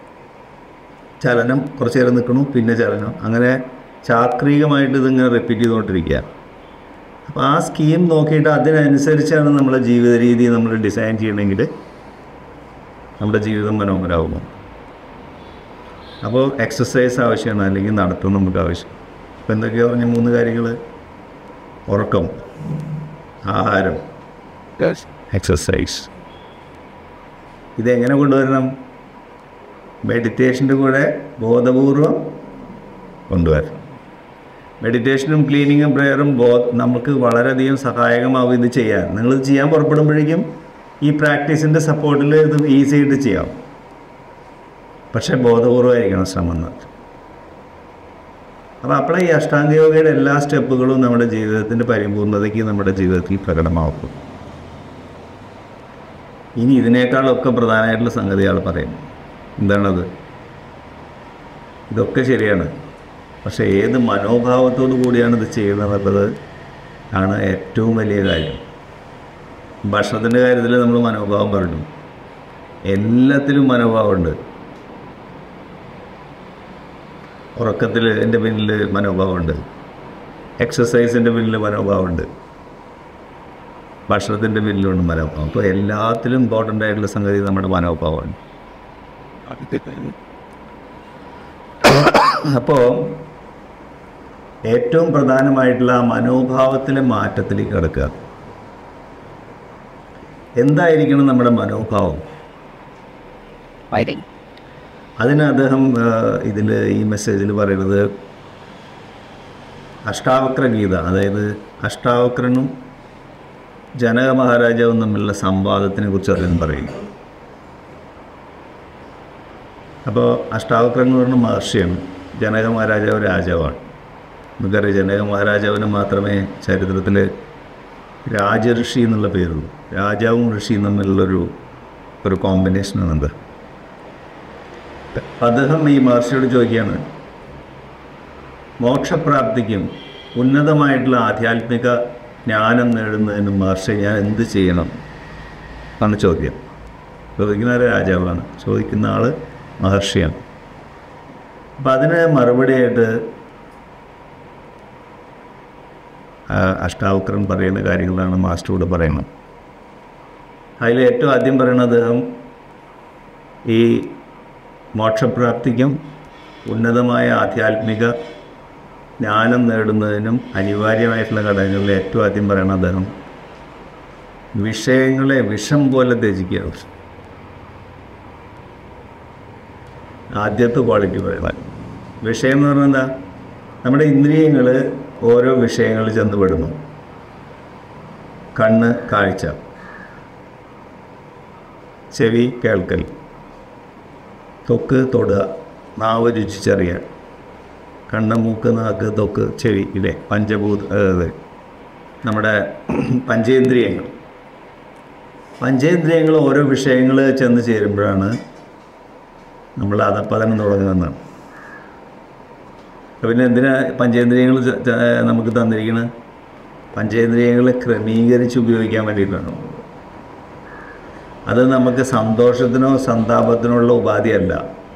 ചലനം കുറച്ച് നേരം നിൽക്കണു പിന്നെ ചലനം അങ്ങനെ ചാക്രികമായിട്ട് ഇതിങ്ങനെ റിപ്പീറ്റ് ചെയ്തുകൊണ്ടിരിക്കുക അപ്പോൾ ആ സ്കീം നോക്കിയിട്ട് അതിനനുസരിച്ചാണ് നമ്മുടെ ജീവിത രീതി നമ്മൾ ഡിസൈൻ ചെയ്യണമെങ്കിൽ നമ്മുടെ ജീവിതം മനോഹരമാകുമോ അപ്പോൾ എക്സസൈസ് ആവശ്യമാണ് അല്ലെങ്കിൽ നടത്തം നമുക്ക് ആവശ്യം അപ്പോൾ എന്തൊക്കെയാണ് പറഞ്ഞ മൂന്ന് കാര്യങ്ങൾ ഉറക്കം ആഹാരം Yes. എക്സസൈസ് ഇതെങ്ങനെ കൊണ്ടുവരണം മെഡിറ്റേഷൻ്റെ കൂടെ ബോധപൂർവം കൊണ്ടുവരണം മെഡിറ്റേഷനും ക്ലീനിങ്ങും പ്രെയറും ബോ നമുക്ക് വളരെയധികം സഹായകമാവും ഇത് ചെയ്യാൻ നിങ്ങളിത് ചെയ്യാൻ പുറപ്പെടുമ്പോഴേക്കും ഈ പ്രാക്ടീസിൻ്റെ സപ്പോർട്ടിൽ ഇത് ഈസി ആയിട്ട് ചെയ്യാം പക്ഷേ ബോധപൂർവമായിരിക്കണം ശ്രമം എന്ന് അപ്പോൾ അപ്പോഴേ ഈ അഷ്ടാംഗ യോഗയുടെ എല്ലാ സ്റ്റെപ്പുകളും നമ്മുടെ ജീവിതത്തിൻ്റെ പരിപൂർണതയ്ക്ക് നമ്മുടെ ജീവിതത്തിൽ പ്രകടമാക്കും ഇനി ഇതിനേക്കാളൊക്കെ പ്രധാനമായിട്ടുള്ള സംഗതികൾ പറയും എന്താണത് ഇതൊക്കെ ശരിയാണ് പക്ഷേ ഏത് മനോഭാവത്തോടു കൂടിയാണ് ഇത് ചെയ്യുന്നത് എന്നുള്ളത് ആണ് ഏറ്റവും വലിയ കാര്യം ഭക്ഷണത്തിൻ്റെ കാര്യത്തിൽ നമ്മൾ മനോഭാവം പറഞ്ഞു എല്ലാത്തിലും മനോഭാവമുണ്ട് ഉറക്കത്തിൽ എൻ്റെ പിന്നിൽ മനോഭാവമുണ്ട് എക്സസൈസിൻ്റെ പിന്നിൽ മനോഭാവമുണ്ട് ഭക്ഷണത്തിൻ്റെ പിന്നിലുണ്ട് മനോഭാവം അപ്പോൾ എല്ലാത്തിലും ഇമ്പോർട്ടൻ്റ് ആയിട്ടുള്ള സംഗതി നമ്മുടെ മനോഭാവമാണ് അപ്പോൾ ഏറ്റവും പ്രധാനമായിട്ടുള്ള ആ മനോഭാവത്തിലെ മാറ്റത്തിലേക്ക് കിടക്കുക എന്തായിരിക്കണം നമ്മുടെ മനോഭാവം Fighting. അതിന് അദ്ദേഹം ഇതിൽ ഈ മെസ്സേജിൽ പറയുന്നത് അഷ്ടാവക്ര ഗീത അതായത് അഷ്ടാവക്രനും ജനക മഹാരാജാവും തമ്മിലുള്ള സംവാദത്തിനെ കുറിച്ച് അദ്ദേഹം പറയും അപ്പോൾ അഷ്ടാവക്രൻ എന്ന് പറഞ്ഞ മഹർഷിയാണ് ജനക മഹാരാജാവ് രാജാവാണ് നമുക്കറിയാം ജനക മഹാരാജാവിന് മാത്രമേ ചരിത്രത്തിൽ രാജഋഷി എന്നുള്ള പേരുള്ളൂ രാജാവും ഋഷിയും തമ്മിലുള്ളൊരു ഒരു കോമ്പിനേഷനാണെന്ത് അദ്ദേഹം ഈ മഹർഷിയോട് ചോദിക്കുകയാണ് മോക്ഷപ്രാപ്തിക്കും ഉന്നതമായിട്ടുള്ള ആധ്യാത്മിക ജ്ഞാനം നേടുന്നതിനും മഹർഷി ഞാൻ എന്ത് ചെയ്യണം എന്നാണ് ചോദ്യം ചോദിക്കുന്ന ആൾ രാജാവാണ് ചോദിക്കുന്ന ആൾ മഹർഷിയാണ് അപ്പം അതിന് മറുപടിയായിട്ട് ആ, അഷ്ടാവക്രൻ പറയുന്ന കാര്യങ്ങളാണ് മാസ്റ്ററോട് പറയുന്നത് അതിൽ ഏറ്റവും ആദ്യം പറയുന്നത് അദ്ദേഹം ഈ മോക്ഷപ്രാപ്തിക്കും ഉന്നതമായ ആധ്യാത്മിക ജ്ഞാനം നേടുന്നതിനും അനിവാര്യമായിട്ടുള്ള ഘടകങ്ങളിൽ ഏറ്റവും ആദ്യം പറയണ അദ്ദേഹം വിഷയങ്ങളെ വിഷം പോലെ ത്യജിക്കുക ആദ്യത്തെ ക്വാളിറ്റി പറയുന്നത് വിഷയം എന്ന് പറഞ്ഞാൽ എന്താ നമ്മുടെ ഇന്ദ്രിയങ്ങൾ ഓരോ വിഷയങ്ങളിൽ ചെന്ന് പെടുന്നു കണ്ണ് കാഴ്ച ചെവി കേൾക്കൽ തൊക്ക് തൊടുക നാവ് രുചിച്ചറിയാൻ കണ്ണ് മൂക്ക് നാക്ക് തൊക്ക് ചെവി ഇല്ലേ പഞ്ചഭൂത അതായത് നമ്മുടെ പഞ്ചേന്ദ്രിയങ്ങൾ പഞ്ചേന്ദ്രിയങ്ങൾ ഓരോ വിഷയങ്ങൾ ചെന്ന് ചേരുമ്പോഴാണ് നമ്മൾ അധപ്പതനം തുടങ്ങുന്നതാണ് പിന്നെ എന്തിനാ പഞ്ചേന്ദ്രിയങ്ങൾ ച- ച- നമുക്ക് തന്നിരിക്കുന്നത് പഞ്ചേന്ദ്രിയങ്ങളെ ക്രമീകരിച്ച് ഉപയോഗിക്കാൻ വേണ്ടിയിട്ടാണ് അത് നമുക്ക് സന്തോഷത്തിനോ സന്താപത്തിനോ ഉള്ള ഉപാധിയല്ല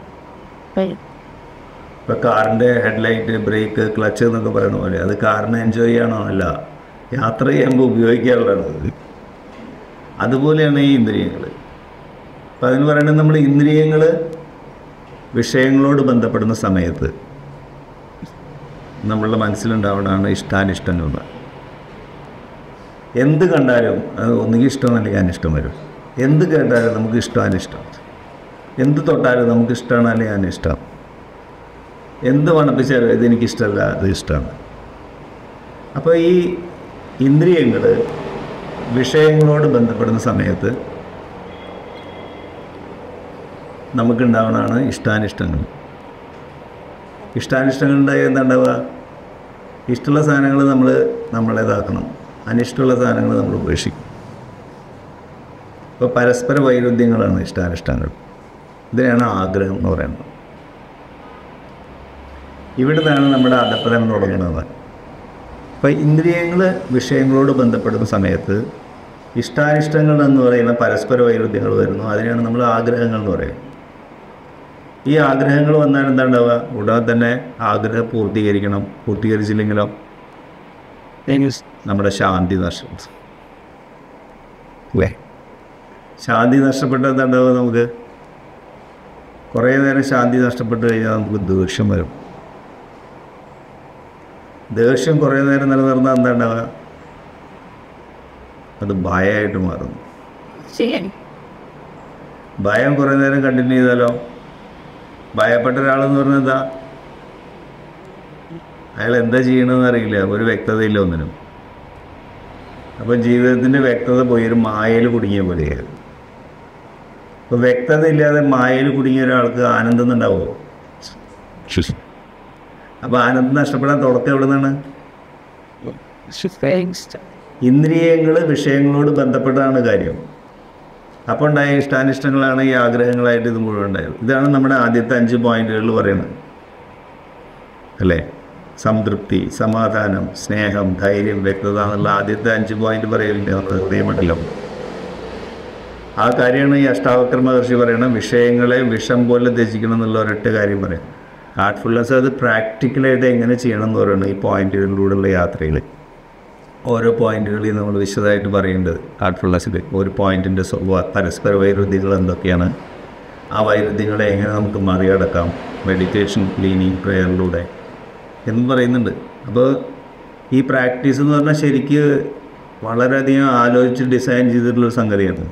ഇപ്പോൾ കാറിൻ്റെ ഹെഡ്ലൈറ്റ് ബ്രേക്ക് ക്ലച്ച് എന്നൊക്കെ പറയുന്ന പോലെ അത് കാറിനെ എൻജോയ് ചെയ്യണോ അല്ല യാത്ര ചെയ്യുമ്പോൾ ഉപയോഗിക്കാനുള്ളത് അതുപോലെയാണ് ഈ ഇന്ദ്രിയങ്ങൾ അപ്പം അതിന് പറയുന്നത് നമ്മൾ ഇന്ദ്രിയങ്ങൾ വിഷയങ്ങളോട് ബന്ധപ്പെടുന്ന സമയത്ത് നമ്മളുടെ മനസ്സിലുണ്ടാവുന്നതാണ് ഇഷ്ടാനിഷ്ടങ്ങൾ എന്ത് കണ്ടാലും അത് ഒന്നുകിൽ ഇഷ്ടമല്ലെങ്കിൽ അനിഷ്ടം വരും എന്ത് കേട്ടാലും നമുക്ക് ഇഷ്ടം അനിഷ്ടം എന്ത് തൊട്ടാലും നമുക്ക് ഇഷ്ടമാണ് അല്ലെങ്കിൽ അനിഷ്ടം എന്ത് മണപ്പിച്ചാലും ഇത് എനിക്കിഷ്ടമല്ല അത് ഇഷ്ടമാണ് അപ്പോൾ ഈ ഇന്ദ്രിയങ്ങൾ വിഷയങ്ങളോട് ബന്ധപ്പെടുന്ന സമയത്ത് നമുക്കുണ്ടാവുന്നതാണ് ഇഷ്ടാനിഷ്ടങ്ങൾ ഇഷ്ടാനിഷ്ടങ്ങൾ ഉണ്ടായി എന്താണ്ടാവുക ഇഷ്ടമുള്ള സാധനങ്ങൾ നമ്മൾ നമ്മളേതാക്കണം അനിഷ്ടമുള്ള സാധനങ്ങൾ നമ്മൾ ഉപേക്ഷിക്കും അപ്പോൾ പരസ്പര വൈരുദ്ധ്യങ്ങളാണ് ഇഷ്ടാനിഷ്ടങ്ങൾ ഇതിനെയാണ് ആഗ്രഹം എന്ന് പറയുന്നത് ഇവിടെ നിന്നാണ് നമ്മുടെ അധപ്പതനം തുടങ്ങുന്നത് അപ്പോൾ ഇന്ദ്രിയങ്ങൾ വിഷയങ്ങളോട് ബന്ധപ്പെടുന്ന സമയത്ത് ഇഷ്ടാനിഷ്ടങ്ങൾ എന്ന് പറയുന്ന പരസ്പര വൈരുദ്ധ്യങ്ങൾ വരുന്നു അതിനെയാണ് നമ്മൾ ആഗ്രഹങ്ങൾ എന്ന് പറയുന്നത് ഈ ആഗ്രഹങ്ങൾ വന്നാൽ എന്താ ഉണ്ടാവുക ഉടനെ തന്നെ ആഗ്രഹം പൂർത്തീകരിക്കണം പൂർത്തീകരിച്ചില്ലെങ്കിലോ Then you s- നമ്മുടെ ശാന്തി നഷ്ടം wait. ശാന്തി നഷ്ടപ്പെട്ട എന്താ ഉണ്ടാവുക നമുക്ക് കുറേ നേരം ശാന്തി നഷ്ടപ്പെട്ട് കഴിഞ്ഞാൽ നമുക്ക് ദേഷ്യം വരും ദേഷ്യം കുറേ നേരം നിലനിർന്നാൽ എന്താ ഉണ്ടാവുക അത് ഭയമായിട്ട് മാറുന്നു See, ഭയം കുറേ നേരം കണ്ടിന്യൂ ചെയ്താലോ ഭയപ്പെട്ട ഒരാളെന്ന് പറഞ്ഞാൽ എന്താ അയാൾ എന്താ ചെയ്യണമെന്ന് അറിയില്ല ഒരു വ്യക്തതയില്ല ഒന്നിനും അപ്പം ജീവിതത്തിൻ്റെ വ്യക്തത പോയി ഒരു മായയിൽ കുടുങ്ങിയ പോലെയായി അപ്പോൾ വ്യക്തത ഇല്ലാതെ മായയിൽ കുടുങ്ങിയ ഒരാൾക്ക് ആനന്ദം ഉണ്ടാവുമോ അപ്പോൾ ആനന്ദം നഷ്ടപ്പെടാൻ തുടക്കം എവിടെ നിന്നാണ് thanks. ഇന്ദ്രിയങ്ങൾ വിഷയങ്ങളോട് ബന്ധപ്പെട്ടതാണ് കാര്യം അപ്പോൾ ഉണ്ടായ ഇഷ്ടാനിഷ്ടങ്ങളാണ് ഈ ആഗ്രഹങ്ങളായിട്ട് ഇത് മുഴുവൻ ഉണ്ടായത് ഇതാണ് നമ്മുടെ ആദ്യത്തെ അഞ്ച് പോയിന്റുകളിൽ പറയുന്നത് അല്ലേ സംതൃപ്തി സമാധാനം സ്നേഹം ധൈര്യം വ്യക്തത എന്നുള്ള ആദ്യത്തെ അഞ്ച് പോയിന്റ് പറയലിൻ്റെ നമ്മുടെ ഹൃദയമണ്ഡലം ആ കാര്യമാണ് ഈ അഷ്ടാവക്ര മഹർഷി പറയുന്നത് വിഷയങ്ങളെ വിഷം പോലെ ത്യജിക്കണം എന്നുള്ള ഒരൊറ്റ കാര്യം പറയാം ആർട്ട്ഫുൾനെസ് അത് പ്രാക്ടിക്കലായിട്ട് എങ്ങനെ ചെയ്യണം എന്ന് പറയുന്നത് ഈ പോയിന്റുകളിലൂടെയുള്ള യാത്രയിൽ ഓരോ പോയിന്റുകളിൽ നമ്മൾ വിശദമായിട്ട് പറയേണ്ടത് ആർട്ട്ഫുൾനെസ്സിൽ ഒരു പോയിന്റിൻ്റെ പരസ്പര വൈരുദ്ധ്യങ്ങൾ എന്തൊക്കെയാണ് ആ വൈരുദ്ധ്യങ്ങളെ എങ്ങനെ നമുക്ക് മറികടക്കാം മെഡിറ്റേഷൻ ക്ലീനിങ് പ്രെയറിലൂടെ എന്ന് പറയുന്നുണ്ട് അപ്പോൾ ഈ പ്രാക്ടീസ് എന്ന് പറഞ്ഞാൽ ശരിക്ക് വളരെയധികം ആലോചിച്ച് ഡിസൈൻ ചെയ്തിട്ടുള്ളൊരു സംഗതിയാണ്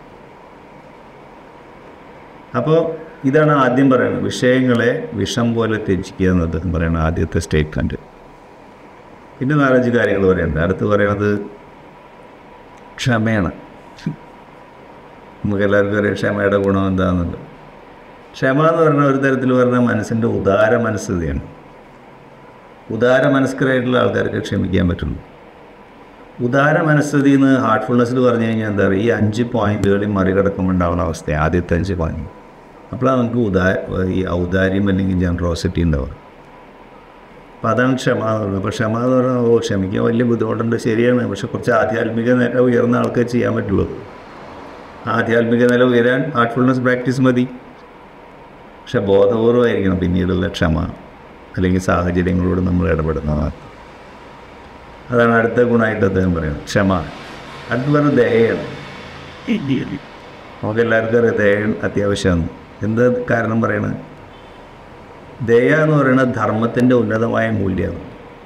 അപ്പോൾ ഇതാണ് ആദ്യം പറയുന്നത് വിഷയങ്ങളെ വിഷം പോലെ ത്യജിക്കുക എന്നത് അദ്ദേഹം പറയുന്ന ആദ്യത്തെ സ്റ്റേറ്റ്മെൻറ്റ് പിന്നെ നാലഞ്ച് കാര്യങ്ങൾ പറയുന്നുണ്ട് അടുത്ത് പറയുന്നത് ക്ഷമയാണ് നമുക്ക് എല്ലാവർക്കും അറിയാം ക്ഷമയുടെ ഗുണം എന്താണെന്നുണ്ട് ക്ഷമ എന്ന് പറഞ്ഞാൽ ഒരു തരത്തിൽ പറഞ്ഞാൽ മനസ്സിൻ്റെ ഉദാര മനസ്ഥിതിയാണ് ഉദാര മനസ്കരായിട്ടുള്ള ആൾക്കാർക്ക് ക്ഷമിക്കാൻ പറ്റുള്ളൂ ഉദാര മനസ്ഥിതി എന്ന് ഹാർട്ട്ഫുൾനെസ്സിൽ പറഞ്ഞു കഴിഞ്ഞാൽ എന്താ പറയുക ഈ അഞ്ച് പോയിന്റുകളിൽ മറികടക്കുമ്പോൾ ഉണ്ടാവുന്ന അവസ്ഥ ആദ്യത്തെ അഞ്ച് പോയിന്റ് അപ്പോഴാണ് നമുക്ക് ഉദാ ഈ ഔദാര്യം അല്ലെങ്കിൽ ജനറോസിറ്റി ഉണ്ടാവുക അപ്പം അതാണ് ക്ഷമ എന്ന് പറയുന്നത് അപ്പോൾ ക്ഷമ എന്ന് പറഞ്ഞാൽ ഓ ക്ഷമിക്കാൻ വലിയ ബുദ്ധിമുട്ടുണ്ട് ശരിയാണ് പക്ഷെ കുറച്ച് ആധ്യാത്മിക നില ഉയർന്ന ആൾക്കാർ ചെയ്യാൻ പറ്റുള്ളൂ ആധ്യാത്മിക നില ഉയരാൻ ഹാർട്ട്ഫുൾനെസ് പ്രാക്ടീസ് മതി പക്ഷെ ബോധപൂർവമായിരിക്കണം പിന്നീടുള്ള ക്ഷമ അല്ലെങ്കിൽ സാഹചര്യങ്ങളോട് നമ്മൾ ഇടപെടുന്നത് അതാണ് അടുത്ത ഗുണമായിട്ട് അദ്ദേഹം പറയുന്നത് ക്ഷമ അടുത്ത് പറഞ്ഞ ദയയാണ് നമുക്ക് എല്ലാവർക്കും അറിയാം ദയ അത്യാവശ്യമാണ് എന്ത് കാരണം പറയണത് ദയ എന്ന് പറയുന്നത് ധർമ്മത്തിൻ്റെ ഉന്നതമായ മൂല്യമാണ്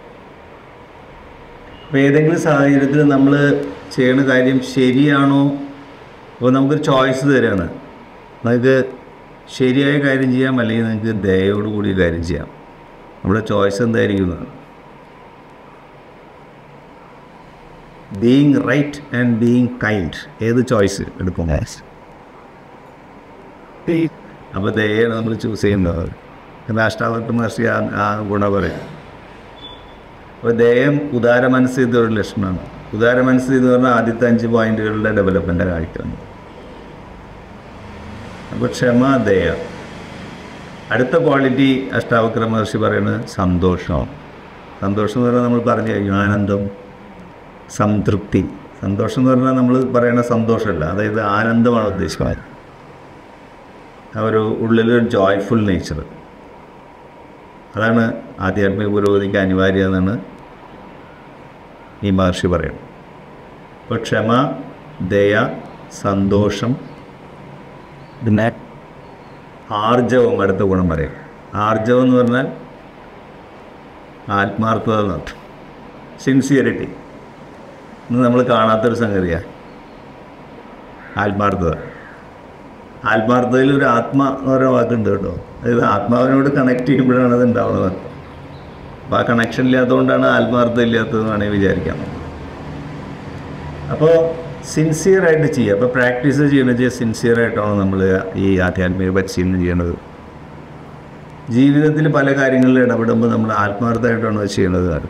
അപ്പോൾ ഏതെങ്കിലും സാഹചര്യത്തിൽ നമ്മൾ ചെയ്യുന്ന കാര്യം ശരിയാണോ അപ്പോൾ നമുക്കൊരു ചോയ്സ് തരാണ് നിങ്ങൾക്ക് ശരിയായ കാര്യം ചെയ്യാം അല്ലെങ്കിൽ നിങ്ങൾക്ക് ദയയോട് കൂടി കാര്യം ചെയ്യാം നമ്മുടെ ചോയ്സ് എന്തായിരിക്കും being right and being kind ഏത് ചോയ്സ് എടുക്കും അപ്പോൾ ദയാണ് നമ്മൾ ചൂസ് ചെയ്യുന്നത് എന്ന് അഷ്ടാവക്ര മഹർഷി ആ ആ ഗുണം പറയും അപ്പോൾ ദയം ഉദാര മനസ്സിൻ്റെ ഒരു ലക്ഷണമാണ് ഉദാര മനസ്സ് എന്ന് പറഞ്ഞാൽ ആദ്യത്തെ അഞ്ച് പോയിന്റുകളുടെ ഡെവലപ്മെൻ്റ് കാണിക്കുന്നു അപ്പോൾ ക്ഷമ ദയ അടുത്ത ക്വാളിറ്റി അഷ്ടാവക്ര മഹർഷി പറയുന്നത് സന്തോഷമാണ് സന്തോഷം എന്ന് പറഞ്ഞാൽ നമ്മൾ പറഞ്ഞു കഴിഞ്ഞു ആനന്ദം സംതൃപ്തി സന്തോഷം എന്ന് പറഞ്ഞാൽ നമ്മൾ പറയുന്ന സന്തോഷമല്ല അതായത് ആനന്ദമാണ് ഉദ്ദേശിക്കുന്നത് ആ ഒരു ഉള്ളിലൊരു ജോയ്ഫുൾ നേച്ചർ അതാണ് ആധ്യാത്മിക പുരോഗതിക്ക് അനിവാര്യമെന്നാണ് ഈ മഹർഷി പറയുന്നത് അപ്പോൾ ക്ഷമ ദയ സന്തോഷം പിന്നെ ആർജവം അടുത്ത ഗുണം പറയും ആർജവം എന്ന് പറഞ്ഞാൽ ആത്മാർത്ഥത എന്നർത്ഥം സിൻസിയറിറ്റി ഇന്ന് നമ്മൾ കാണാത്തൊരു സംഗതിയാണ് ആത്മാർത്ഥത ആത്മാർത്ഥതയിൽ ഒരു ആത്മ എന്ന് പറയുന്ന വാക്കുണ്ട് കേട്ടോ അതായത് ആത്മാവിനോട് കണക്ട് ചെയ്യുമ്പോഴാണ് അത് ഉണ്ടാവുന്നത് അപ്പോൾ ആ കണക്ഷൻ ഇല്ലാത്തതുകൊണ്ടാണ് ആത്മാർത്ഥത ഇല്ലാത്തതെന്ന് വേണമെങ്കിൽ വിചാരിക്കാം അപ്പോൾ സിൻസിയറായിട്ട് ചെയ്യുക അപ്പോൾ പ്രാക്ടീസ് ചെയ്യണമെന്ന് വെച്ചാൽ സിൻസിയറായിട്ടാണ് നമ്മൾ ഈ ആധ്യാത്മിക പരിശീലനം ചെയ്യേണ്ടത് ജീവിതത്തിൽ പല കാര്യങ്ങളിൽ ഇടപെടുമ്പോൾ നമ്മൾ ആത്മാർത്ഥമായിട്ടാണ് അത് ചെയ്യേണ്ടത് കാര്യം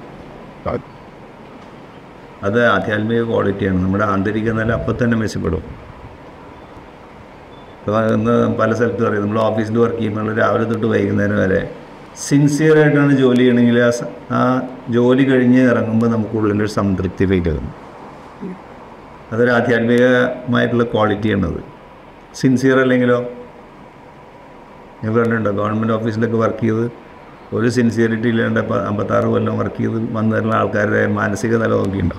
അത് ആധ്യാത്മിക ക്വാളിറ്റിയാണ് നമ്മുടെ ആന്തരിക നില അപ്പം തന്നെ മെച്ചപ്പെടും ഇപ്പോൾ ഇന്ന് പല സ്ഥലത്ത് പറയും നമ്മൾ ഓഫീസിൽ വർക്ക് ചെയ്യുമ്പോൾ രാവിലെ തൊട്ട് വൈകുന്നേരം വരെ സിൻസിയറായിട്ടാണ് ജോലി ചെയ്യണമെങ്കിൽ ആ സ- ആ ജോലി കഴിഞ്ഞ് ഇറങ്ങുമ്പോൾ നമുക്കുള്ളിലൊരു സംതൃപ്തി ഫീൽ ചെയ്യും അതൊരു ആധ്യാത്മികമായിട്ടുള്ള ക്വാളിറ്റിയാണത് സിൻസിയർ അല്ലെങ്കിലോ ഞാൻ കണ്ടിട്ടുണ്ടോ ഗവൺമെൻറ് ഓഫീസിലൊക്കെ വർക്ക് ചെയ്ത് ഒരു സിൻസിയറിറ്റി ഇല്ലാണ്ട് ഇപ്പം അമ്പത്താറ് കൊല്ലം വർക്ക് ചെയ്ത് വന്നിരുന്ന ആൾക്കാരുടെ മാനസിക നില നോക്കിയിട്ടുണ്ടോ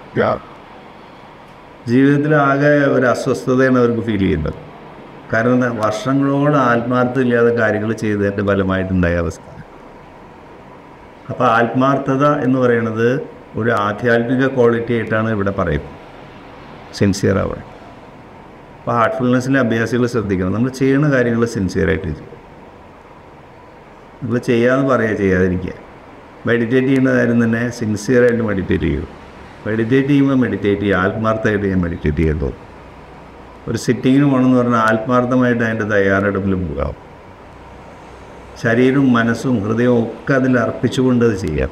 ജീവിതത്തിൽ ആകെ ഒരു അസ്വസ്ഥതയാണ് അവർക്ക് ഫീൽ ചെയ്യുന്നത് കാരണം എന്താ വർഷങ്ങളോളം ആത്മാർത്ഥത ഇല്ലാതെ കാര്യങ്ങൾ ചെയ്തതിൻ്റെ ഫലമായിട്ടുണ്ടായ അവസ്ഥ അപ്പോൾ ആത്മാർത്ഥത എന്ന് പറയുന്നത് ഒരു ആധ്യാത്മിക ക്വാളിറ്റി ആയിട്ടാണ് ഇവിടെ പറയുന്നത് സിൻസിയർ ആവുക അപ്പോൾ ഹാർട്ട്ഫുൾനെസ്സിലെ അഭ്യാസികൾ ശ്രദ്ധിക്കണം നമ്മൾ ചെയ്യുന്ന കാര്യങ്ങൾ സിൻസിയറായിട്ട് ചെയ്യും നമ്മൾ ചെയ്യാമെന്ന് പറയുക ചെയ്യാതിരിക്കുക മെഡിറ്റേറ്റ് ചെയ്യുന്ന കാര്യം തന്നെ സിൻസിയറായിട്ട് മെഡിറ്റേറ്റ് ചെയ്യും മെഡിറ്റേറ്റ് ചെയ്യുമ്പോൾ മെഡിറ്റേറ്റ് ചെയ്യുക ആത്മാർത്ഥമായിട്ട് ഞാൻ മെഡിറ്റേറ്റ് ചെയ്യുമ്പോൾ ഒരു സിറ്റിങ്ങിന് പോകണമെന്ന് പറഞ്ഞാൽ ആത്മാർത്ഥമായിട്ട് അതിൻ്റെ തയ്യാറെടുപ്പിൽ പോകാം ശരീരവും മനസ്സും ഹൃദയവും ഒക്കെ അതിൽ അർപ്പിച്ചുകൊണ്ട് അത് ചെയ്യാം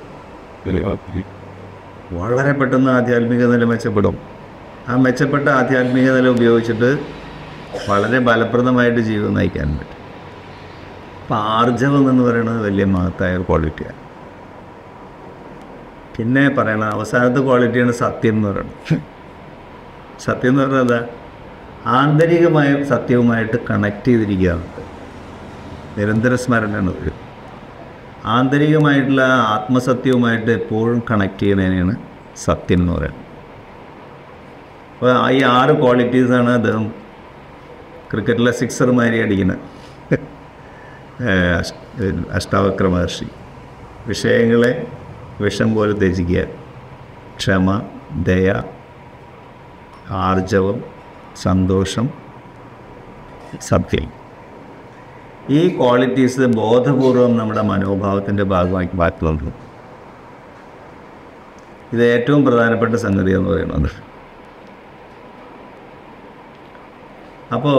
വളരെ പെട്ടെന്ന് ആധ്യാത്മിക നില മെച്ചപ്പെടും ആ മെച്ചപ്പെട്ട ആധ്യാത്മിക നില ഉപയോഗിച്ചിട്ട് വളരെ ഫലപ്രദമായിട്ട് ജീവിതം നയിക്കാൻ പറ്റും അപ്പം ആർജവം എന്ന് പറയുന്നത് വലിയ മഹത്തായ ഒരു ക്വാളിറ്റിയാണ് പിന്നെ പറയണ അവസാനത്തെ ക്വാളിറ്റിയാണ് സത്യം എന്ന് പറയുന്നത് സത്യം എന്ന് പറഞ്ഞാൽ എന്താ ആന്തരികമായ സത്യവുമായിട്ട് കണക്ട് ചെയ്തിരിക്കുകയാണ് നിരന്തര സ്മരണയാണ് ഇത് ആന്തരികമായിട്ടുള്ള ആത്മസത്യവുമായിട്ട് എപ്പോഴും കണക്ട് ചെയ്യുന്നതിനാണ് സത്യം എന്ന് പറയുന്നത് അപ്പോൾ ഈ ആറ് ക്വാളിറ്റീസാണ് അദ്ദേഹം ക്രിക്കറ്റിലെ സിക്സർ മാതിരി അടിക്കുന്നത് ഏഹ് അഷ്- ഏഹ് അഷ്ടാവക്ര മഹർഷി വിഷയങ്ങളെ വിഷം പോലെ ത്യജിക്കുക ക്ഷമ ദയ ആർജവം സന്തോഷം സത്യം ഈ ക്വാളിറ്റീസ് ബോധപൂർവം നമ്മുടെ മനോഭാവത്തിൻ്റെ ഭാഗമാക്കി മാറ്റുന്നുണ്ട് ഇത് ഏറ്റവും പ്രധാനപ്പെട്ട സംഗതി എന്ന് പറയുന്നത് അപ്പോൾ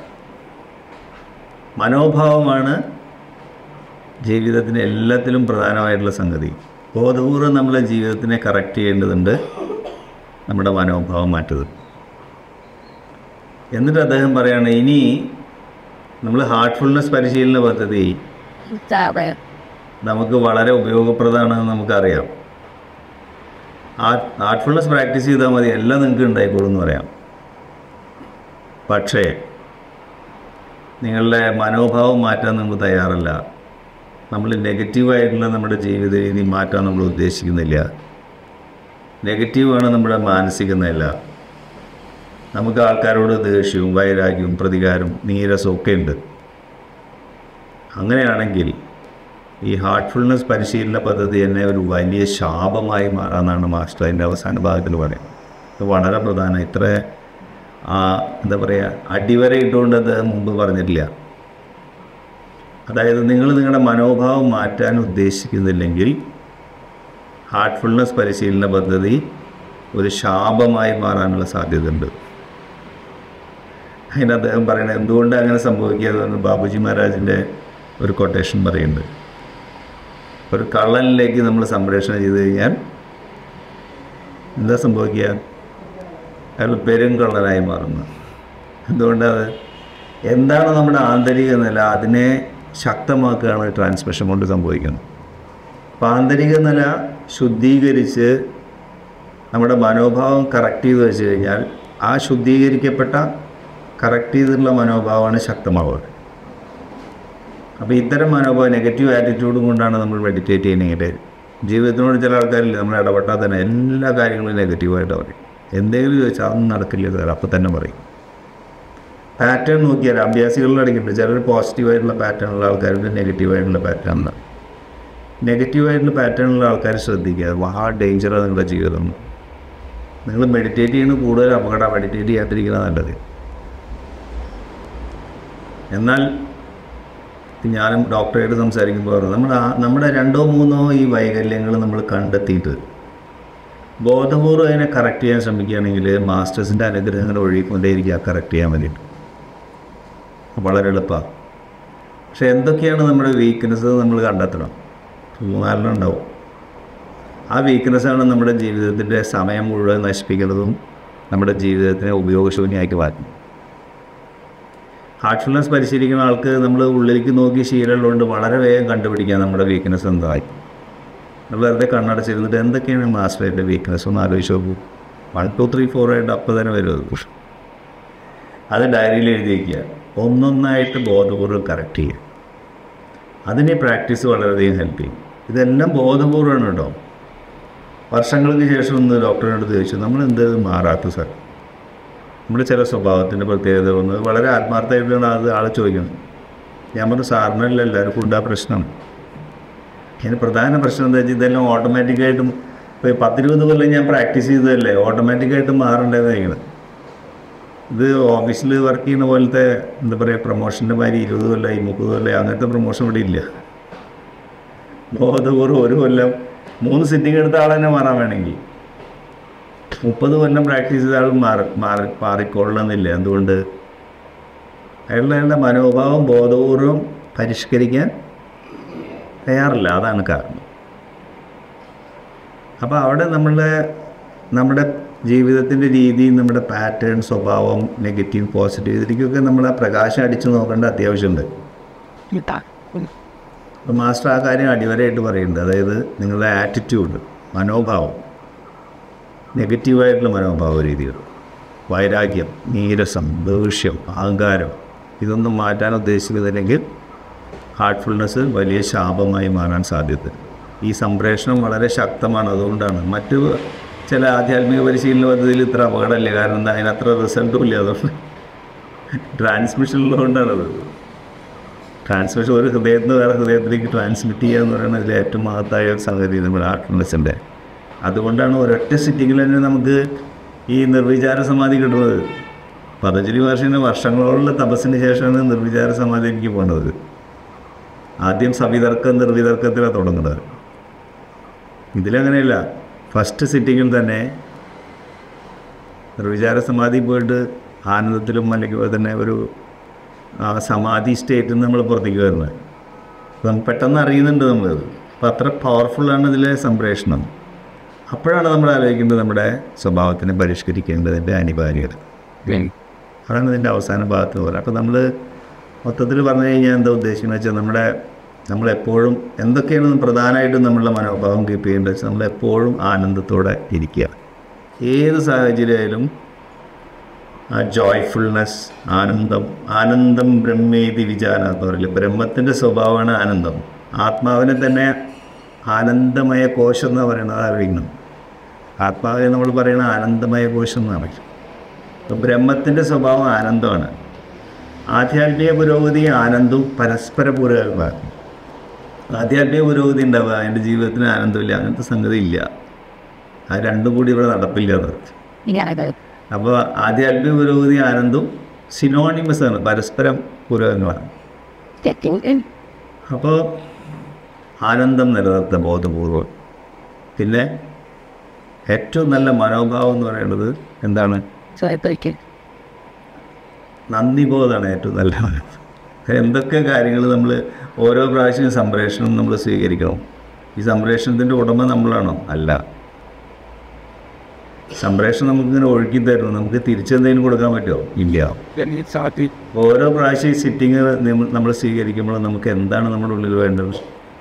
മനോഭാവമാണ് ജീവിതത്തിന് എല്ലാത്തിലും പ്രധാനമായിട്ടുള്ള സംഗതി ബോധപൂർവം നമ്മളെ ജീവിതത്തിനെ കറക്റ്റ് ചെയ്യേണ്ടതുണ്ട് നമ്മുടെ മനോഭാവം മാറ്റുന്നത് എന്നിട്ട് അദ്ദേഹം പറയാണ് ഇനി നമ്മൾ ഹാർട്ട്ഫുൾനെസ് പരിശീലന പദ്ധതി നമുക്ക് വളരെ ഉപയോഗപ്രദമാണെന്ന് നമുക്കറിയാം ഹാർട്ട്ഫുൾനെസ് പ്രാക്ടീസ് ചെയ്താൽ മതി എല്ലാം നിങ്ങൾക്ക് ഉണ്ടായിക്കോളും എന്ന് പറയാം പക്ഷേ നിങ്ങളുടെ മനോഭാവം മാറ്റാൻ നമ്മൾ തയ്യാറല്ല നമ്മൾ നെഗറ്റീവായിട്ടുള്ള നമ്മുടെ ജീവിത രീതി മാറ്റാൻ നമ്മൾ ഉദ്ദേശിക്കുന്നില്ല നെഗറ്റീവാണ് നമ്മുടെ മാനസിക നില നമുക്ക് ആൾക്കാരോട് ദേഷ്യവും വൈരാഗ്യവും പ്രതികാരവും നീരസവും ഒക്കെ ഉണ്ട് അങ്ങനെയാണെങ്കിൽ ഈ ഹാർട്ട്ഫുൾനെസ് പരിശീലന പദ്ധതി തന്നെ ഒരു വലിയ ശാപമായി മാറാമെന്നാണ് മാസ്റ്റർ അതിൻ്റെ അവസാന ഭാഗത്തിൽ പറയുന്നത് ഇത് വളരെ പ്രധാനം ഇത്ര ആ, എന്താ പറയുക അടിവര ഇട്ടുകൊണ്ട് അത് മുമ്പ് പറഞ്ഞിട്ടില്ല അതായത് നിങ്ങൾ നിങ്ങളുടെ മനോഭാവം മാറ്റാൻ ഉദ്ദേശിക്കുന്നില്ലെങ്കിൽ ഹാർട്ട്ഫുൾനെസ് പരിശീലന പദ്ധതി ഒരു ശാപമായി മാറാനുള്ള സാധ്യതയുണ്ട് അതിന് അദ്ദേഹം പറയുന്നത് എന്തുകൊണ്ട് അങ്ങനെ സംഭവിക്കാതെന്ന് ബാബുജി മഹാരാജിൻ്റെ ഒരു കൊട്ടേഷൻ പറയുന്നുണ്ട് ഒരു കള്ളനിലേക്ക് നമ്മൾ സംപ്രേഷണം ചെയ്ത് കഴിഞ്ഞാൽ എന്താ സംഭവിക്കുക അയാൾ പെരുങ്കള്ളനായി മാറുന്നു എന്തുകൊണ്ടത് എന്താണ് നമ്മുടെ ആന്തരിക നില അതിനെ ശക്തമാക്കുകയാണ് ട്രാൻസ്മിഷൻ കൊണ്ട് സംഭവിക്കുന്നത് അപ്പോൾ ആന്തരിക നില ശുദ്ധീകരിച്ച് നമ്മുടെ മനോഭാവം കറക്റ്റ് ചെയ്ത് വെച്ച് കഴിഞ്ഞാൽ ആ ശുദ്ധീകരിക്കപ്പെട്ട കറക്റ്റ് ചെയ്തിട്ടുള്ള മനോഭാവമാണ് ശക്തമാവുക അപ്പോൾ ഇത്തരം മനോഭാവം നെഗറ്റീവ് ആറ്റിറ്റ്യൂഡും കൊണ്ടാണ് നമ്മൾ മെഡിറ്റേറ്റ് ചെയ്യുന്നത് ജീവിതത്തിനോട് ചില ആൾക്കാരില്ല നമ്മൾ ഇടപെട്ടാൽ തന്നെ എല്ലാ കാര്യങ്ങളും നെഗറ്റീവായിട്ട് പറയും എന്തെങ്കിലും ചോദിച്ചാൽ അതൊന്നും നടക്കില്ല സാർ അപ്പോൾ തന്നെ പറയും പാറ്റേൺ നോക്കിയാൽ അഭ്യാസികളിൽ അടങ്ങിയിട്ടുണ്ട് ചിലർ പോസിറ്റീവായിട്ടുള്ള പാറ്റേണുള്ള ആൾക്കാരുണ്ട് നെഗറ്റീവായിട്ടുള്ള പാറ്റേൺ ഉണ്ട് നെഗറ്റീവായിട്ടുള്ള പാറ്റേണുള്ള ആൾക്കാർ ശ്രദ്ധിക്കുക മഹാ ഡേഞ്ചറാണ് നിങ്ങളുടെ ജീവിതം നിങ്ങൾ മെഡിറ്റേറ്റ് ചെയ്യുന്നത് കൂടുതൽ അപകടം മെഡിറ്റേറ്റ് ചെയ്യാണ്ടിരിക്കുന്നത് നല്ലത് എന്നാൽ ഞാനും ഡോക്ടറായിട്ട് സംസാരിക്കുമ്പോൾ പറഞ്ഞു നമ്മുടെ ആ- നമ്മുടെ രണ്ടോ മൂന്നോ ഈ വൈകല്യങ്ങൾ നമ്മൾ കണ്ടെത്തിയിട്ട് ബോധപൂർവ്വം അതിനെ കറക്റ്റ് ചെയ്യാൻ ശ്രമിക്കുകയാണെങ്കിൽ മാസ്റ്റേഴ്സിൻ്റെ അനുഗ്രഹങ്ങൾ ഒഴുകിക്കൊണ്ടേയിരിക്കുക കറക്റ്റ് ചെയ്യാൻ വേണ്ടിയിട്ട് വളരെ എളുപ്പമാണ് പക്ഷെ എന്തൊക്കെയാണ് നമ്മുടെ വീക്ക്നെസ് നമ്മൾ കണ്ടെത്തണം മൂന്നാലെണ്ണം ഉണ്ടാവും ആ വീക്ക്നെസ്സാണ് നമ്മുടെ ജീവിതത്തിൻ്റെ സമയം മുഴുവൻ നശിപ്പിക്കുന്നതും നമ്മുടെ ജീവിതത്തിനെ ഉപയോഗശൂന്യമാക്കി മാറ്റും ഹാർട്ട്ഫുൾനെസ് പരിശീലിക്കുന്ന ആൾക്ക് നമ്മൾ ഉള്ളിലേക്ക് നോക്കി ശീലമുള്ളതുകൊണ്ട് വളരെ വേഗം കണ്ടുപിടിക്കാം നമ്മുടെ വീക്ക്നെസ് എന്തായി നമ്മൾ വെറുതെ കണ്ണടച്ചിരുന്നിട്ട് എന്തൊക്കെയാണ് മാസ്റ്ററിൻ്റെ വീക്ക്നെസ് ഒന്ന് ആലോചിച്ച് നോക്കൂ വൺ ടു ത്രീ ഫോർ ആയിട്ട് അപ്പം തന്നെ വരും അത് അത് ഡയറിയിൽ എഴുതി വയ്ക്കുക ഒന്നൊന്നായിട്ട് ബോധപൂർവ്വം കറക്റ്റ് ചെയ്യുക അതിന് പ്രാക്ടീസ് വളരെയധികം ഹെൽപ്പ് ചെയ്യും ഇതെല്ലാം ബോധപൂർവ്വമാണ് കേട്ടോ വർഷങ്ങൾക്ക് ശേഷം ഒന്ന് ഡോക്ടറിനോട് ചോദിച്ചു നമ്മൾ എന്ത് മാറാത്ത സാർ നമ്മുടെ ചില സ്വഭാവത്തിൻ്റെ പ്രത്യേകത ഒന്ന് വളരെ ആത്മാർത്ഥമായിട്ടാണ് അത് ആളെ ചോദിക്കുന്നത് ഞാൻ പറഞ്ഞു സാറിനല്ല എല്ലാവർക്കും ഉണ്ടാ പ്രശ്നം അതിന് പ്രധാന പ്രശ്നം എന്താ വെച്ചാൽ ഇതെല്ലാം ഓട്ടോമാറ്റിക്കായിട്ടും ഇപ്പോൾ പത്തിരുപത് കൊല്ലം ഞാൻ പ്രാക്ടീസ് ചെയ്തതല്ലേ ഓട്ടോമാറ്റിക്കായിട്ട് മാറേണ്ടതായിരിക്കണം ഇത് ഓഫീസിൽ വർക്ക് ചെയ്യുന്ന പോലത്തെ എന്താ പറയുക പ്രൊമോഷൻ്റെ മാതിരി ഇരുപത് കൊല്ലമായി മുപ്പത് കൊല്ലമായി അങ്ങനത്തെ പ്രൊമോഷൻ ഇവിടെ ഇല്ല ബോധപൂർവ്വം ഒരു കൊല്ലം മൂന്ന് സിറ്റിംഗ് എടുത്ത ആൾ തന്നെ മാറാൻ വേണമെങ്കിൽ മുപ്പത് കൊല്ലം പ്രാക്ടീസ് ചെയ്ത ആൾ മാറി മാറി മാറിക്കൊള്ളണമെന്നില്ല എന്തുകൊണ്ട് അയാളുടെ അയാളുടെ മനോഭാവം ബോധപൂർവം പരിഷ്കരിക്കാൻ തയ്യാറില്ല അതാണ് കാരണം അപ്പോൾ അവിടെ നമ്മളുടെ നമ്മുടെ ജീവിതത്തിൻ്റെ രീതി നമ്മുടെ പാറ്റേൺ സ്വഭാവം നെഗറ്റീവ് പോസിറ്റീവ് ഇതിലേക്കൊക്കെ നമ്മൾ ആ പ്രകാശം അടിച്ചു നോക്കേണ്ട അത്യാവശ്യമുണ്ട് അപ്പോൾ മാസ്റ്റർ ആ കാര്യം അടിവരയായിട്ട് പറയുന്നുണ്ട് അതായത് നിങ്ങളുടെ ആറ്റിറ്റ്യൂഡ് മനോഭാവം നെഗറ്റീവായിട്ടുള്ള മനോഭാവ രീതികൾ വൈരാഗ്യം നീരസം ദേഷ്യം അഹങ്കാരം ഇതൊന്നും മാറ്റാൻ ഉദ്ദേശിക്കുന്നില്ലെങ്കിൽ ഹാർട്ട്ഫുൾനെസ് വലിയ ശാപമായി മാറാൻ സാധ്യത ഈ സംപ്രേഷണം വളരെ ശക്തമാണ് അതുകൊണ്ടാണ് മറ്റു ചില ആധ്യാത്മിക പരിശീലന പദ്ധതിയിൽ ഇത്ര അപകടമില്ല കാരണം എന്താ അതിനത്ര റിസൾട്ടും ഇല്ല അതുകൊണ്ട് ട്രാൻസ്മിഷൻ ഉള്ളതുകൊണ്ടാണത് ട്രാൻസ്മിഷൻ ഒരു ഹൃദയത്തിൽ നിന്ന് വേറെ ഹൃദയത്തിലേക്ക് ട്രാൻസ്മിറ്റ് ചെയ്യുക എന്ന് പറയുന്നത് ഇതിൽ ഏറ്റവും മഹത്തായ ഒരു സംഗതി നമ്മുടെ ഹാർട്ട്ഫുൾനെസ്സിൻ്റെ അതുകൊണ്ടാണ് ഒരൊറ്റ സിറ്റിങ്ങിൽ തന്നെ നമുക്ക് ഈ നിർവിചാര സമാധി കിട്ടുന്നത് പതഞ്ജലി മഹർഷിൻ്റെ വർഷങ്ങളോടുള്ള തപസ്സിന് ശേഷമാണ് നിർവിചാര സമാധി എനിക്ക് പോകേണ്ടത് ആദ്യം സവിതർക്കം നിർവിതർക്കത്തിലാണ് തുടങ്ങുന്നത് ഇതിലങ്ങനെയല്ല ഫസ്റ്റ് സിറ്റിങ്ങിൽ തന്നെ നിർവിചാര സമാധി പോയിട്ട് ആനന്ദത്തിലും അല്ലെങ്കിൽ തന്നെ ഒരു ആ സമാധി സ്റ്റേറ്റിൽ നിന്ന് നമ്മൾ പുറത്തേക്ക് വരുന്നത് അപ്പം നമുക്ക് പെട്ടെന്ന് അറിയുന്നുണ്ട് നമ്മളത് അപ്പം അത്ര പവർഫുള്ളാണ് ഇതിലെ സംപ്രേഷണം അപ്പോഴാണ് നമ്മൾ ആലോചിക്കേണ്ടത് നമ്മുടെ സ്വഭാവത്തിനെ പരിഷ്കരിക്കേണ്ടതിൻ്റെ അനിവാര്യത അതാണ് ഇതിൻ്റെ അവസാന ഭാഗത്ത് പറയുന്നത് അപ്പോൾ നമ്മൾ മൊത്തത്തിൽ പറഞ്ഞു കഴിഞ്ഞാൽ എന്താ ഉദ്ദേശിക്കുന്നത് വെച്ചാൽ നമ്മുടെ നമ്മളെപ്പോഴും എന്തൊക്കെയാണ് പ്രധാനമായിട്ടും നമ്മളുടെ മനോഭാവം കീപ്പ് ചെയ്യേണ്ടത് വെച്ചാൽ നമ്മളെപ്പോഴും ആനന്ദത്തോടെ ഇരിക്കുക ഏത് സാഹചര്യമായാലും ആ ജോയ്ഫുൾനെസ് ആനന്ദം ആനന്ദം ബ്രഹ്മേതി വിചാര എന്ന് പറയില്ല ബ്രഹ്മത്തിൻ്റെ സ്വഭാവമാണ് ആനന്ദം ആത്മാവിനെ തന്നെ ആനന്ദമയ കോശം എന്ന് പറയുന്നത് അറിയണം ആത്മാവിനെ നമ്മൾ പറയുന്ന ആനന്ദമയ കോശം എന്നാണ് അപ്പോൾ ബ്രഹ്മത്തിൻ്റെ സ്വഭാവം ആനന്ദമാണ് ആധ്യാത്മിക പുരോഗതി ആനന്ദവും പരസ്പര പൂരകമാണ് ആധ്യാത്മിക പുരോഗതി ഉണ്ടാവുക എൻ്റെ ജീവിതത്തിന് ആനന്ദമില്ല അങ്ങനത്തെ സംഗതി ഇല്ല ആ രണ്ടും കൂടി ഇവിടെ നടപ്പില്ല എന്ന് അപ്പോൾ ആധ്യാത്മിക പുരോഗതി ആനന്ദവും സിനോണിമസ് ആണ് പരസ്പരം പൂരകങ്ങളാണ് അപ്പോൾ ആനന്ദം നിലനിർത്തുക ബോധപൂർവം പിന്നെ ഏറ്റവും നല്ല മനോഭാവം എന്ന് പറയുന്നത് എന്താണ് നന്ദിബോധമാണ് ഏറ്റവും നല്ല മനോഭാവം എന്തൊക്കെ കാര്യങ്ങൾ നമ്മൾ ഓരോ പ്രാവശ്യം സംപ്രേഷണം നമ്മൾ സ്വീകരിക്കണം ഈ സംപ്രേഷണത്തിൻ്റെ ഉടമ നമ്മളാണോ അല്ല സംപ്രേഷണം നമുക്കിങ്ങനെ ഒഴുക്കി തരുന്നു നമുക്ക് തിരിച്ചെന്തെങ്കിലും കൊടുക്കാൻ പറ്റുമോ ഇല്ല ഓരോ പ്രാവശ്യം ഈ സിറ്റിങ് നമ്മൾ സ്വീകരിക്കുമ്പോൾ നമുക്ക് എന്താണ് നമ്മുടെ ഉള്ളിൽ വേണ്ടത്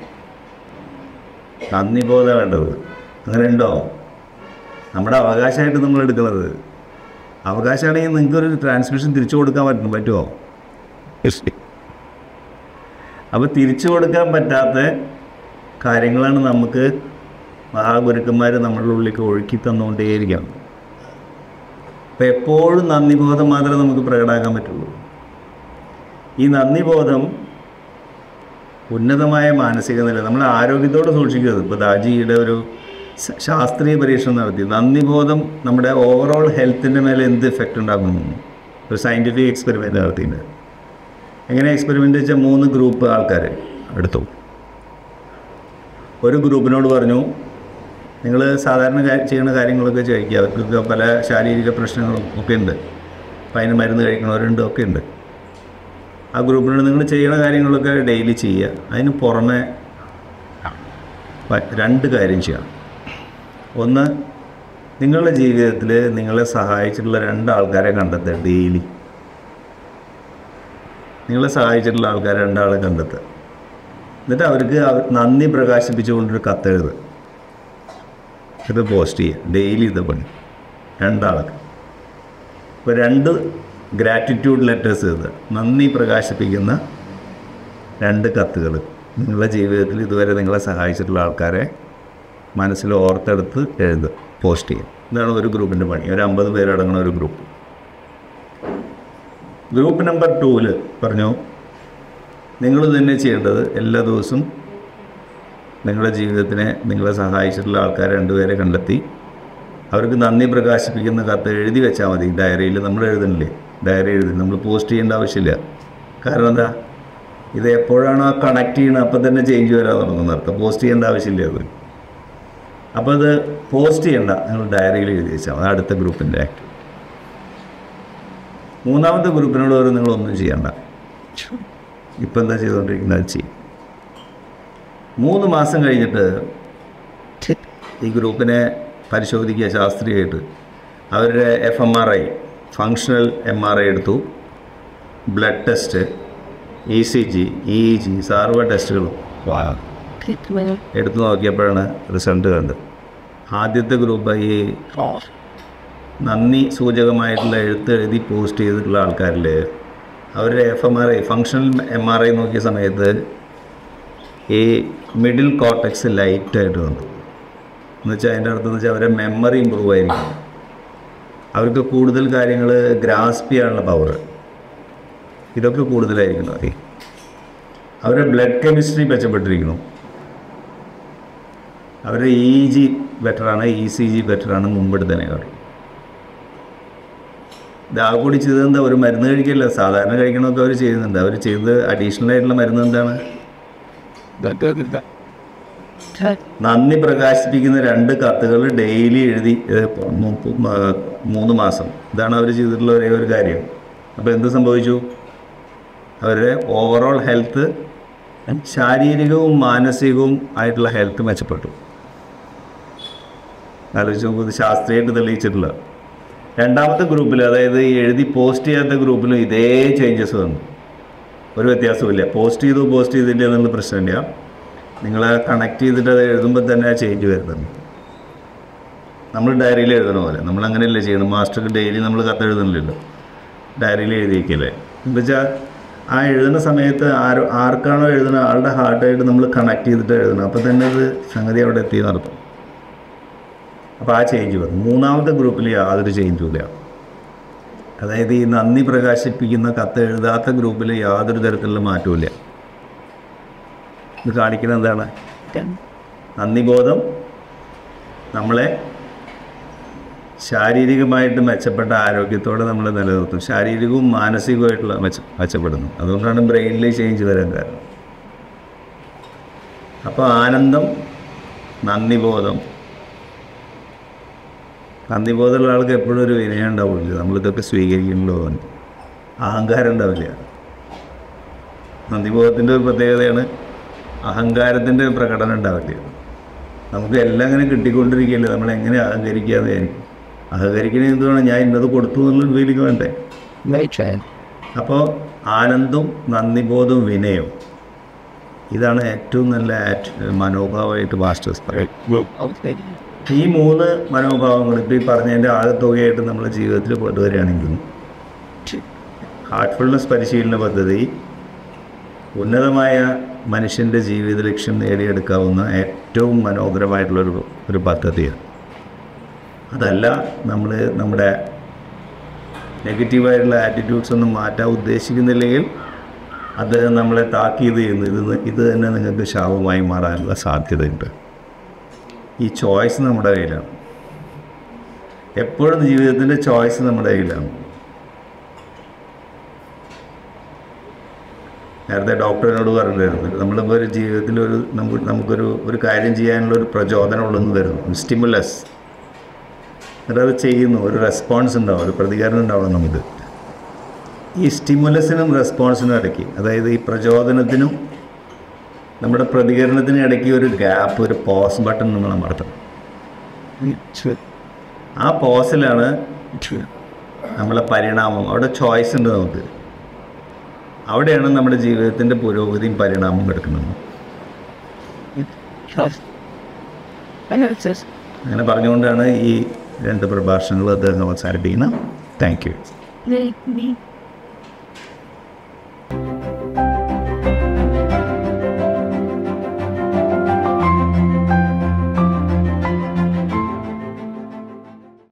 നന്ദി ബോധം വേണ്ടത് അങ്ങനെ ഉണ്ടോ നമ്മുടെ അവകാശമായിട്ട് നമ്മൾ എടുക്കുന്നത് അവകാശമാണെങ്കിൽ നിങ്ങൾക്കൊരു ട്രാൻസ്മിഷൻ തിരിച്ചു കൊടുക്കാൻ പറ്റും പറ്റുമോ അപ്പോൾ തിരിച്ചു കൊടുക്കാൻ പറ്റാത്ത കാര്യങ്ങളാണ് നമുക്ക് മഹാഗുരുക്കന്മാർ നമ്മളുടെ ഉള്ളിലേക്ക് ഒഴുക്കി തന്നുകൊണ്ടേയിരിക്കണം അപ്പോൾ എപ്പോഴും നന്ദിബോധം മാത്രമേ നമുക്ക് പ്രകടമാക്കാൻ പറ്റുള്ളൂ ഈ നന്ദിബോധം ഉന്നതമായ മാനസിക നില നമ്മൾ ആരോഗ്യത്തോടെ സൂക്ഷിക്കുന്നത് ഇപ്പോൾ ദാജിയുടെ ഒരു ശ- ശാസ്ത്രീയ പരീക്ഷണം നടത്തി നന്ദിബോധം നമ്മുടെ ഓവറോൾ ഹെൽത്തിൻ്റെ മേലെ എന്ത് എഫക്റ്റ് ഉണ്ടാക്കുന്നു ഒരു സയൻറ്റിഫിക് എക്സ്പെരിമെൻ്റ് നടത്തിയിട്ടുണ്ട് എങ്ങനെ എക്സ്പെരിമെൻ്റ് വെച്ചാൽ മൂന്ന് ഗ്രൂപ്പ് ആൾക്കാർ എടുത്തു ഒരു ഗ്രൂപ്പിനോട് പറഞ്ഞു നിങ്ങൾ സാധാരണ കാ- ചെയ്യുന്ന കാര്യങ്ങളൊക്കെ കഴിക്കുക അവർക്കൊക്കെ പല ശാരീരിക പ്രശ്നങ്ങളും ഒക്കെ ഉണ്ട് അപ്പം അതിന് മരുന്ന് കഴിക്കണവരുണ്ട് ഒക്കെ ഉണ്ട് ആ ഗ്രൂപ്പിനോട് നിങ്ങൾ ചെയ്യുന്ന കാര്യങ്ങളൊക്കെ ഡെയിലി ചെയ്യുക അതിന് പുറമെ പ- രണ്ട് കാര്യം ചെയ്യണം ഒന്ന് നിങ്ങളുടെ ജീവിതത്തിൽ നിങ്ങളെ സഹായിച്ചിട്ടുള്ള രണ്ട് ആൾക്കാരെ കണ്ടെത്തുക ഡെയിലി നിങ്ങളെ സഹായിച്ചിട്ടുള്ള ആൾക്കാരെ രണ്ടാളെ കണ്ടെത്തുക എന്നിട്ട് അവർക്ക് അവർ നന്ദി പ്രകാശിപ്പിച്ചുകൊണ്ടൊരു കത്തെഴുതുക ഇത് പോസ്റ്റ് ചെയ്യുക ഡെയിലി ഇത് പണി രണ്ടാൾക്ക് ഇപ്പോൾ രണ്ട് ഗ്രാറ്റിറ്റ്യൂഡ് ലെറ്റേഴ്സ് എഴുതുക നന്ദി പ്രകാശിപ്പിക്കുന്ന രണ്ട് കത്തുകൾ നിങ്ങളുടെ ജീവിതത്തിൽ ഇതുവരെ നിങ്ങളെ സഹായിച്ചിട്ടുള്ള ആൾക്കാരെ മനസ്സിൽ ഓർത്തെടുത്ത് എഴുതുക പോസ്റ്റ് ചെയ്യുക ഇതാണ് ഒരു ഗ്രൂപ്പിൻ്റെ പണി ഒരു അമ്പത് പേരടങ്ങുന്ന ഒരു ഗ്രൂപ്പ് ഗ്രൂപ്പ് നമ്പർ ടൂവിൽ പറഞ്ഞു നിങ്ങൾ തന്നെ ചെയ്യേണ്ടത് എല്ലാ ദിവസവും നിങ്ങളുടെ ജീവിതത്തിനെ നിങ്ങളെ സഹായിച്ചിട്ടുള്ള ആൾക്കാരെ രണ്ടുപേരെ കണ്ടെത്തി അവർക്ക് നന്ദി പ്രകാശിപ്പിക്കുന്ന കത്ത് എഴുതി വെച്ചാൽ മതി ഡയറിയിൽ നമ്മൾ എഴുതണില്ലേ ഡയറി എഴുതി നമ്മൾ പോസ്റ്റ് ചെയ്യേണ്ട ആവശ്യമില്ല കാരണം എന്താ ഇത് എപ്പോഴാണോ കണക്ട് ചെയ്യണത് അപ്പം തന്നെ ചേഞ്ച് വരാൻ തുടങ്ങുന്ന അർത്ഥം പോസ്റ്റ് ചെയ്യേണ്ട ആവശ്യമില്ല അത് അപ്പോൾ അത് പോസ്റ്റ് ചെയ്യണ്ട നിങ്ങൾ ഡയറിയിൽ എഴുതി വെച്ചാൽ മതി അടുത്ത ഗ്രൂപ്പിൻ്റെ ആക്ട് മൂന്നാമത്തെ ഗ്രൂപ്പിനോട് പറയും നിങ്ങളൊന്നും ചെയ്യണ്ട ഇപ്പം എന്താ ചെയ്തുകൊണ്ടിരിക്കുന്നത് അത് ചെയ്യും മൂന്ന് മാസം കഴിഞ്ഞിട്ട് ഈ ഗ്രൂപ്പിനെ പരിശോധിക്കുക ശാസ്ത്രീയമായിട്ട് അവരുടെ F M R I functional M R I എടുത്തു blood test E C G E E G ടെസ്റ്റുകളും എടുത്തു നോക്കിയപ്പോഴാണ് റിസൾട്ട് കണ്ടത് ആദ്യത്തെ ഗ്രൂപ്പ് ഈ നന്ദി സൂചകമായിട്ടുള്ള എഴുത്ത് എഴുതി പോസ്റ്റ് ചെയ്തിട്ടുള്ള ആൾക്കാരിൽ അവരുടെ F M R I functional M R I നോക്കിയ സമയത്ത് ഈ മിഡിൽ കോട്ടക്സ് ലൈറ്റായിട്ട് വന്നു എന്ന് വെച്ചാൽ അതിൻ്റെ അർത്ഥം എന്ന് വെച്ചാൽ അവരുടെ മെമ്മറി ഇമ്പ്രൂവ് ആയിരിക്കും അവർക്ക് കൂടുതൽ കാര്യങ്ങൾ ഗ്രാസ്പ് ചെയ്യാനുള്ള പവർ ഇതൊക്കെ കൂടുതലായിരിക്കണം അതെ അവരുടെ ബ്ലഡ് കെമിസ്ട്രി മെച്ചപ്പെട്ടിരിക്കുന്നു അവരുടെ ഇ ജി ബെറ്ററാണ് ഇ സി ജി ബെറ്ററാണ് മുമ്പെടുത്തതിനേക്കാൾ ഇതാ കൂടി ചെയ്തതെന്താ ഒരു മരുന്ന് കഴിക്കില്ല സാധാരണ കഴിക്കണമൊക്കെ അവർ ചെയ്യുന്നുണ്ട് അവർ ചെയ്ത് അഡീഷണൽ ആയിട്ടുള്ള മരുന്ന് എന്താണ് നന്ദി പ്രകാശിപ്പിക്കുന്ന രണ്ട് കത്തുകൾ ഡെയിലി എഴുതി ഏഹ്, മു- മു- മ- മൂന്ന് മാസം ഇതാണ് അവർ ചെയ്തിട്ടുള്ള ഒരേ ഒരു കാര്യം അപ്പോൾ എന്ത് സംഭവിച്ചു അവരുടെ ഓവറോൾ ഹെൽത്ത് ശാരീരികവും മാനസികവും ആയിട്ടുള്ള ഹെൽത്ത് മെച്ചപ്പെട്ടു ആലോചിച്ച് നോക്കൂ ഇത് ശാസ്ത്രീയമായിട്ട് തെളിയിച്ചിട്ടുള്ള രണ്ടാമത്തെ ഗ്രൂപ്പിൽ അതായത് ഈ എഴുതി പോസ്റ്റ് ചെയ്യാത്ത ഗ്രൂപ്പിലും ഇതേ ചേഞ്ചസ് വന്നു ഒരു വ്യത്യാസമില്ല പോസ്റ്റ് ചെയ്തു പോസ്റ്റ് ചെയ്തില്ല എന്നുള്ള പ്രശ്നമില്ല നിങ്ങൾ കണക്ട് ചെയ്തിട്ട് അത് എഴുതുമ്പോൾ തന്നെ ആ ചേഞ്ച് വരുന്നുണ്ട് നമ്മൾ ഡയറിയിൽ എഴുതണ പോലെ നമ്മൾ അങ്ങനെയല്ലേ ചെയ്യണം മാസ്റ്റർക്ക് ഡെയിലി നമ്മൾ കത്ത് എഴുതണില്ലല്ലോ ഡയറിയിൽ എഴുതിയിരിക്കില്ലേ എന്ന് വെച്ചാൽ ആ എഴുതുന്ന സമയത്ത് ആരോ ആർക്കാണോ എഴുതുന്ന ആളുടെ ഹാർട്ടായിട്ട് നമ്മൾ കണക്ട് ചെയ്തിട്ട് എഴുതണം അപ്പോൾ തന്നെ അത് സംഗതി അവിടെ എത്തി നടത്തും അപ്പോൾ ആ ചേഞ്ച് വന്നു മൂന്നാമത്തെ ഗ്രൂപ്പിൽ യാതൊരു ചേഞ്ചും ഇല്ല അതായത് ഈ നന്ദി പ്രകാശിപ്പിക്കുന്ന കത്ത് എഴുതാത്ത ഗ്രൂപ്പിൽ യാതൊരു തരത്തിലുള്ള മാറ്റവും ഇല്ല ഇത് കാണിക്കുന്നത് എന്താണ് നന്ദിബോധം നമ്മളെ ശാരീരികമായിട്ട് മെച്ചപ്പെട്ട ആരോഗ്യത്തോടെ നമ്മൾ നിലനിർത്തും ശാരീരികവും മാനസികവുമായിട്ടുള്ള മെച്ച മെച്ചപ്പെടുന്നു അതുകൊണ്ടാണ് ബ്രെയിനിൽ ചേഞ്ച് വരാൻ കാരണം അപ്പോൾ ആനന്ദം നന്ദിബോധം നന്ദിബോധമുള്ള ആൾക്ക് എപ്പോഴും ഒരു വിനയം ഉണ്ടാവില്ല നമ്മളിതൊക്കെ സ്വീകരിക്കണല്ലോ എന്ന്. അഹങ്കാരം ഉണ്ടാവില്ല നന്ദിബോധത്തിൻ്റെ ഒരു പ്രത്യേകതയാണ് അഹങ്കാരത്തിൻ്റെ പ്രകടനം ഉണ്ടാവില്ല നമുക്ക് എല്ലാം ഇങ്ങനെ കിട്ടിക്കൊണ്ടിരിക്കുകയല്ലേ നമ്മൾ എങ്ങനെ അഹങ്കരിക്കാതെ ആയിരിക്കും അഹങ്കരിക്കണേ എന്തുവേണം ഞാൻ ഇന്നത് കൊടുത്തു എന്നുള്ളൊരു ഫീലിംഗ് വേണ്ടേ അപ്പോൾ ആനന്ദവും നന്ദിബോധവും വിനയവും ഇതാണ് ഏറ്റവും നല്ല ആറ്റ് മനോഭാവമായിട്ട് മാസ്റ്റേഴ്സ് പറയും ഈ മൂന്ന് മനോഭാവങ്ങൾ ഇപ്പോൾ ഈ പറഞ്ഞതിൻ്റെ ആകത്തുകയായിട്ട് നമ്മുടെ ജീവിതത്തിൽ കൊണ്ടുവരികയാണെങ്കിൽ ഹാർട്ട്ഫുൾനെസ് പരിശീലന പദ്ധതി ഉന്നതമായ മനുഷ്യൻ്റെ ജീവിത ലക്ഷ്യം നേടിയെടുക്കാവുന്ന ഏറ്റവും മനോഹരമായിട്ടുള്ളൊരു ഒരു പദ്ധതിയാണ് അതല്ല നമ്മൾ നമ്മുടെ നെഗറ്റീവായിട്ടുള്ള ആറ്റിറ്റ്യൂഡ്സ് ഒന്നും മാറ്റാൻ ഉദ്ദേശിക്കുന്നില്ലെങ്കിൽ അത് നമ്മളെ താക്കീത് ചെയ്യുന്നു ഇത് ഇത് തന്നെ നിങ്ങൾക്ക് ശാപമായി മാറാനുള്ള സാധ്യതയുണ്ട് ഈ ചോയ്സ് നമ്മുടെ കയ്യിലാണ് എപ്പോഴും ജീവിതത്തിൻ്റെ ചോയ്സ് നമ്മുടെ കയ്യിലാണ് നേരത്തെ ഡോക്ടറിനോട് പറഞ്ഞിരുന്നു നമ്മളിപ്പോൾ ഒരു ജീവിതത്തിൽ ഒരു നമുക്ക് നമുക്കൊരു ഒരു കാര്യം ചെയ്യാനുള്ള ഒരു പ്രചോദനം ഉള്ളെന്ന് വരുന്നു സ്റ്റിമുലസ് എന്നിട്ട് അത് ചെയ്യുന്നു ഒരു റെസ്പോൺസ് ഉണ്ടാവും ഒരു പ്രതികരണം ഉണ്ടാവണം നമുക്ക് ഈ സ്റ്റിമുലസിനും റെസ്പോൺസിനും ഇടയ്ക്ക് അതായത് ഈ പ്രചോദനത്തിനും നമ്മുടെ പ്രതികരണത്തിനും ഇടയ്ക്ക് ഒരു ഗ്യാപ്പ് ഒരു പോസ് ബട്ടൺ നമ്മൾ അമർത്തണം True. ആ പോസിലാണ് True. നമ്മളെ പരിണാമം അവിടെ ചോയ്സ് ഉണ്ട് നമുക്ക് അവിടെയാണ് നമ്മുടെ ജീവിതത്തിൻ്റെ പുരോഗതിയും പരിണാമവും കിടക്കുന്നത് Trust. I know it says. അങ്ങനെ പറഞ്ഞുകൊണ്ടാണ് ഈ രണ്ട് പ്രഭാഷണങ്ങൾ അദ്ദേഹം അവസാനിപ്പിക്കുന്നത് താങ്ക് യു Me, me.